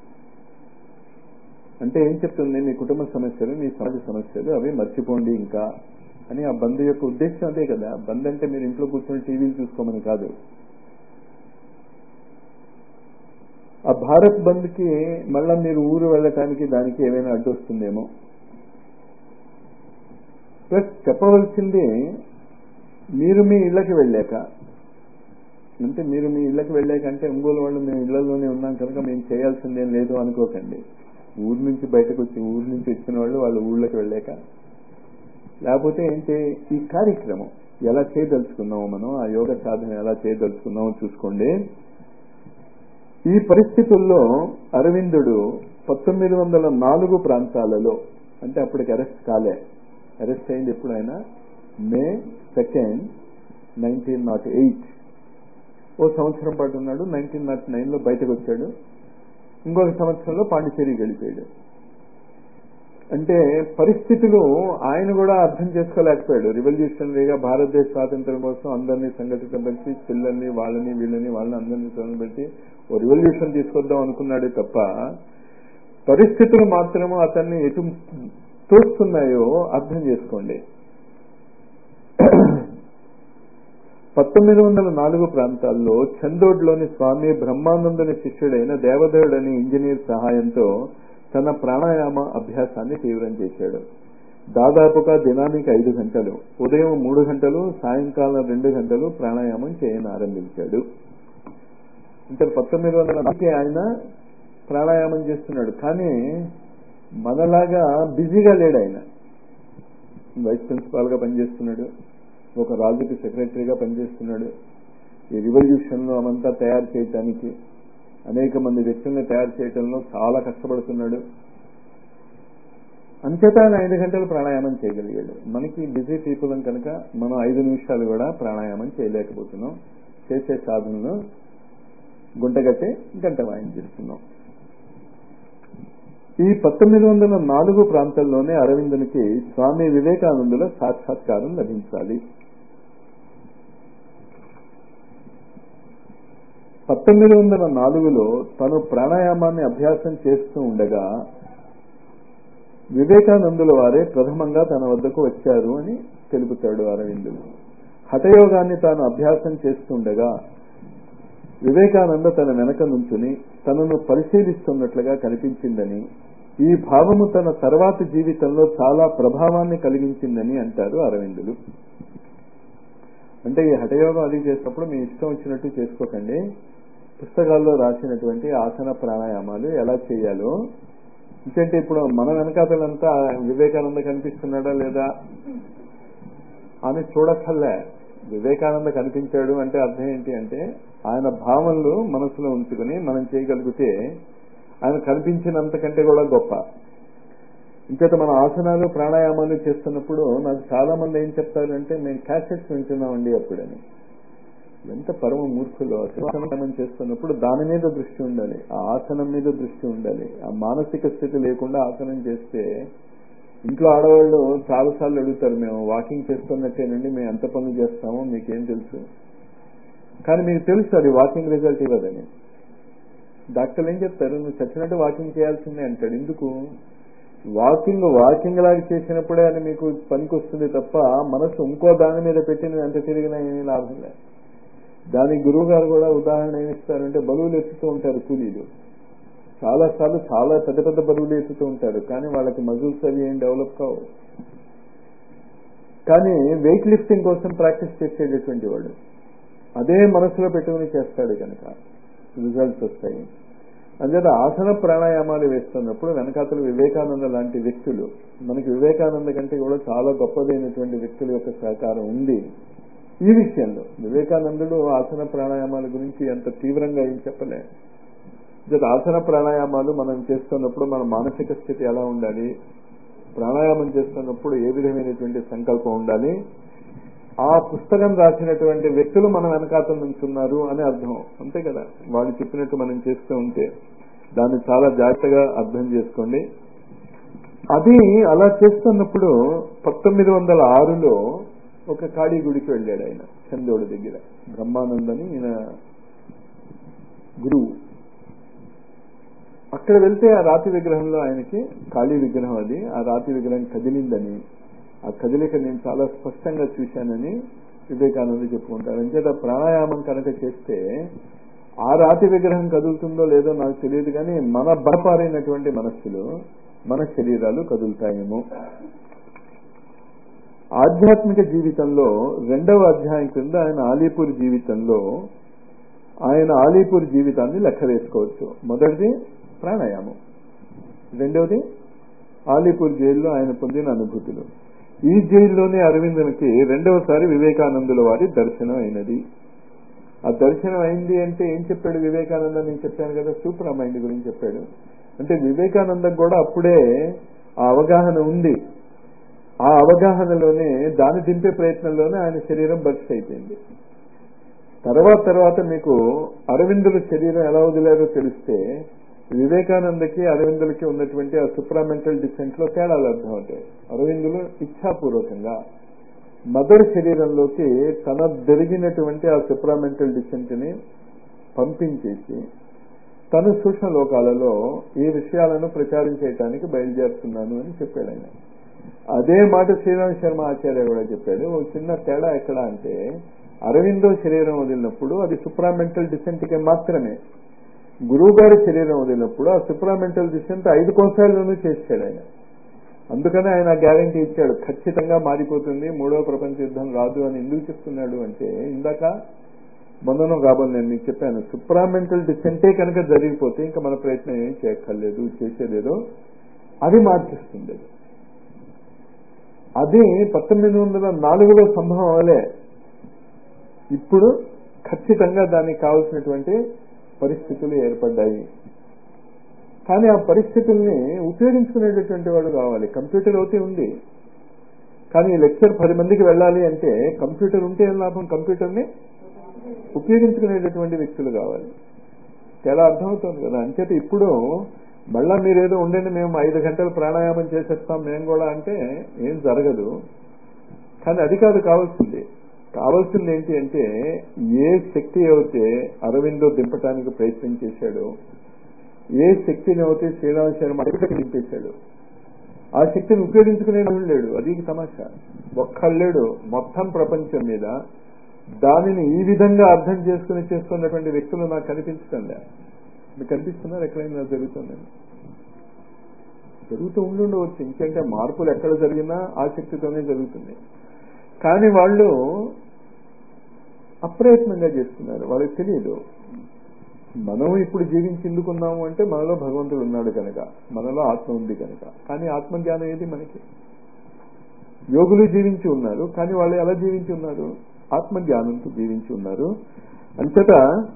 అంటే ఏం చెప్తుంది మీ కుటుంబ సమస్యలు మీ సమాజ సమస్యలు అవి మర్చిపోండి ఇంకా అని ఆ బంద్ యొక్క ఉద్దేశం అదే కదా బంద్ అంటే మీరు ఇంట్లో కూర్చొని టీవీలు చూసుకోమని కాదు ఆ భారత్ బంద్ కి మళ్ళా మీరు ఊరు వెళ్ళటానికి దానికి ఏమైనా అడ్డు వస్తుందేమో ప్లస్ చెప్పవలసింది మీరు మీ ఇళ్ళకి వెళ్ళాక అంటే మీరు మీ ఇళ్ళకి వెళ్ళాక అంటే ఒంగోలు వాళ్ళు మేము ఇళ్లలోనే ఉన్నాం కనుక మేము చేయాల్సిందేం లేదు అనుకోకండి ఊరు నుంచి బయటకు వచ్చి ఊరు నుంచి వచ్చిన వాళ్ళు వాళ్ళ ఊళ్ళకి వెళ్ళాక లేకపోతే ఏంటి ఈ కార్యక్రమం ఎలా చేయదలుచుకున్నామో మనం ఆ యోగ సాధన ఎలా చేయదలుచుకున్నామో చూసుకోండి ఈ పరిస్థితుల్లో అరవిందుడు పంతొమ్మిది వందల నాలుగు ప్రాంతాలలో అంటే అప్పటికి అరెస్ట్ కాలే అరెస్ట్ అయింది ఎప్పుడైనా May second nineteen nought eight ఓ సంవత్సరం పాటు ఉన్నాడు నైన్టీన్ నాట్ నైన్లో బయటకు వచ్చాడు ఇంకొక సంవత్సరంలో పాండిచేరికి వెళ్ళిపోయాడు అంటే పరిస్థితులు ఆయన కూడా అర్థం చేసుకోలేకపోయాడు రివల్యూషనరీగా భారతదేశ స్వాతంత్రం కోసం అందరినీ సంఘటితపరిచి పిల్లల్ని వాళ్ళని వీళ్ళని వాళ్ళని అందరినీ పెట్టి ఓ రివల్యూషన్ తీసుకొద్దాం అనుకున్నాడే తప్ప పరిస్థితులు మాత్రము అతన్ని ఎటు తోస్తున్నాయో అర్థం చేసుకోండి పంతొమ్మిది వందల నాలుగు ప్రాంతాల్లో చందోడ్లోని స్వామి బ్రహ్మానందుని శిష్యుడైన దేవదేవుడని ఇంజనీర్ సహాయంతో తన ప్రాణాయామ అభ్యాసాన్ని తీవ్రం చేశాడు దాదాపుగా దినానికి ఐదు గంటలు ఉదయం మూడు గంటలు సాయంకాలం రెండు గంటలు ప్రాణాయామం చేయని ఆరంభించాడు అంటే పంతొమ్మిది వందల నాలుగు ఆయన ప్రాణాయామం చేస్తున్నాడు కానీ మనలాగా బిజీగా లేడు ఆయన వైస్ ప్రిన్సిపాల్ గా పనిచేస్తున్నాడు ఒక రాజుకి సెక్రటరీగా పనిచేస్తున్నాడు ఈ రివల్యూషన్ లో అవంతా తయారు చేయటానికి అనేక మంది వ్యక్తుల్ని తయారు చేయడంలో చాలా కష్టపడుతున్నాడు అంచేత ఆయన ఐదు గంటలు ప్రాణాయామం చేయగలిగాడు మనకి బిజీ పీపుల్ కనుక మనం ఐదు నిమిషాలు కూడా ప్రాణాయామం చేయలేకపోతున్నాం చేసే సాధనలు గుంటగట్టి గంట వాయించేస్తున్నాం ఈ పంతొమ్మిది వందల నాలుగు ప్రాంతంలోనే అరవిందునికి స్వామి వివేకానందుల సాక్షాత్కారం లభించాలి పంతొమ్మిది వందల నాలుగులో తను ప్రాణాయామాన్ని అభ్యాసం చేస్తూ ఉండగా వివేకానందుల వారే ప్రథమంగా తన వద్దకు వచ్చారు అని తెలుపుతాడు అరవిందుడు హఠయోగాన్ని తాను అభ్యాసం చేస్తుండగా వివేకానంద తన వెనక నుంచుని తనను పరిశీలిస్తున్నట్లుగా కనిపించిందని ఈ భావము తన తర్వాత జీవితంలో చాలా ప్రభావాన్ని కలిగించిందని అంటారు అరవిందులు అంటే ఈ హఠయోగం అది చేసినప్పుడు మీ ఇష్టం వచ్చినట్టు చేసుకోకండి పుస్తకాల్లో రాసినటువంటి ఆసన ప్రాణాయామాలు ఎలా చేయాలో ఎందుకంటే ఇప్పుడు మన వెనకాతలంతా వివేకానంద కనిపిస్తున్నాడా లేదా అని చూడక్కర్లే వివేకానంద కనిపించాడు అంటే అర్థం ఏంటి అంటే ఆయన భావనలు మనసులో ఉంచుకుని మనం చేయగలిగితే ఆయన కనిపించినంతకంటే కూడా గొప్ప ఇంకైతే మన ఆసనాలు ప్రాణాయామాలు చేస్తున్నప్పుడు నాకు చాలా మంది ఏం చెప్తారంటే మేము క్యాసెట్స్ వింటున్నామండి అప్పుడని ఎంత పరమ మూర్ఖులు ఆసనం చేస్తున్నప్పుడు దాని మీద దృష్టి ఉండాలి ఆ ఆసనం మీద దృష్టి ఉండాలి ఆ మానసిక స్థితి లేకుండా ఆసనం చేస్తే ఇంట్లో ఆడవాళ్ళు చాలాసార్లు అడుగుతారు మేము వాకింగ్ చేస్తున్నట్టేనండి మేము ఎంత పనులు చేస్తామో మీకేం తెలుసు కానీ మీకు తెలుసు అది వాకింగ్ రిజల్ట్ ఇవ్వదని డాక్టర్లు ఏం చెప్తారు నువ్వు చచ్చినట్టు వాకింగ్ చేయాల్సిందే అంటాడు ఎందుకు వాకింగ్ వాకింగ్ లాగా చేసినప్పుడే అది మీకు పనికి వస్తుంది తప్ప మనసు ఇంకో దాని మీద పెట్టి నువ్వు ఎంత తిరిగినా ఏమీ లాభం లేదు దానికి గురువు గారు కూడా ఉదాహరణ ఏమిస్తారంటే బరువులు ఎత్తుతూ ఉంటారు కూలీలు చాలా సార్లు చాలా పెద్ద పెద్ద బరువులు ఎత్తుతూ ఉంటారు కానీ వాళ్ళకి మజిల్స్ అవి ఏం డెవలప్ కావు కానీ వెయిట్ లిఫ్టింగ్ కోసం ప్రాక్టీస్ చేసేటటువంటి వాడు అదే మనసులో పెట్టుకుని చేస్తాడు కనుక రిజల్ట్స్ వస్తాయి అంచేత ఆసన ప్రాణాయామాలు వేస్తున్నప్పుడు వెనకాతలు వివేకానంద లాంటి వ్యక్తులు మనకి వివేకానంద కంటే కూడా చాలా గొప్పదైనటువంటి వ్యక్తుల యొక్క సహకారం ఉంది ఈ విషయంలో వివేకానందుడు ఆసన ప్రాణాయామాల గురించి అంత తీవ్రంగా ఏం చెప్పలే ఆసన ప్రాణాయామాలు మనం చేస్తున్నప్పుడు మన మానసిక స్థితి ఎలా ఉండాలి ప్రాణాయామం చేస్తున్నప్పుడు ఏ విధమైనటువంటి సంకల్పం ఉండాలి ఆ పుస్తకం రాసినటువంటి వ్యక్తులు మన వెనకాతల నుంచున్నారు అని అర్థం అంతే కదా వాళ్ళు చెప్పినట్టు మనం చేస్తూ ఉంటే దాన్ని చాలా జాగ్రత్తగా అర్థం చేసుకోండి అది అలా చేస్తున్నప్పుడు పంతొమ్మిది వందల ఆరులో ఒక కాళీ గుడికి వెళ్ళాడు ఆయన చందోడు దగ్గర బ్రహ్మానందని ఈయన గురువు అక్కడ వెళ్తే ఆ రాతి విగ్రహంలో ఆయనకి ఖాళీ విగ్రహం అది ఆ రాతి విగ్రహం కదిలిందని ఆ కదలిక నేను చాలా స్పష్టంగా చూశానని వివేకానంద చెప్పుకుంటారు అంచేత ప్రాణాయామం కనుక చేస్తే ఆ రాతి విగ్రహం కదులుతుందో లేదో నాకు తెలియదు కానీ మన బలపారైనటువంటి మనస్సులు మన శరీరాలు కదులుతాయేమో ఆధ్యాత్మిక జీవితంలో రెండవ అధ్యాయం కింద ఆయన ఆలీపూర్ జీవితంలో ఆయన ఆలీపూర్ జీవితాన్ని లెక్క వేసుకోవచ్చు మొదటిది ప్రాణాయామం రెండవది ఆలీపూర్ జైల్లో ఆయన పొందిన అనుభూతులు ఈ జైల్లోనే అరవిందునికి రెండవసారి వివేకానందుల వారి దర్శనం అయినది ఆ దర్శనం అయింది అంటే ఏం చెప్పాడు వివేకానంద నేను చెప్పాను కదా సూపర్ మైండ్ గురించి చెప్పాడు అంటే వివేకానందకు కూడా అప్పుడే ఆ అవగాహన ఉంది ఆ అవగాహనలోనే దాన్ని దింపే ప్రయత్నంలోనే ఆయన శరీరం బర్స్ట్ అయిపోయింది తర్వాత తర్వాత మీకు అరవిందుల శరీరం ఎలా వదిలారో తెలిస్తే వివేకానందకి అరవిందులకి ఉన్నటువంటి ఆ సుప్రామెంటల్ డిసెంట్ లో తేడాలు అర్థమవుతాయి అరవిందులు ఇచ్ఛాపూర్వకంగా మదర్ శరీరంలోకి తన జరిగినటువంటి ఆ సుప్రామెంటల్ డిసెంట్ ని పంపించేసి తను సూక్ష్మ లోకాలలో ఈ విషయాలను ప్రచారం చేయడానికి బయలుదేరుతున్నాను అని చెప్పాడు ఆయన అదే మాట శ్రీరామ్ శర్మ ఆచార్య కూడా చెప్పాడు ఒక చిన్న తేడా ఎక్కడ అంటే అరవిందో శరీరం వదిలినప్పుడు అది సుప్రామెంటల్ డిసెంట్కి మాత్రమే గురువు గారి శరీరం వదిలినప్పుడు ఆ సుప్రామెంటల్ డిసెంట్ ఐదు కోశాల్లోనూ చేశాడు ఆయన అందుకనే ఆయన గ్యారంటీ ఇచ్చాడు ఖచ్చితంగా మారిపోతుంది మూడవ ప్రపంచ యుద్ధం రాదు అని ఎందుకు చెప్తున్నాడు అంటే ఇందాక మొన్ననో కాబోలు నేను మీకు చెప్పాను సుప్రామెంటల్ డిసెంటే కనుక జరిగిపోతే ఇంకా మన ప్రయత్నం ఏం చేయక్కర్లేదు చేసేదేదో అది మార్చిస్తుంది అది పంతొమ్మిది వందల నాలుగులో సంభవం అవలే ఇప్పుడు ఖచ్చితంగా దానికి కావలసినటువంటి పరిస్థితులు ఏర్పడ్డాయి కానీ ఆ పరిస్థితుల్ని ఉపయోగించుకునేటటువంటి వాడు కావాలి కంప్యూటర్ అయితే ఉంది కానీ ఈ లెక్చర్ పది మందికి వెళ్ళాలి అంటే కంప్యూటర్ ఉంటే ఏం లాభం కంప్యూటర్ని ఉపయోగించుకునేటటువంటి వ్యక్తులు కావాలి చాలా అర్థమవుతుంది కదా అంచేత ఇప్పుడు మళ్ళా మీరేదో ఉండండి మేము ఐదు గంటలు ప్రాణాయామం చేసేస్తాం మేము కూడా అంటే ఏం జరగదు కానీ అది కాదు కావాల్సింది కావాల్సింది ఏంటి అంటే ఏ శక్తి అయితే అరవిందో దింపడానికి ప్రయత్నం చేశాడో ఏ శక్తిని అయితే శ్రీరామ శర్మ అడిగకి దింపేశాడు ఆ శక్తిని ఉపయోగించుకునే లేడు అది తమాషా ఒక్కళ్ళేడు మొత్తం ప్రపంచం మీద దానిని ఈ విధంగా అర్థం చేసుకుని చేస్తున్నటువంటి వ్యక్తులు నాకు కనిపించడం లే మీకు కనిపిస్తున్నారు ఎక్కడైనా జరుగుతుందని జరుగుతూ ఉండుండవచ్చు ఇంకంటే మార్పులు ఎక్కడ జరిగినా ఆ శక్తితోనే జరుగుతుంది కానీ వాళ్ళు అప్రయత్నంగా చేస్తున్నారు వాళ్ళకి తెలియదు మనం ఇప్పుడు జీవించిందుకున్నాము అంటే మనలో భగవంతుడు ఉన్నాడు కనుక మనలో ఆత్మ ఉంది కనుక కానీ ఆత్మజ్ఞానం ఏది మనకి యోగులు జీవించి ఉన్నారు కానీ వాళ్ళు ఎలా జీవించి ఉన్నారు ఆత్మజ్ఞానంతో జీవించి ఉన్నారు అంతట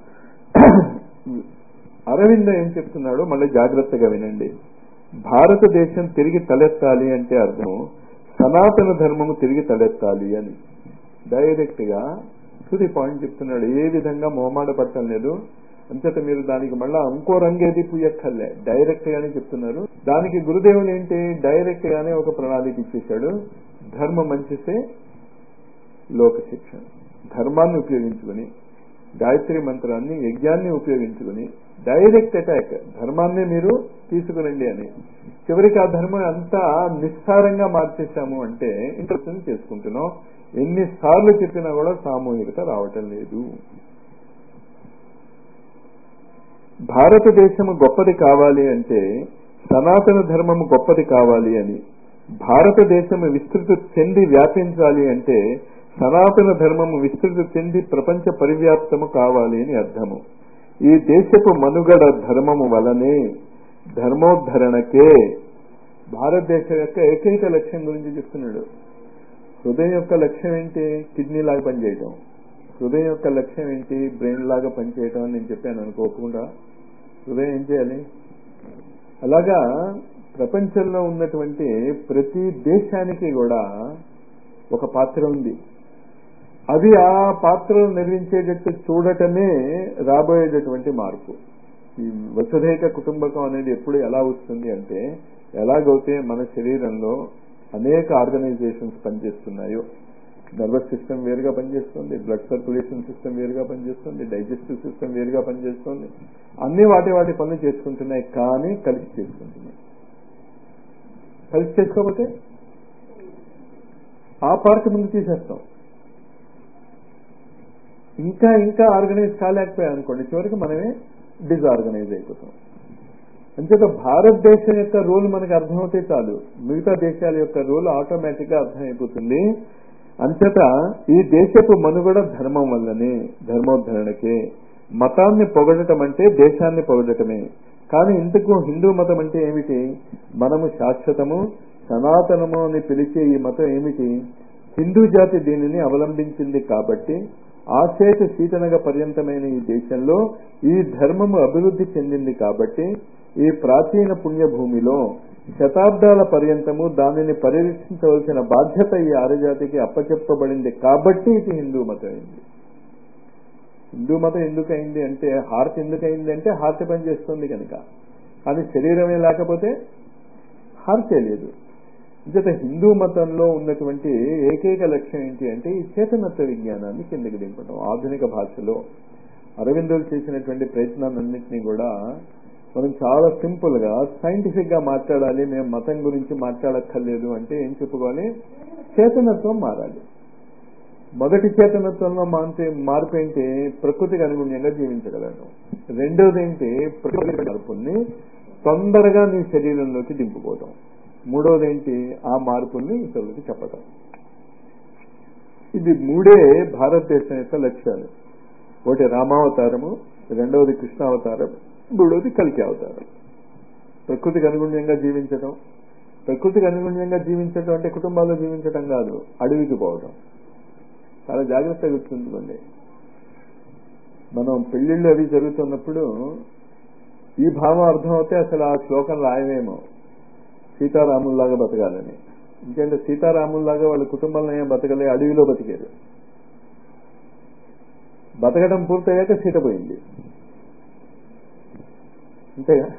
అరవింద ఏం చెప్తున్నాడో మళ్ళీ జాగ్రత్తగా వినండి భారతదేశం తిరిగి తలెత్తాలి అంటే అర్థం సనాతన ధర్మము తిరిగి తలెత్తాలి అని డైరెక్ట్ గా తుది పాయింట్ చెప్తున్నాడు ఏ విధంగా మొహమాట పట్టం లేదు అంతట మీరు దానికి మళ్ళా ఇంకో రంగేది పుయ్యక్కర్లే డైరెక్ట్ గానే చెప్తున్నారు దానికి గురుదేవులు ఏంటి డైరెక్ట్ గానే ఒక ప్రణాళిక ఇచ్చేశాడు ధర్మ మంచిసే లోక శిక్షణ ధర్మాన్ని ఉపయోగించుకుని గాయత్రి మంత్రాన్ని యజ్ఞాన్ని ఉపయోగించుకుని డైరెక్ట్ అటాక్ ధర్మాన్ని మీరు తీసుకురండి అని చివరికి ఆ ధర్మం అంతా నిస్సారంగా మార్చేశాము అంటే ఇంట్రెస్ట్ చేసుకుంటున్నాం ఎన్నిసార్లు చెప్పినా కూడా సామూహికత రావటం లేదు భారతదేశము గొప్పది కావాలి అంటే సనాతన ధర్మము గొప్పది కావాలి అని భారతదేశము విస్తృత చెంది వ్యాపించాలి అంటే సనాతన ధర్మము విస్తృత చెంది ప్రపంచ పరివ్యాప్తము కావాలి అని అర్థము ఈ దేశపు మనుగడ ధర్మము వలనే ధర్మోద్ధరణకే భారతదేశం యొక్క ఏకైక లక్ష్యం గురించి చెప్తున్నాడు హృదయం యొక్క లక్ష్యం ఏంటి కిడ్నీ లాగా పనిచేయటం హృదయం యొక్క లక్ష్యం ఏంటి బ్రెయిన్ లాగా పనిచేయటం అని నేను చెప్పాను అనుకోకుండా హృదయం ఏం చేయాలి అలాగా ప్రపంచంలో ఉన్నటువంటి ప్రతి దేశానికి కూడా ఒక పాత్ర ఉంది అది ఆ పాత్రలు నిర్మించేటట్టు చూడటమే రాబోయేటటువంటి మార్పు ఈ వసుధైక కుటుంబకం అనేది ఎప్పుడు ఎలా వస్తుంది అంటే ఎలాగైతే మన శరీరంలో అనేక ఆర్గనైజేషన్స్ పనిచేస్తున్నాయో నర్వస్ సిస్టమ్ వేరుగా పనిచేస్తుంది బ్లడ్ సర్క్యులేషన్ సిస్టమ్ వేరుగా పనిచేస్తుంది డైజెస్టివ్ సిస్టమ్ వేరుగా పనిచేస్తుంది అన్ని వాటి వాటి పనులు చేసుకుంటున్నాయి కానీ కలిసి చేసుకుంటున్నాయి కలిసి చేసుకోకపోతే ఆ పార్ట్ ముందు తీసేస్తాం ఇంకా ఇంకా ఆర్గనైజ్ కాలేకపోయాం అనుకోండి చివరికి మనమే డిజార్గనైజ్ అయిపోతాం అంచేత భారతదేశం యొక్క రోల్ మనకు అర్థమవుతే చాలు మిగతా దేశాల యొక్క రోల్ ఆటోమేటిక్ గా అర్థమైపోతుంది అంచేత ఈ దేశపు మనుగడ ధర్మం వల్లనే ధర్మోద్ధరణకే మతాన్ని పొగడటం అంటే దేశాన్ని పొగడటమే కానీ ఇంతకు హిందూ మతం అంటే ఏమిటి మనము శాశ్వతము సనాతనము అని పిలిచే ఈ మతం ఏమిటి హిందూ జాతి దీనిని అవలంబించింది కాబట్టి ఆశేష శీతనగ పర్యంతమైన ఈ దేశంలో ఈ ధర్మము అభివృద్ధి చెందింది కాబట్టి ఈ ప్రాచీన పుణ్యభూమిలో శతాబ్దాల పర్యంతము దానిని పరిరక్షించవలసిన బాధ్యత ఈ ఆరజాతికి అప్పచెప్పబడింది కాబట్టి ఇది హిందూ మతం అయింది హిందూ మతం ఎందుకు అయింది అంటే హార్ట్ ఎందుకు అయింది అంటే హార్ట్ పని చేస్తుంది కనుక కానీ శరీరమే లేకపోతే హార్టే లేదు ఇంకత హిందూ మతంలో ఉన్నటువంటి ఏకైక లక్ష్యం ఏంటి అంటే ఈ చేతనత్వ విజ్ఞానాన్ని కిందకి దింపడం ఆధునిక భాషలో అరవిందులు చేసినటువంటి ప్రయత్నాలన్నింటినీ కూడా మనం చాలా సింపుల్ గా సైంటిఫిక్ గా మాట్లాడాలి మేము మతం గురించి మాట్లాడక్కర్లేదు అంటే ఏం చెప్పుకోవాలి చేతనత్వం మారాలి మొదటి చేతనత్వంలో మాంతే మార్పు ఏంటి ప్రకృతికి అనుగుణ్యంగా జీవించగలను రెండోది ఏంటి ప్రకృతి మార్పుల్ని తొందరగా నీ శరీరంలోకి దింపుకోవటం మూడోది ఏంటి ఆ మార్పుల్ని ఇతరులకి చెప్పటం ఇది మూడే భారతదేశం యొక్క లక్ష్యాలు ఒకటి రామావతారము రెండవది కృష్ణావతారం మూడవది కలికి అవతారం ప్రకృతికి అనుగుణ్యంగా జీవించటం ప్రకృతికి అనుగుణ్యంగా జీవించటం అంటే కుటుంబాల్లో జీవించటం కాదు అడవికి పోవటం చాలా జాగ్రత్తగా గుర్తుంచుకోండి మనం పెళ్లిళ్ళు అవి జరుగుతున్నప్పుడు ఈ భావం అర్థమవుతే అసలు ఆ శ్లోకం రాయమేమో సీతారాముల్లాగా బతకాలని ఎందుకంటే సీతారాముల్లాగా వాళ్ళ కుటుంబంలో ఏం బతకలే అడవిలో బతికారు బతకడం పూర్తయ్యాక సీత పోయింది అంతేగా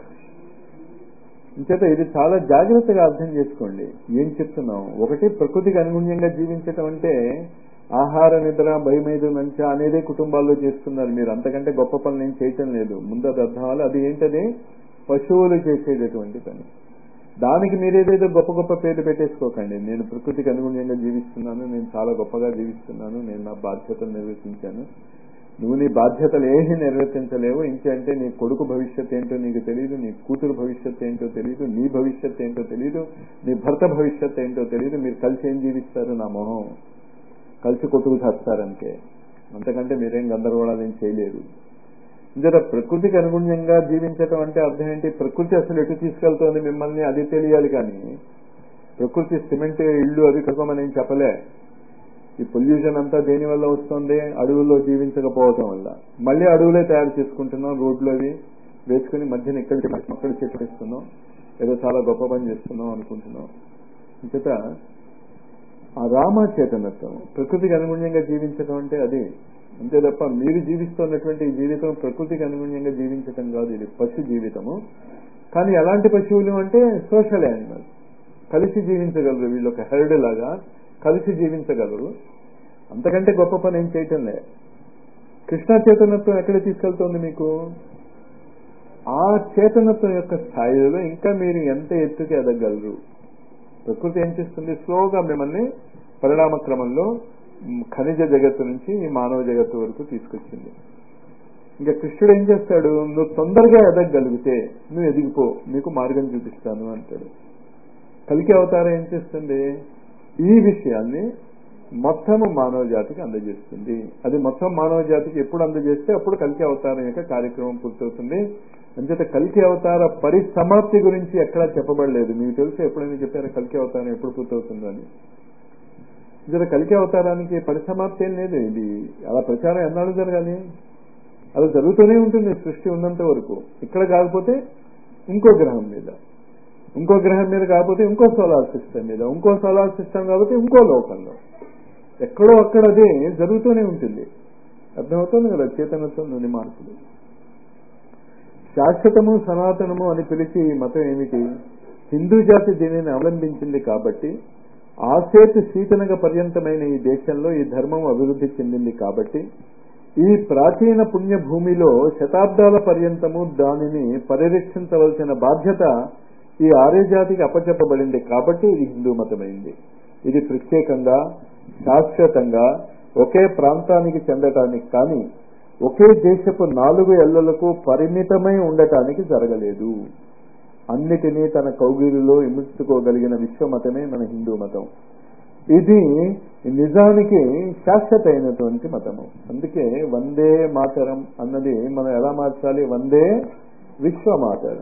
ఇంచేత ఇది చాలా జాగ్రత్తగా అర్థం చేసుకోండి ఏం చెప్తున్నాం ఒకటి ప్రకృతికి అనుగుణ్యంగా జీవించటం అంటే ఆహార నిద్ర భయమైదు మంచ అనేదే కుటుంబాల్లో చేస్తున్నారు మీరు అంతకంటే గొప్ప పనులు ఏం చేయటం లేదు ముందు అది అర్థం అవ్వాలి అది ఏంటది పశువులు చేసేటటువంటి పని దానికి మీరేదేదో గొప్ప గొప్ప పేర్లు పెట్టేసుకోకండి నేను ప్రకృతికి అనుగుణ్యంగా జీవిస్తున్నాను నేను చాలా గొప్పగా జీవిస్తున్నాను నేను నా బాధ్యతలు నిర్వర్తించాను నువ్వు నీ బాధ్యతలు ఏమీ నిర్వర్తించలేవు ఇంకంటే నీ కొడుకు భవిష్యత్ ఏంటో నీకు తెలియదు నీ కూతురు భవిష్యత్ ఏంటో తెలియదు నీ భవిష్యత్ ఏంటో తెలియదు నీ భర్త భవిష్యత్ ఏంటో తెలియదు మీరు కలిసి ఏం జీవిస్తారు నా మొహం కలిసి కొట్టుకు చేస్తారంటే అంతకంటే మీరేం గందరగోళాలు ఏం చేయలేరు ఇంత ప్రకృతికి అనుగుణ్యంగా జీవించటం అంటే అర్థం ఏంటి ప్రకృతి అసలు ఎటు తీసుకెళ్తోంది మిమ్మల్ని అది తెలియాలి కానీ ప్రకృతి సిమెంట్ ఇల్లు అవి కనుకోమని ఏం చెప్పలే ఈ పొల్యూషన్ అంతా దేని వల్ల వస్తుంది అడవుల్లో జీవించకపోవటం వల్ల మళ్ళీ అడవులే తయారు చేసుకుంటున్నాం రోడ్లు అవి వేసుకుని మధ్యన ఇక్కడ అక్కడ చెట్లు వేస్తున్నాం ఏదో చాలా గొప్ప పని చేస్తున్నాం అనుకుంటున్నాం ఇంకట ఆ రామ చేతనత్వం ప్రకృతికి అనుగుణ్యంగా జీవించడం అంటే అది అంతే తప్ప మీరు జీవిస్తున్నటువంటి ఈ జీవితం ప్రకృతికి అనుగుణ్యంగా జీవించటం కాదు ఇది పశు జీవితము కానీ ఎలాంటి పశువులు అంటే సోషల్ యానిమల్ కలిసి జీవించగలరు వీళ్ళు ఒక హెర్డ్ లాగా కలిసి జీవించగలరు అంతకంటే గొప్ప పని ఏం చేయటం లే కృష్ణ చేతనత్వం ఎక్కడ తీసుకెళ్తోంది మీకు ఆ చేతనత్వం యొక్క స్థాయిలో ఇంకా మీరు ఎంత ఎత్తుకి ఎదగలరు ప్రకృతి ఏం చేస్తుంది స్లోగా మిమ్మల్ని పరిణామ క్రమంలో ఖనిజ జగత్తు నుంచి ఈ మానవ జగత్తు వరకు తీసుకొచ్చింది ఇంకా కృష్ణుడు ఏం చేస్తాడు నువ్వు తొందరగా ఎదగగలిగితే నువ్వు ఎదిగిపో నీకు మార్గం చూపిస్తాను అంటాడు కలికి అవతారం ఏం చేస్తుంది ఈ విషయాన్ని మొత్తము మానవ జాతికి అందజేస్తుంది అది మొత్తం మానవ జాతికి ఎప్పుడు అందజేస్తే అప్పుడు కలికి అవతారం యొక్క కార్యక్రమం పూర్తవుతుంది అంచేత కలికి అవతార పరిసమాప్తి గురించి ఎక్కడా చెప్పబడలేదు మీకు తెలుసు ఎప్పుడైనా చెప్పారు కలికి అవతారం ఎప్పుడు పూర్తవుతుందో అని జర కలికి అవతారానికి పరిసమాప్తి ఏం లేదు ఇది అలా ప్రచారం ఎన్నాళ్ళు జరగాలి అది జరుగుతూనే ఉంటుంది సృష్టి ఉన్నంత వరకు ఇక్కడ కాకపోతే ఇంకో గ్రహం మీద ఇంకో గ్రహం మీద కాకపోతే ఇంకో సోలార్ సిస్టమ్ మీద ఇంకో సోలార్ సిస్టమ్ కాకపోతే ఇంకో లోకంలో ఎక్కడో అక్కడ అదే జరుగుతూనే ఉంటుంది అర్థమవుతుంది కదా చేతనత్వంలోని మార్పులు శాశ్వతము సనాతనము అని పిలిచి ఈ మతం ఏమిటి హిందూ జాతి దీనిని అవలంబించింది కాబట్టి ఆసేతు శీతనగ పర్యంతమైన ఈ దేశంలో ఈ ధర్మం అభివృద్ధి చెందింది కాబట్టి ఈ ప్రాచీన పుణ్య భూమిలో శతాబ్దాల పర్యంతము దానిని పరిరక్షించవలసిన బాధ్యత ఈ ఆర్య జాతికి అప్పచెప్పబడింది కాబట్టి ఇది హిందూ మతమైంది ఇది ప్రత్యేకంగా శాశ్వతంగా ఒకే ప్రాంతానికి చెందటానికి కానీ ఒకే దేశపు నాలుగు ఎల్లలకు పరిమితమై ఉండటానికి జరగలేదు అన్నిటినీ తన కౌగిలిలో ఇముడ్చుకోగలిగిన విశ్వమతమే మన హిందూ మతం ఇది నిజానికి శాశ్వత అయినటువంటి మతము అందుకే వందే మాతరం అన్నది మనం ఎలా మార్చాలి వందే విశ్వమాతరం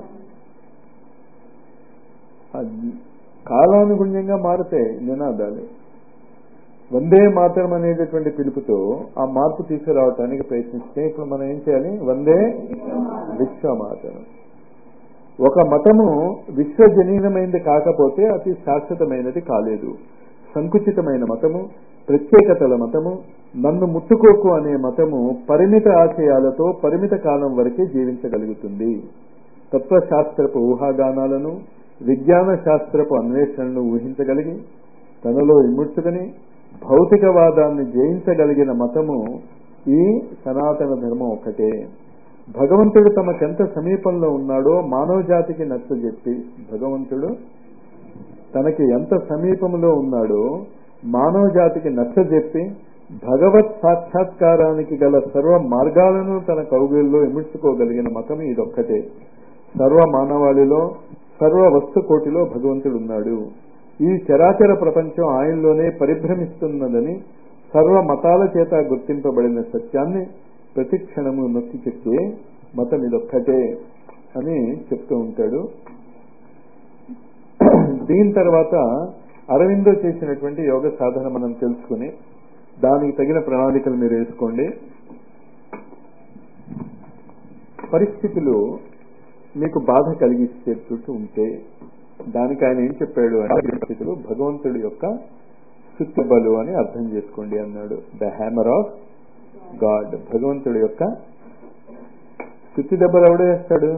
కాలానుగుణ్యంగా మారుతాయి నినాదాలు వందే మాతరం అనేటటువంటి పిలుపుతో ఆ మార్పు తీసుకురావటానికి ప్రయత్నిస్తే ఇప్పుడు మనం ఏం చేయాలి వందే విశ్వమాతరం ఒక మతము విశ్వజనీనమైనది కాకపోతే అతి శాశ్వతమైనది కాలేదు సంకుచితమైన మతము ప్రత్యేకతల మతము నన్ను ముట్టుకోకు అనే మతము పరిమిత ఆశయాలతో పరిమిత కాలం వరకే జీవించగలుగుతుంది తత్వశాస్త్రపు ఊహాగానాలను విజ్ఞాన శాస్త్రపు అన్వేషణను ఊహించగలిగి తనలో ఇముడ్చుకుని భౌతికవాదాన్ని జయించగలిగిన మతము ఈ సనాతన ధర్మం ఒకటే భగవంతుడు తమకెంత సమీపంలో ఉన్నాడో మానవ జాతికి నచ్చజెప్పి భగవంతుడు తనకి ఎంత సమీపంలో ఉన్నాడో మానవ జాతికి నచ్చజెప్పి భగవత్ సాక్షాత్కారానికి గల సర్వ మార్గాలను తన కౌగిల్లో ఇముడ్చుకోగలిగిన మతం ఇదొక్కటే సర్వ మానవాళిలో సర్వ వస్తు కోటిలో భగవంతుడు ఉన్నాడు ఈ చరాచర ప్రపంచం ఆయనలోనే పరిభ్రమిస్తున్నదని సర్వ మతాల చేత గుర్తింపబడిన సత్యాన్ని ప్రతి క్షణము నొక్కి చెప్పే మతం ఇదొక్కటే అని చెప్తూ ఉంటాడు దీని తర్వాత అరవిందో చేసినటువంటి యోగ సాధన మనం తెలుసుకుని దానికి తగిన ప్రణాళికలు మీరు వేసుకోండి పరిస్థితులు మీకు బాధ కలిగిస్తూ ఉంటే దానికి ఆయన ఏం చెప్పాడు అంటే పరిస్థితులు భగవంతుడి యొక్క సుత్తిబలు అని అర్థం చేసుకోండి అన్నాడు ద హ్యామర్ ఆఫ్ గాడ్ భగవంతుడి యొక్క సుత్తి దెబ్బలు ఎవడు వేస్తాడు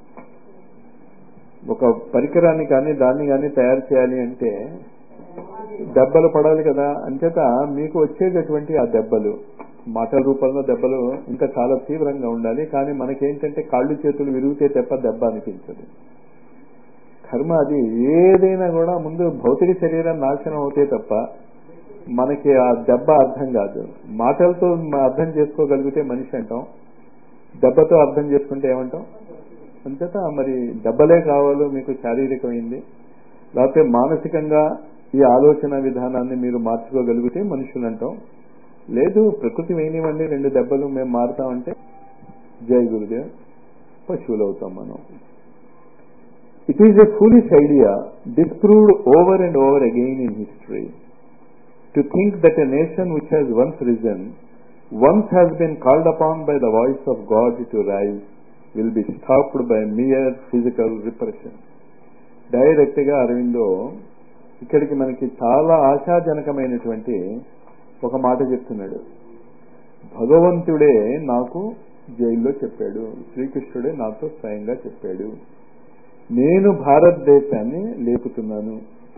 ఒక పరికరాన్ని కానీ దాన్ని కానీ తయారు చేయాలి అంటే దెబ్బలు పడాలి కదా అంచేత మీకు వచ్చేటటువంటి ఆ దెబ్బలు మాటల రూపంలో దెబ్బలు ఇంకా చాలా తీవ్రంగా ఉండాలి కానీ మనకేంటంటే కాళ్ళు చేతులు విరిగితే తప్ప దెబ్బ అనిపించదు కర్మ అది ఏదైనా కూడా ముందు భౌతిక శరీరం నాశనం అవుతే తప్ప మనకి ఆ దెబ్బ అర్థం కాదు మాటలతో అర్థం చేసుకోగలిగితే మనిషి అంటాం దెబ్బతో అర్థం చేసుకుంటే ఏమంటాం అంతేత మరి దెబ్బలే కావాలో మీకు శారీరకమైంది లేకపోతే మానసికంగా ఈ ఆలోచన విధానాన్ని మీరు మార్చుకోగలిగితే మనుషులు అంటాం లేదు ప్రకృతి వేయనివ్వండి రెండు దెబ్బలు మేము మారుతామంటే జై గురుదేవ్ పశువులు అవుతాం మనం it is a foolish idea disproved over and over again in history to think that a nation which has once risen once has been called upon by the voice of God to rise will be stopped by mere physical repression direct గా అరవిందో ఇక్కడికి మనకి చాలా ఆశాజనకమైనటువంటి ఒక మాట చెప్తున్నాడు భగవంతుడే నాకు జైల్లో చెప్పాడు శ్రీకృష్ణుడే నాతో స్వయంగా చెప్పాడు నేను భారతదేశాన్ని లేపుతున్నాను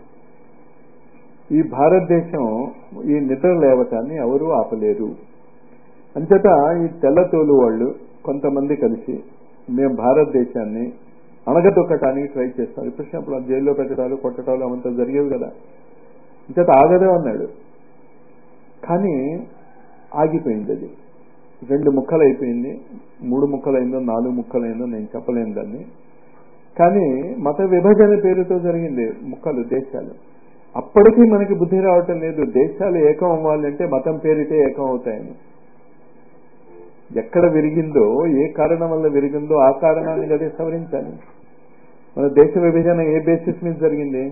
ఈ భారతదేశం ఈ నిద్ర లేవటాన్ని ఎవరూ ఆపలేరు అంతటా ఈ తెల్లతోలు వాళ్ళు కొంతమంది కలిసి మేము భారతదేశాన్ని అణగదొక్కటానికి ట్రై చేస్తాం ఇప్పుడు అప్పుడు జైల్లో పెట్టడాలు కొట్టడాలు అవంతా జరిగేవి కదా ఇంతట ఆగదే అన్నాడు కానీ ఆగిపోయింది అది రెండు ముక్కలు అయిపోయింది మూడు ముక్కలైందో నాలుగు ముక్కలైందో నేను చెప్పలేను దాన్ని కానీ మత విభజన పేరుతో జరిగింది ముక్కలు దేశాలు అప్పటికీ మనకి బుద్ధి రావటం లేదు దేశాలు ఏకం అవ్వాలంటే మతం పేరిటే ఏకం అవుతాయని ఎక్కడ విరిగిందో ఏ కారణం వల్ల విరిగిందో ఆ కారణాన్ని అదే సవరించాలి మన దేశ విభజన ఏ బేసిస్ మీద జరిగింది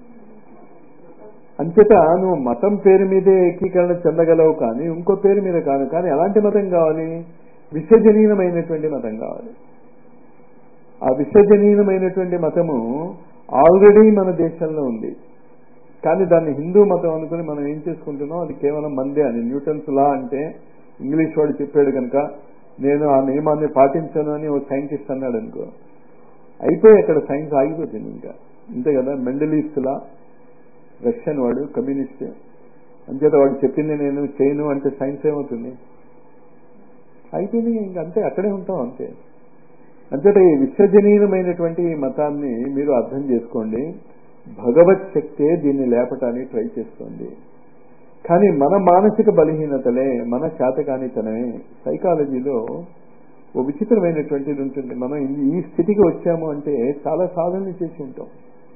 అంచేత నువ్వు మతం పేరు మీదే ఏకీకరణ చెందగలవు కానీ ఇంకో పేరు మీద కాదు కానీ ఎలాంటి మతం కావాలి విశ్వజనీనమైనటువంటి మతం కావాలి ఆ విశ్వజనీనమైనటువంటి మతము ఆల్రెడీ మన దేశంలో ఉంది కానీ దాన్ని హిందూ మతం అనుకుని మనం ఏం చేసుకుంటున్నాం అది కేవలం మందే అని న్యూటన్స్ లా అంటే ఇంగ్లీష్ వాడు చెప్పాడు కనుక నేను ఆ నియమాన్ని పాటించను అని ఓ సైంటిస్ట్ అన్నాడు అనుకో అయిపోయి అక్కడ సైన్స్ ఆగిపోతుంది ఇంకా అంతే కదా మెండలిస్ట్లా రష్యన్ వాడు కమ్యూనిస్ట్ అంచేత వాడు చెప్పింది నేను చేయను అంటే సైన్స్ ఏమవుతుంది అయిపోయింది ఇంక అంతే అక్కడే ఉంటాం అంతే అంతేత ఈ విశ్వజనీయమైనటువంటి ఈ మతాన్ని మీరు అర్థం చేసుకోండి భగవత్ శక్తే దీన్ని లేపటానికి ట్రై చేస్తోంది కానీ మన మానసిక బలహీనతలే మన శాతకానితనమే సైకాలజీలో ఓ విచిత్రమైనటువంటిది ఉంటుంది మనం ఈ స్థితికి వచ్చాము అంటే చాలా సాధనలు చేసి ఉంటాం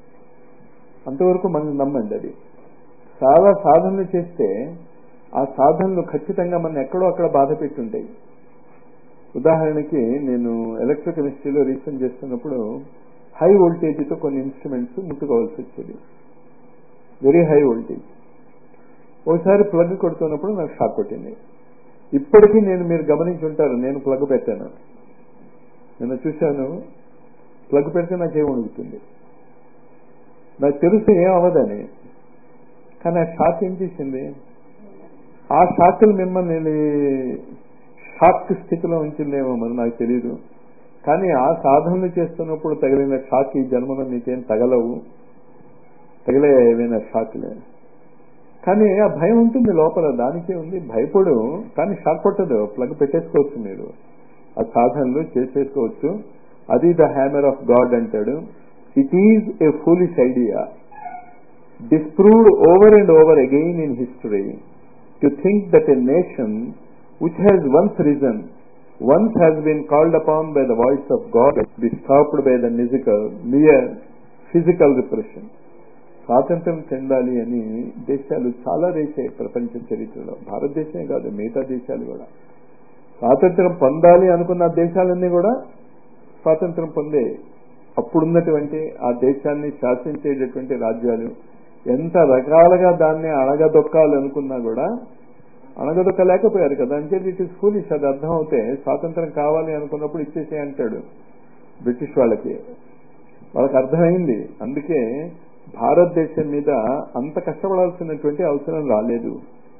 అంతవరకు మనం నమ్మండి అది చాలా సాధనలు చేస్తే ఆ సాధనలు ఖచ్చితంగా మన ఎక్కడో అక్కడ బాధ పెట్టుంటాయి ఉదాహరణకి నేను ఎలక్ట్రోకెమిస్ట్రీలో రీసెర్చ్ చేస్తున్నప్పుడు హై వోల్టేజ్తో కొన్ని ఇన్స్ట్రుమెంట్స్ ముట్టుకోవాల్సి వచ్చేది వెరీ హై వోల్టేజ్ ఒకసారి ప్లగ్ కొడుతున్నప్పుడు నాకు షాక్ కొట్టింది ఇప్పటికీ నేను మీరు గమనించి ఉంటారు నేను ప్లగ్ పెట్టాను నేను చూశాను ప్లగ్ పెడితే నాకేం వణుకుతుంది నాకు తెలుసు ఏం అవ్వదని కానీ ఆ షాక్ ఏం చేసింది ఆ షాక్లు మిమ్మల్ని షాక్ స్థితిలో ఉంచిందేమో మరి నాకు తెలియదు కానీ ఆ సాధనలు చేస్తున్నప్పుడు తగిలిన షాక్ ఈ జన్మలో నీకేం తగలవు తగిలే ఏమైనా షాక్లే కానీ ఆ భయం ఉంటుంది లోపల దానికే ఉంది భయపడు కానీ షాక్ కొట్టదు ప్లగ్ పెట్టేసుకోవచ్చు మీరు ఆ సాధనలు చేసేసుకోవచ్చు అది ద హ్యామర్ ఆఫ్ గాడ్ అంటాడు it is a foolish idea disproved over and over again in history to think that a nation which has once risen, once has been called upon by the voice of God, be stopped by the physical, mere physical repression. స్వాతంత్రం చెందాలి అని దేశాలు చాలా దేశాయి ప్రపంచ చరిత్రలో భారతదేశమే కాదు మిగతా దేశాలు కూడా స్వాతంత్రం పొందాలి అనుకున్న దేశాలన్నీ కూడా స్వాతంత్రం పొందే అప్పుడున్నటువంటి ఆ దేశాన్ని శాసించేటటువంటి రాజ్యాలు ఎంత రకాలుగా దాన్ని అణగదొక్కాలనుకున్నా కూడా అణగదొక్కలేకపోయారు కదా అంటే ఇట్ ఇస్ ఫూలిష్ అది అర్థం అవుతే స్వాతంత్రం కావాలి అనుకున్నప్పుడు ఇచ్చేసే అంటాడు బ్రిటిష్ వాళ్ళకి వాళ్ళకి అర్థమైంది అందుకే భారతదేశం మీద అంత కష్టపడాల్సినటువంటి అవసరం రాలేదు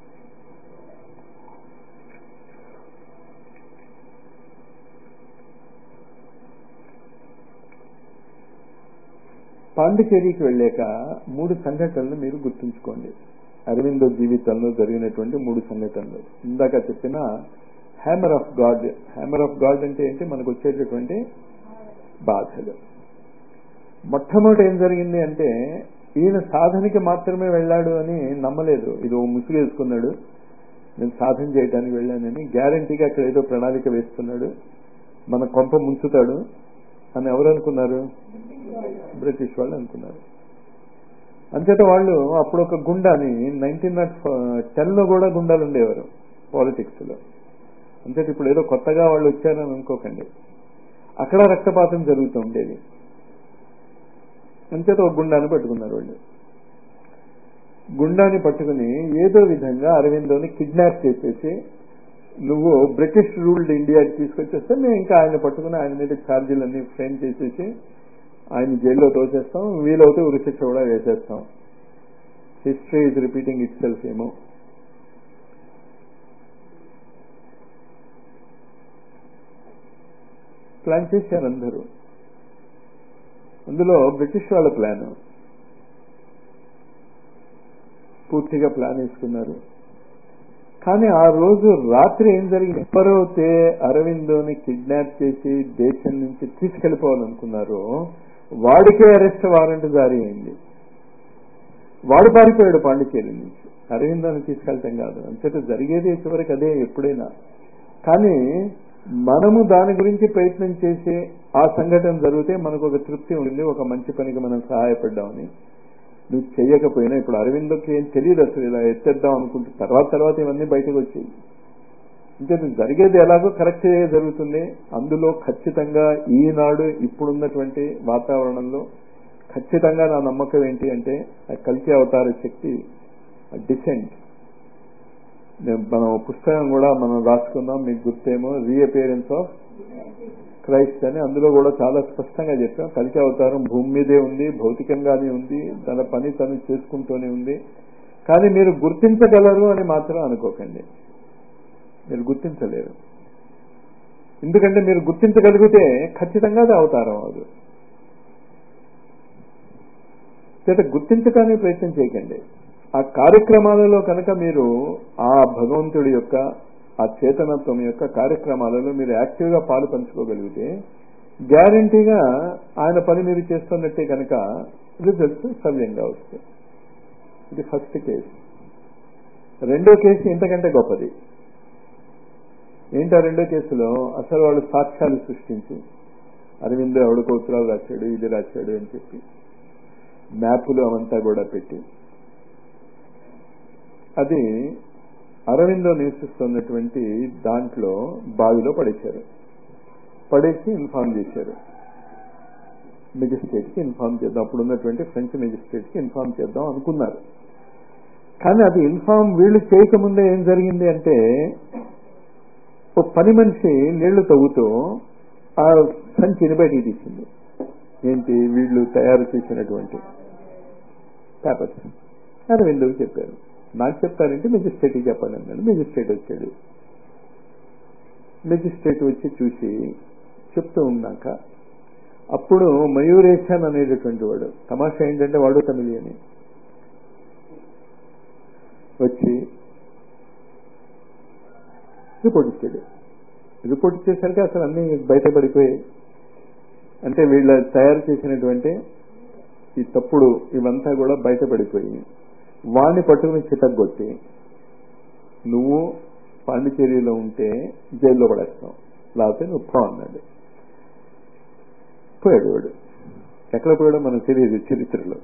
పాండిచేరికి వెళ్ళాక మూడు సంఘటనలు మీరు గుర్తుంచుకోండి అరవిందో జీవితంలో జరిగినటువంటి మూడు సంఘటనలు ఇందాక చెప్పిన hammer of God hammer of God అంటే ఏంటి మనకు వచ్చేటటువంటి బాధలు మొట్టమొదటి ఏం జరిగింది అంటే ఈయన సాధనకి మాత్రమే వెళ్ళాడు అని నమ్మలేదు ఇది ఓ ముసుగు వేసుకున్నాడు నేను సాధన చేయడానికి వెళ్ళానని గ్యారంటీగా అక్కడ ఏదో ప్రణాళిక వేస్తున్నాడు మన కొంప ముంచుతాడు అని ఎవరు అనుకున్నారు బ్రిటిష్ వాళ్ళు అనుకున్నారు అంచేత వాళ్ళు అప్పుడు ఒక గుండాని నైన్టీన్ నాట్ టెన్ లో కూడా గుండాలు ఉండేవారు పాలిటిక్స్ లో అంచేత ఇప్పుడు ఏదో కొత్తగా వాళ్ళు వచ్చారని అనుకోకండి అక్కడ రక్తపాతం జరుగుతూ ఉండేది అంచేత ఒక గుండాన్ని పట్టుకున్నారు వాళ్ళు గుండాన్ని పట్టుకుని ఏదో విధంగా అరవిందోని కిడ్నాప్ చేసేసి నువ్వు బ్రిటిష్ రూల్డ్ ఇండియాకి తీసుకొచ్చేస్తే మేము ఇంకా ఆయన పట్టుకుని ఆయన మీద ఛార్జీలన్నీ ఫ్రేమ్ చేసేసి ఆయన జైల్లో తోసేస్తాం వీలవుతే ఉరిశిక్ష కూడా వేసేస్తాం history is repeating itself ఏమో ప్లాన్ చేశారు అందరూ అందులో బ్రిటిష్ వాళ్ళ ప్లాన్ పూర్తిగా ప్లాన్ వేసుకున్నారు కానీ ఆ రోజు రాత్రి ఏం జరిగింది ఎవరైతే అరవిందోని కిడ్నాప్ చేసి దేశం నుంచి తీసుకెళ్లిపోవాలనుకున్నారో వాడికే అరెస్ట్ వారెంట్ జారీ అయింది వాడు పారిపోయాడు పాండిచేరి నుంచి అరవిందాన్ని తీసుకెళ్తాం కాదు అంతేత జరిగేది చివరికి అదే ఎప్పుడైనా కానీ మనము దాని గురించి ప్రయత్నం చేసే ఆ సంఘటన జరిగితే మనకు ఒక తృప్తి ఉంటుంది ఒక మంచి పనికి మనం సహాయపడ్డామని నువ్వు చెయ్యకపోయినా ఇప్పుడు అరవిందోకి ఏం తెలియదు అసలు ఇలా ఎత్తేద్దాం అనుకుంటే తర్వాత తర్వాత ఇవన్నీ బయటకు వచ్చాయి ఇంకా జరిగేది ఎలాగో కరెక్ట్ జరుగుతుంది అందులో ఖచ్చితంగా ఈనాడు ఇప్పుడున్నటువంటి వాతావరణంలో ఖచ్చితంగా నా నమ్మకం ఏంటి అంటే ఆ కల్కి అవతార శక్తి డిసెంట్ మనం పుస్తకం కూడా మనం రాసుకుందాం మీకు గుర్తేమో రీఅపియరెన్స్ ఆఫ్ క్రైస్ట్ అని అందులో కూడా చాలా స్పష్టంగా చెప్పాం కలికి అవతారం భూమి మీదే ఉంది భౌతికంగానే ఉంది తన పని తను చేసుకుంటూనే ఉంది కానీ మీరు గుర్తించగలరు అని మాత్రం అనుకోకండి మీరు గుర్తించలేరు ఎందుకంటే మీరు గుర్తించగలిగితే ఖచ్చితంగా అది అవతారం అవదు చేత గుర్తించడానికి ప్రయత్నం చేయకండి ఆ కార్యక్రమాలలో కనుక మీరు ఆ భగవంతుడి యొక్క ఆ చేతనత్వం యొక్క కార్యక్రమాలలో మీరు యాక్టివ్గా పాలు పంచుకోగలిగితే గ్యారంటీగా ఆయన పని మీరు చేస్తున్నట్టే కనుక రిజల్ట్స్ సవ్యంగా వస్తాయి ఇది ఫస్ట్ కేసు రెండో కేసు ఇంతకంటే గొప్పది ఏంటా రెండో కేసులో అసలు వాళ్ళు సాక్ష్యాలు సృష్టించి అరవిందో ఎవడికో ఉత్తరాలు రాశాడు ఇది రాశాడు అని చెప్పి మ్యాపులు అవంతా కూడా పెట్టి అది అరవిందో నివసిస్తున్నటువంటి దాంట్లో బావిలో పడేశారు పడేసి ఇన్ఫార్మ్ చేశారు మెజిస్ట్రేట్కి ఇన్ఫార్మ్ చేద్దాం అప్పుడు ఉన్నటువంటి ఫ్రెంచ్ మెజిస్ట్రేట్కి ఇన్ఫార్మ్ చేద్దాం అనుకున్నారు కానీ అది ఇన్ఫార్మ్ వీళ్ళు చేయకముందే ఏం జరిగింది అంటే ఒక పని మనిషి నీళ్లు తవ్వుతూ ఆ సంచిని బయటికి తీసింది ఏంటి వీళ్ళు తయారు చేసినటువంటి పేపర్స్ అరవిందుకు చెప్పారు నాకు చెప్తారంటే మెజిస్ట్రేట్కి చెప్పండి అన్నాడు మెజిస్ట్రేట్ వచ్చాడు మెజిస్ట్రేట్ వచ్చి చూసి చెప్తూ ఉన్నాక అప్పుడు మయూరేషన్ అనేటటువంటి వాడు తమాషా ఏంటంటే వాడు తమిళియని వచ్చి రిపోర్ట్ ఇచ్చాడు రిపోర్ట్ ఇచ్చేసరికి అసలు అన్ని బయటపడిపోయాయి అంటే వీళ్ళ తయారు చేసినటువంటి ఈ తప్పుడు ఇవంతా కూడా బయటపడిపోయి వాణ్ణి పట్టుకుని చితగ్గొట్టి నువ్వు పాండిచేరిలో ఉంటే జైల్లో పడేస్తావు లేకపోతే నువ్వు పో అన్నాడు పోయాడు వాడు ఎక్కడ పోయాడో మనకు తెలియదు చరిత్రలో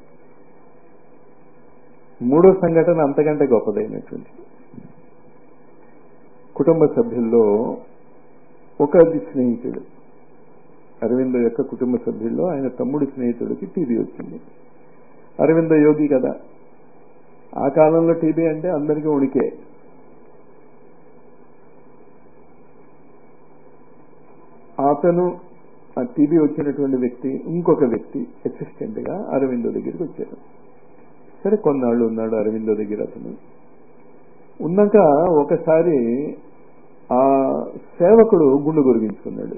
మూడో సంఘటన అంతకంటే గొప్పదైనటువంటి కుటుంబ సభ్యుల్లో ఒక స్నేహితుడు అరవింద యొక్క కుటుంబ సభ్యుల్లో ఆయన తమ్ముడి స్నేహితుడికి టీబీ వచ్చింది అరవింద యోగి కదా ఆ కాలంలో టీబీ అంటే అందరికీ ఉనికే అతను ఆ టీబీ వచ్చినటువంటి వ్యక్తి ఇంకొక వ్యక్తి అసిస్టెంట్ గా అరవిందో దగ్గరికి వచ్చారు సరే కొన్నాళ్ళు ఉన్నాడు అరవిందో దగ్గర అతను ఉన్నాక ఒకసారి ఆ సేవకుడు గుండు గురిగించుకున్నాడు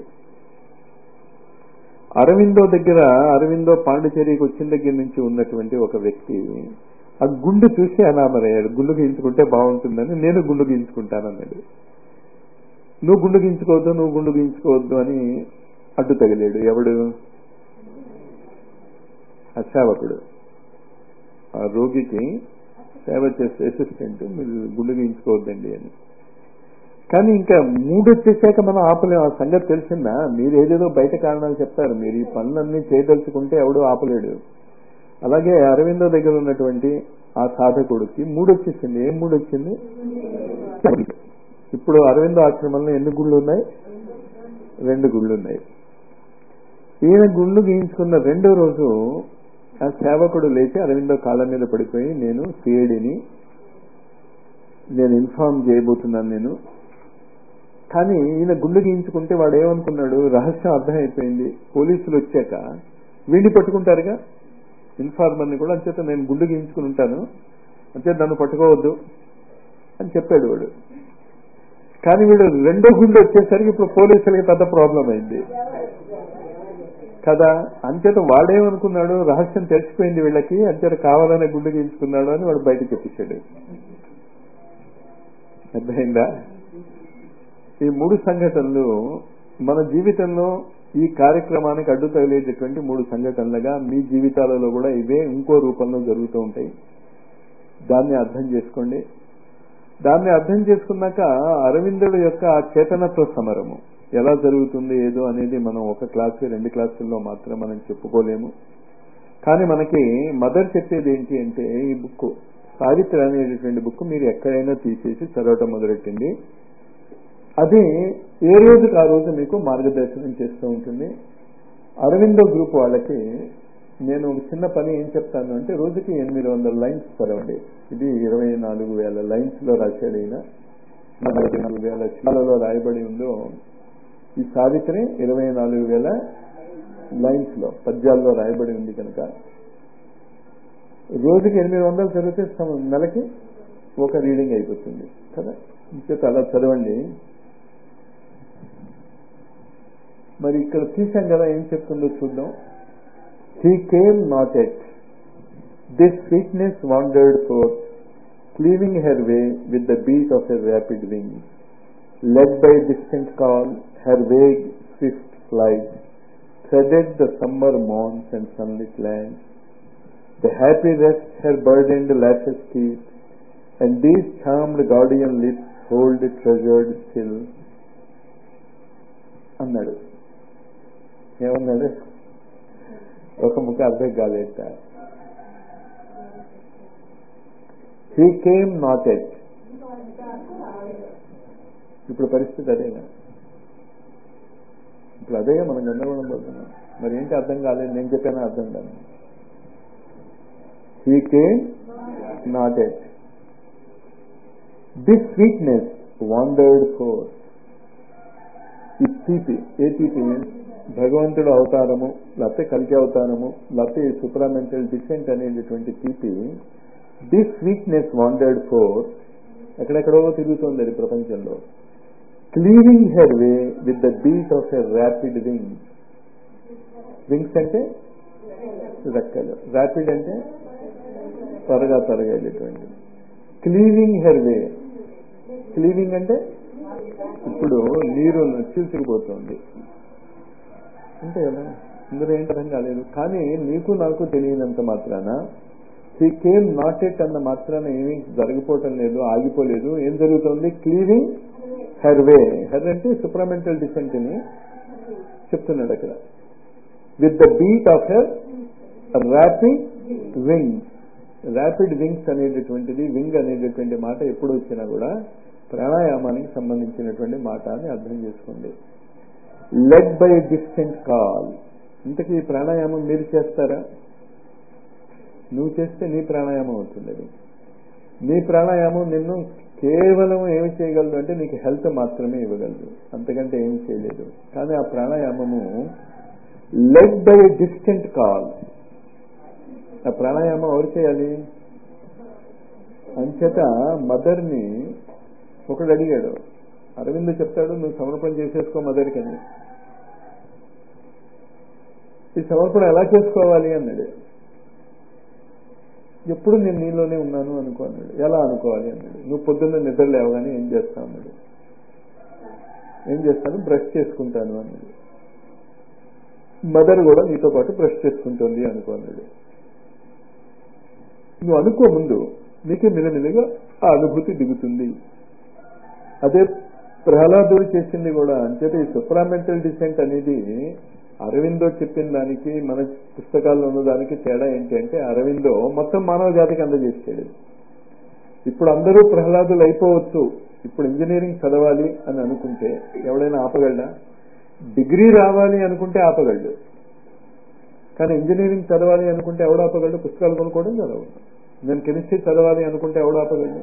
అరవిందో దగ్గర అరవిందో పాండిచేరికి వచ్చిన దగ్గర నుంచి ఉన్నటువంటి ఒక వ్యక్తి ఆ గుండు చూసి అనామరయ్యాడు గుండు గీయించుకుంటే బాగుంటుందని నేను గుండు గీయించుకుంటానన్నాడు నువ్వు గుండు గీయించుకోవద్దు నువ్వు గుండు గీయించుకోవద్దు అని అడ్డు తగిలాడు ఎవడు ఆ సేవకుడు ఆ రోగికి సేవ చేసే అసిస్టెంట్ మీరు గుండు గీయించుకోవద్దండి అని కానీ ఇంకా మూడు వచ్చేసాక మనం ఆపలేం ఆ సంగతి తెలిసిందా మీరు ఏదేదో బయట కారణాలు చెప్తారు మీరు ఈ పనులన్నీ చేయదలుచుకుంటే ఎవడు ఆపలేడు అలాగే అరవిందో దగ్గర ఉన్నటువంటి ఆ సాధకుడికి మూడు వచ్చేసింది ఏం మూడు వచ్చింది ఇప్పుడు అరవిందో ఆశ్రమంలో ఎన్ని గుళ్ళు ఉన్నాయి రెండు గుళ్ళు ఉన్నాయి ఈయన గుళ్ళు గీయించుకున్న రెండో రోజు ఆ సేవకుడు లేచి అరవిందో కాళ్ళ మీద పడిపోయి నేను సిఐడిని నేను ఇన్ఫార్మ్ చేయబోతున్నాను నేను కానీ ఈయన గుండె గీయించుకుంటే వాడు ఏమనుకున్నాడు రహస్యం అర్థమైపోయింది పోలీసులు వచ్చాక వీడిని పట్టుకుంటారుగా ఇన్ఫార్మర్ని కూడా అంచేత నేను గుండె గీయించుకుని ఉంటాను అంచేత నన్ను పట్టుకోవద్దు అని చెప్పాడు వాడు కానీ వీడు రెండో గుండె వచ్చేసరికి ఇప్పుడు పోలీసులకి పెద్ద ప్రాబ్లం అయింది కదా అంచేత వాడేమనుకున్నాడు రహస్యం తెలిసిపోయింది వీళ్ళకి అంచేత కావాలనే గుండె గీయించుకున్నాడు అని వాడు బయట చెప్పేశాడు అర్థమైందా ఈ మూడు సంఘటనలు మన జీవితంలో ఈ కార్యక్రమానికి అడ్డు తగిలేటటువంటి మూడు సంఘటనలుగా మీ జీవితాలలో కూడా ఇవే ఇంకో రూపంలో జరుగుతూ ఉంటాయి దాన్ని అర్థం చేసుకోండి దాన్ని అర్థం చేసుకున్నాక అరవిందుడు యొక్క ఆ చేతనత్వ సమరము ఎలా జరుగుతుంది ఏదో అనేది మనం ఒక క్లాసు రెండు క్లాసుల్లో మాత్రం మనం చెప్పుకోలేము కానీ మనకి మదర్ చెప్పేది ఏంటి అంటే ఈ బుక్ సావిత్రి అనేటటువంటి బుక్ మీరు ఎక్కడైనా తీసేసి చదవటం మొదలెట్టింది అది ఏ రోజుకి ఆ రోజు మీకు మార్గదర్శనం చేస్తూ ఉంటుంది అరవిందో గ్రూప్ వాళ్ళకి నేను ఒక చిన్న పని ఏం చెప్తాను అంటే రోజుకి ఎనిమిది వందల లైన్స్ చదవండి ఇది ఇరవై నాలుగు వేల లైన్స్ లో రాశాడు ఈయన నలభై నాలుగు వేల చిల్లలో రాయబడి ఉందో ఈ సావిత్రి ఇరవై నాలుగు వేల లైన్స్ లో పద్యాల్లో రాయబడి ఉంది కనుక రోజుకి ఎనిమిది వందలు చదివితే నెలకి ఒక రీడింగ్ అయిపోతుంది కదా ఇంకేత అలా చదవండి మరి ఇక్కడ తీసాం కదా ఏం చెప్తుందో చూద్దాం he came not at this sweetness wandered forth cleaving her way with the beat of her rapid wings, led by distant call, her vague, swift flight, threaded the summer morns and sunlit lands. The happy rest her burdened lashes keep, and these charmed guardian lips hold treasured still. అన్నాడు ఏమన్నాడు ఒక ముఖ అర్థం కాలేట హీ కేమ్ నాట్ ఎట్ ఇప్పుడు పరిస్థితి అదేగా ఇప్పుడు అదేగా మనం గందరగోళం పోతున్నాం మరి ఏంటి అర్థం కాలేదు నేను చెప్పాను అర్థం కాదు he came not at this sweetness wandered forth ఈ తీపి ఏ తీపి భగవంతుడు అవతారము లేకపోతే కలికి అవతారము లేకపోతే సుప్రామెంటల్ డిసెంట్ అనేటటువంటి తీపి దిస్ వీక్నెస్ వాండర్డ్ ఫోర్ ఎక్కడెక్కడో తిరుగుతోంది అది ప్రపంచంలో cleaving her way with the beat of a rapid wing wings అంటే రెక్కలు ర్యాపిడ్ అంటే త్వరగా త్వరగేటటువంటి క్లీవింగ్ హెర్ వే క్లీవింగ్ అంటే ఇప్పుడు నీరు చీల్చుకుపోతుంది అంతే కదా ఇందులో ఏంటి అర్థం కాలేదు కానీ నీకు నాకు తెలియనంత మాత్రాన హీ కేమ్ నాట్ ఎట్ అన్న మాత్రాన ఏమీ జరిగిపోవటం లేదు ఆగిపోలేదు ఏం జరుగుతుంది క్లీవింగ్ హెర్ వే హెర్ అంటే సుప్రమెంటల్ డిసెంట్ అని చెప్తున్నాడు అక్కడ with the beat of her rapid wings rapid wings అనేటటువంటిది వింగ్ అనేటటువంటి మాట ఎప్పుడు వచ్చినా కూడా ప్రాణాయామానికి సంబంధించినటువంటి మాట అని అర్థం చేసుకోండి లెడ్ బై డిస్టెంట్ కాల్ ఇంతకీ ఈ ప్రాణాయామం మీరు చేస్తారా నువ్వు చేస్తే నీ ప్రాణాయామం అవుతుంది అది నీ ప్రాణాయామం నిన్ను కేవలం ఏమి చేయగలదు అంటే నీకు హెల్త్ మాత్రమే ఇవ్వగలదు అంతకంటే ఏమి చేయలేదు కానీ ఆ ప్రాణాయామము లెడ్ బై డిస్టెంట్ కాల్ ఆ ప్రాణాయామం ఎవరు చేయాలి అంచేత మదర్ని ఒకడు అడిగాడు అరవింద్ చెప్తాడు నువ్వు సమర్పణ చేసేసుకో మదర్కి అని ఈ సమర్పణ ఎలా చేసుకోవాలి అన్నాడు ఎప్పుడు నేను నీలోనే ఉన్నాను అనుకో అన్నాడు ఎలా అనుకోవాలి అన్నాడు నువ్వు పొద్దున్న నిద్ర లేవగానే ఏం చేస్తావు అన్నాడు ఏం చేస్తాను బ్రష్ చేసుకుంటాను అన్నాడు మదర్ కూడా నీతో పాటు బ్రష్ చేసుకుంటుంది అనుకో అన్నాడు నువ్వు అనుకో ముందు నీకే మెల్లమెల్లగా ఆ అనుభూతి దిగుతుంది అదే ప్రహ్లాదుడు చేసింది కూడా అంచేత ఈ సుప్రామెంటల్ డిసెంట్ అనేది అరవిందో చెప్పిన దానికి మన పుస్తకాల్లో ఉన్న దానికి తేడా ఏంటి అంటే అరవిందో మొత్తం మానవ జాతికి అందజేసాడు ఇప్పుడు అందరూ ప్రహ్లాదులు అయిపోవచ్చు ఇప్పుడు ఇంజనీరింగ్ చదవాలి అని అనుకుంటే ఎవడైనా ఆపగలడా డిగ్రీ రావాలి అనుకుంటే ఆపగలడు కానీ ఇంజనీరింగ్ చదవాలి అనుకుంటే ఎవడు ఆపగలడు పుస్తకాలు కొనుక్కోవడం చదవదు నేను కెమిస్ట్రీ చదవాలి అనుకుంటే ఎవడు ఆపగలడు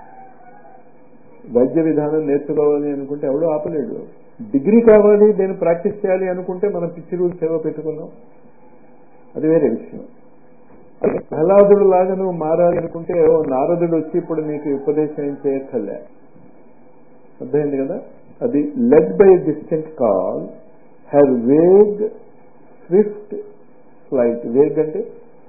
వైద్య విధానం నేర్చుకోవాలి అనుకుంటే ఎవడు ఆపలేడు డిగ్రీ కావాలి నేను ప్రాక్టీస్ చేయాలి అనుకుంటే మనం పిచ్చి రూల్స్ ఏవో పెట్టుకున్నాం అది వేరే విషయం ప్రహ్లాదుడు లాగా నువ్వు మారాలి అనుకుంటే ఓ నారదుడు వచ్చి ఇప్పుడు నీకు ఉపదేశం ఏం చేయక్కర్లే అర్థమైంది కదా అది led by distant call her vague swift flight vague అంటే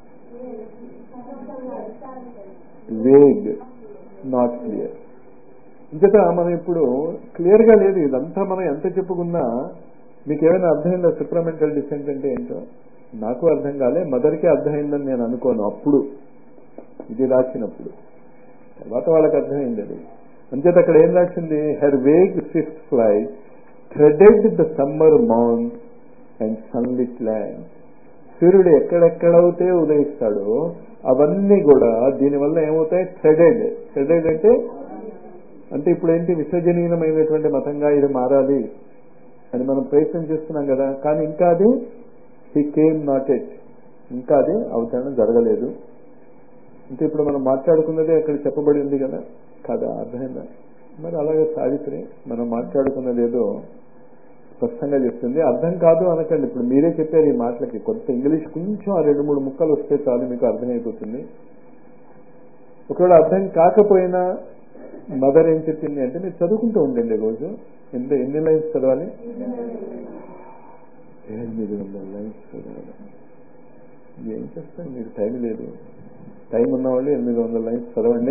వేగ్ నాట్ క్లియర్ ఇంకట మనం ఇప్పుడు క్లియర్ గా లేదు ఇదంతా మనం ఎంత చెప్పుకున్నా మీకు ఏమైనా అర్థమైందా సుప్రమెంటల్ డిసెంట్ అంటే ఏంటో నాకు అర్థం కాలే మదర్కి అర్థమైందని నేను అనుకోను అప్పుడు ఇది రాసినప్పుడు తర్వాత వాళ్ళకి అర్థమైంది అది అంచేత అక్కడ ఏం రాసింది her vague swift fly threaded the summer మౌన్ అండ్ సన్లిట్ ల్యాండ్ సూర్యుడు ఎక్కడెక్కడైతే ఉదయిస్తాడో అవన్నీ కూడా దీనివల్ల ఏమవుతాయి థ్రెడెడ్ థ్రెడెడ్ అంటే అంటే ఇప్పుడు ఏంటి విసర్జనీయమైనటువంటి మతంగా ఇది మారాలి అని మనం ప్రయత్నం చేస్తున్నాం కదా కానీ ఇంకా అది హీ కేమ్ నాట్ ఎట్ ఇంకా అది అవతరణ జరగలేదు అంటే ఇప్పుడు మనం మాట్లాడుకున్నదే అక్కడ చెప్పబడి ఉంది కదా కదా అర్థమైందా మరి అలాగే సావిత్రి మనం మాట్లాడుకున్నది ఏదో స్పష్టంగా చెప్తుంది అర్థం కాదు అనకండి ఇప్పుడు మీరే చెప్పారు ఈ మాటలకి కొంత ఇంగ్లీష్ కొంచెం ఆ రెండు మూడు ముక్కలు వస్తే చాలు మీకు అర్థమైపోతుంది ఒకవేళ అర్థం కాకపోయినా మదర్ ఏం చెప్పింది అంటే మీరు చదువుకుంటూ ఉండండి రోజు ఎన్ని ఎన్ని లైన్స్ చదవాలి ఎనిమిది వందల లైన్స్ చదవాలి ఏం చేస్తారు మీకు టైం లేదు టైం ఉన్నవాళ్ళు ఎనిమిది వందల లైన్స్ చదవండి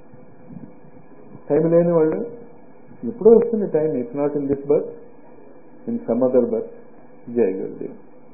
టైం లేని వాళ్ళు ఎప్పుడో వస్తుంది time if not in this bus in some other bus జై గురుదేవ్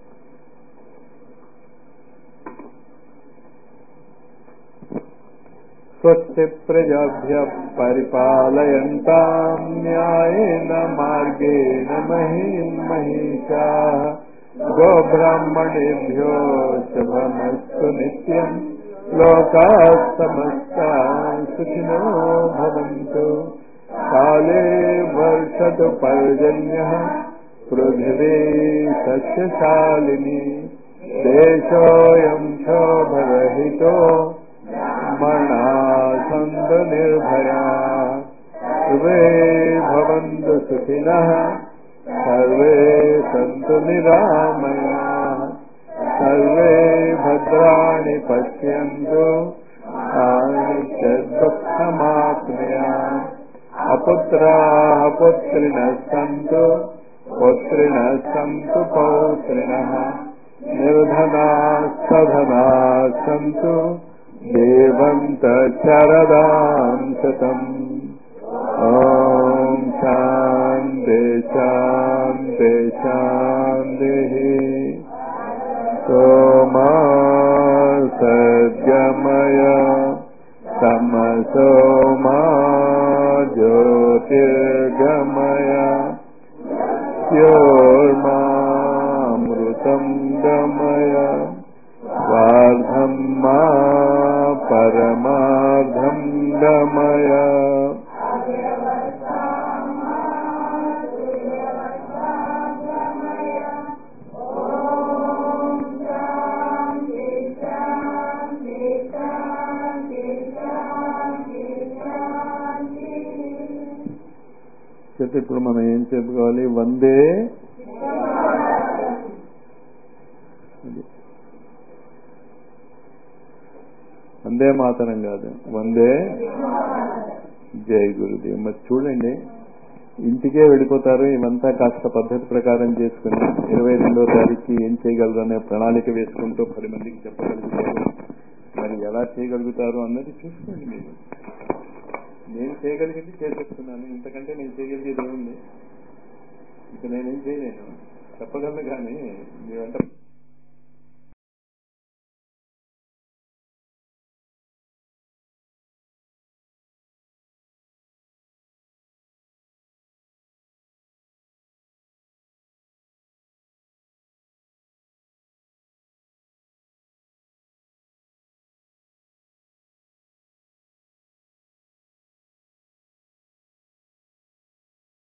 स्वस्य प्रजाभ्य परिपालयन्ताम् न्यायेन मार्गेण महीं महिषाः गोब्राह्मणेभ्यो शुभमस्तु नित्यम् लोकाः समस्ताः सुखिनो भवन्तु काले वर्षतु पर्जन्यः पृथिवी सस्यशालिनी देशोऽयम् क्षोभरहितो मणा सन्तु निर्भया सर्वे भवन्तु सुखिनः सर्वे सन्तु निरामयाः सर्वे भद्राणि पश्यन्तु दुःखमाप्नुयात् अपुत्राः पुत्रिणः सन्तु पुत्रिणः सन्तु पौत्रिणः निर्धनाः सधनाः सन्तु देवन्तचरदां शतम् ॐ शान्ति शान्ति शान्तिः सोमा सद्गमय तमसो मा ज्योतिर्गमय योर्मामृतं गमय स्वार्धं मा परमार्धं गमय చెప్తే ఇప్పుడు మనం ఏం చెప్పుకోవాలి వందే అది. వందే మాతరం కాదు వందే జై గురుదేవ్ మరి చూడండి ఇంటికే వెళ్ళిపోతారు ఇవంతా కాస్త పద్ధతి ప్రకారం చేసుకుని ఇరవై రెండో తారీఖుకి ఏం చేయగలరు అనే ప్రణాళిక వేసుకుంటూ పది మందికి చెప్పగలుగుతారు మరి ఎలా చేయగలుగుతారు అన్నది చూసుకోండి మీరు నేను చేయగలిగింది చేసేస్తున్నాను ఇంతకంటే నేను చేయగలిగేది ఏముంది ఇక నేనేం చేయలేను చెప్పగలను కానీ మీ వెంట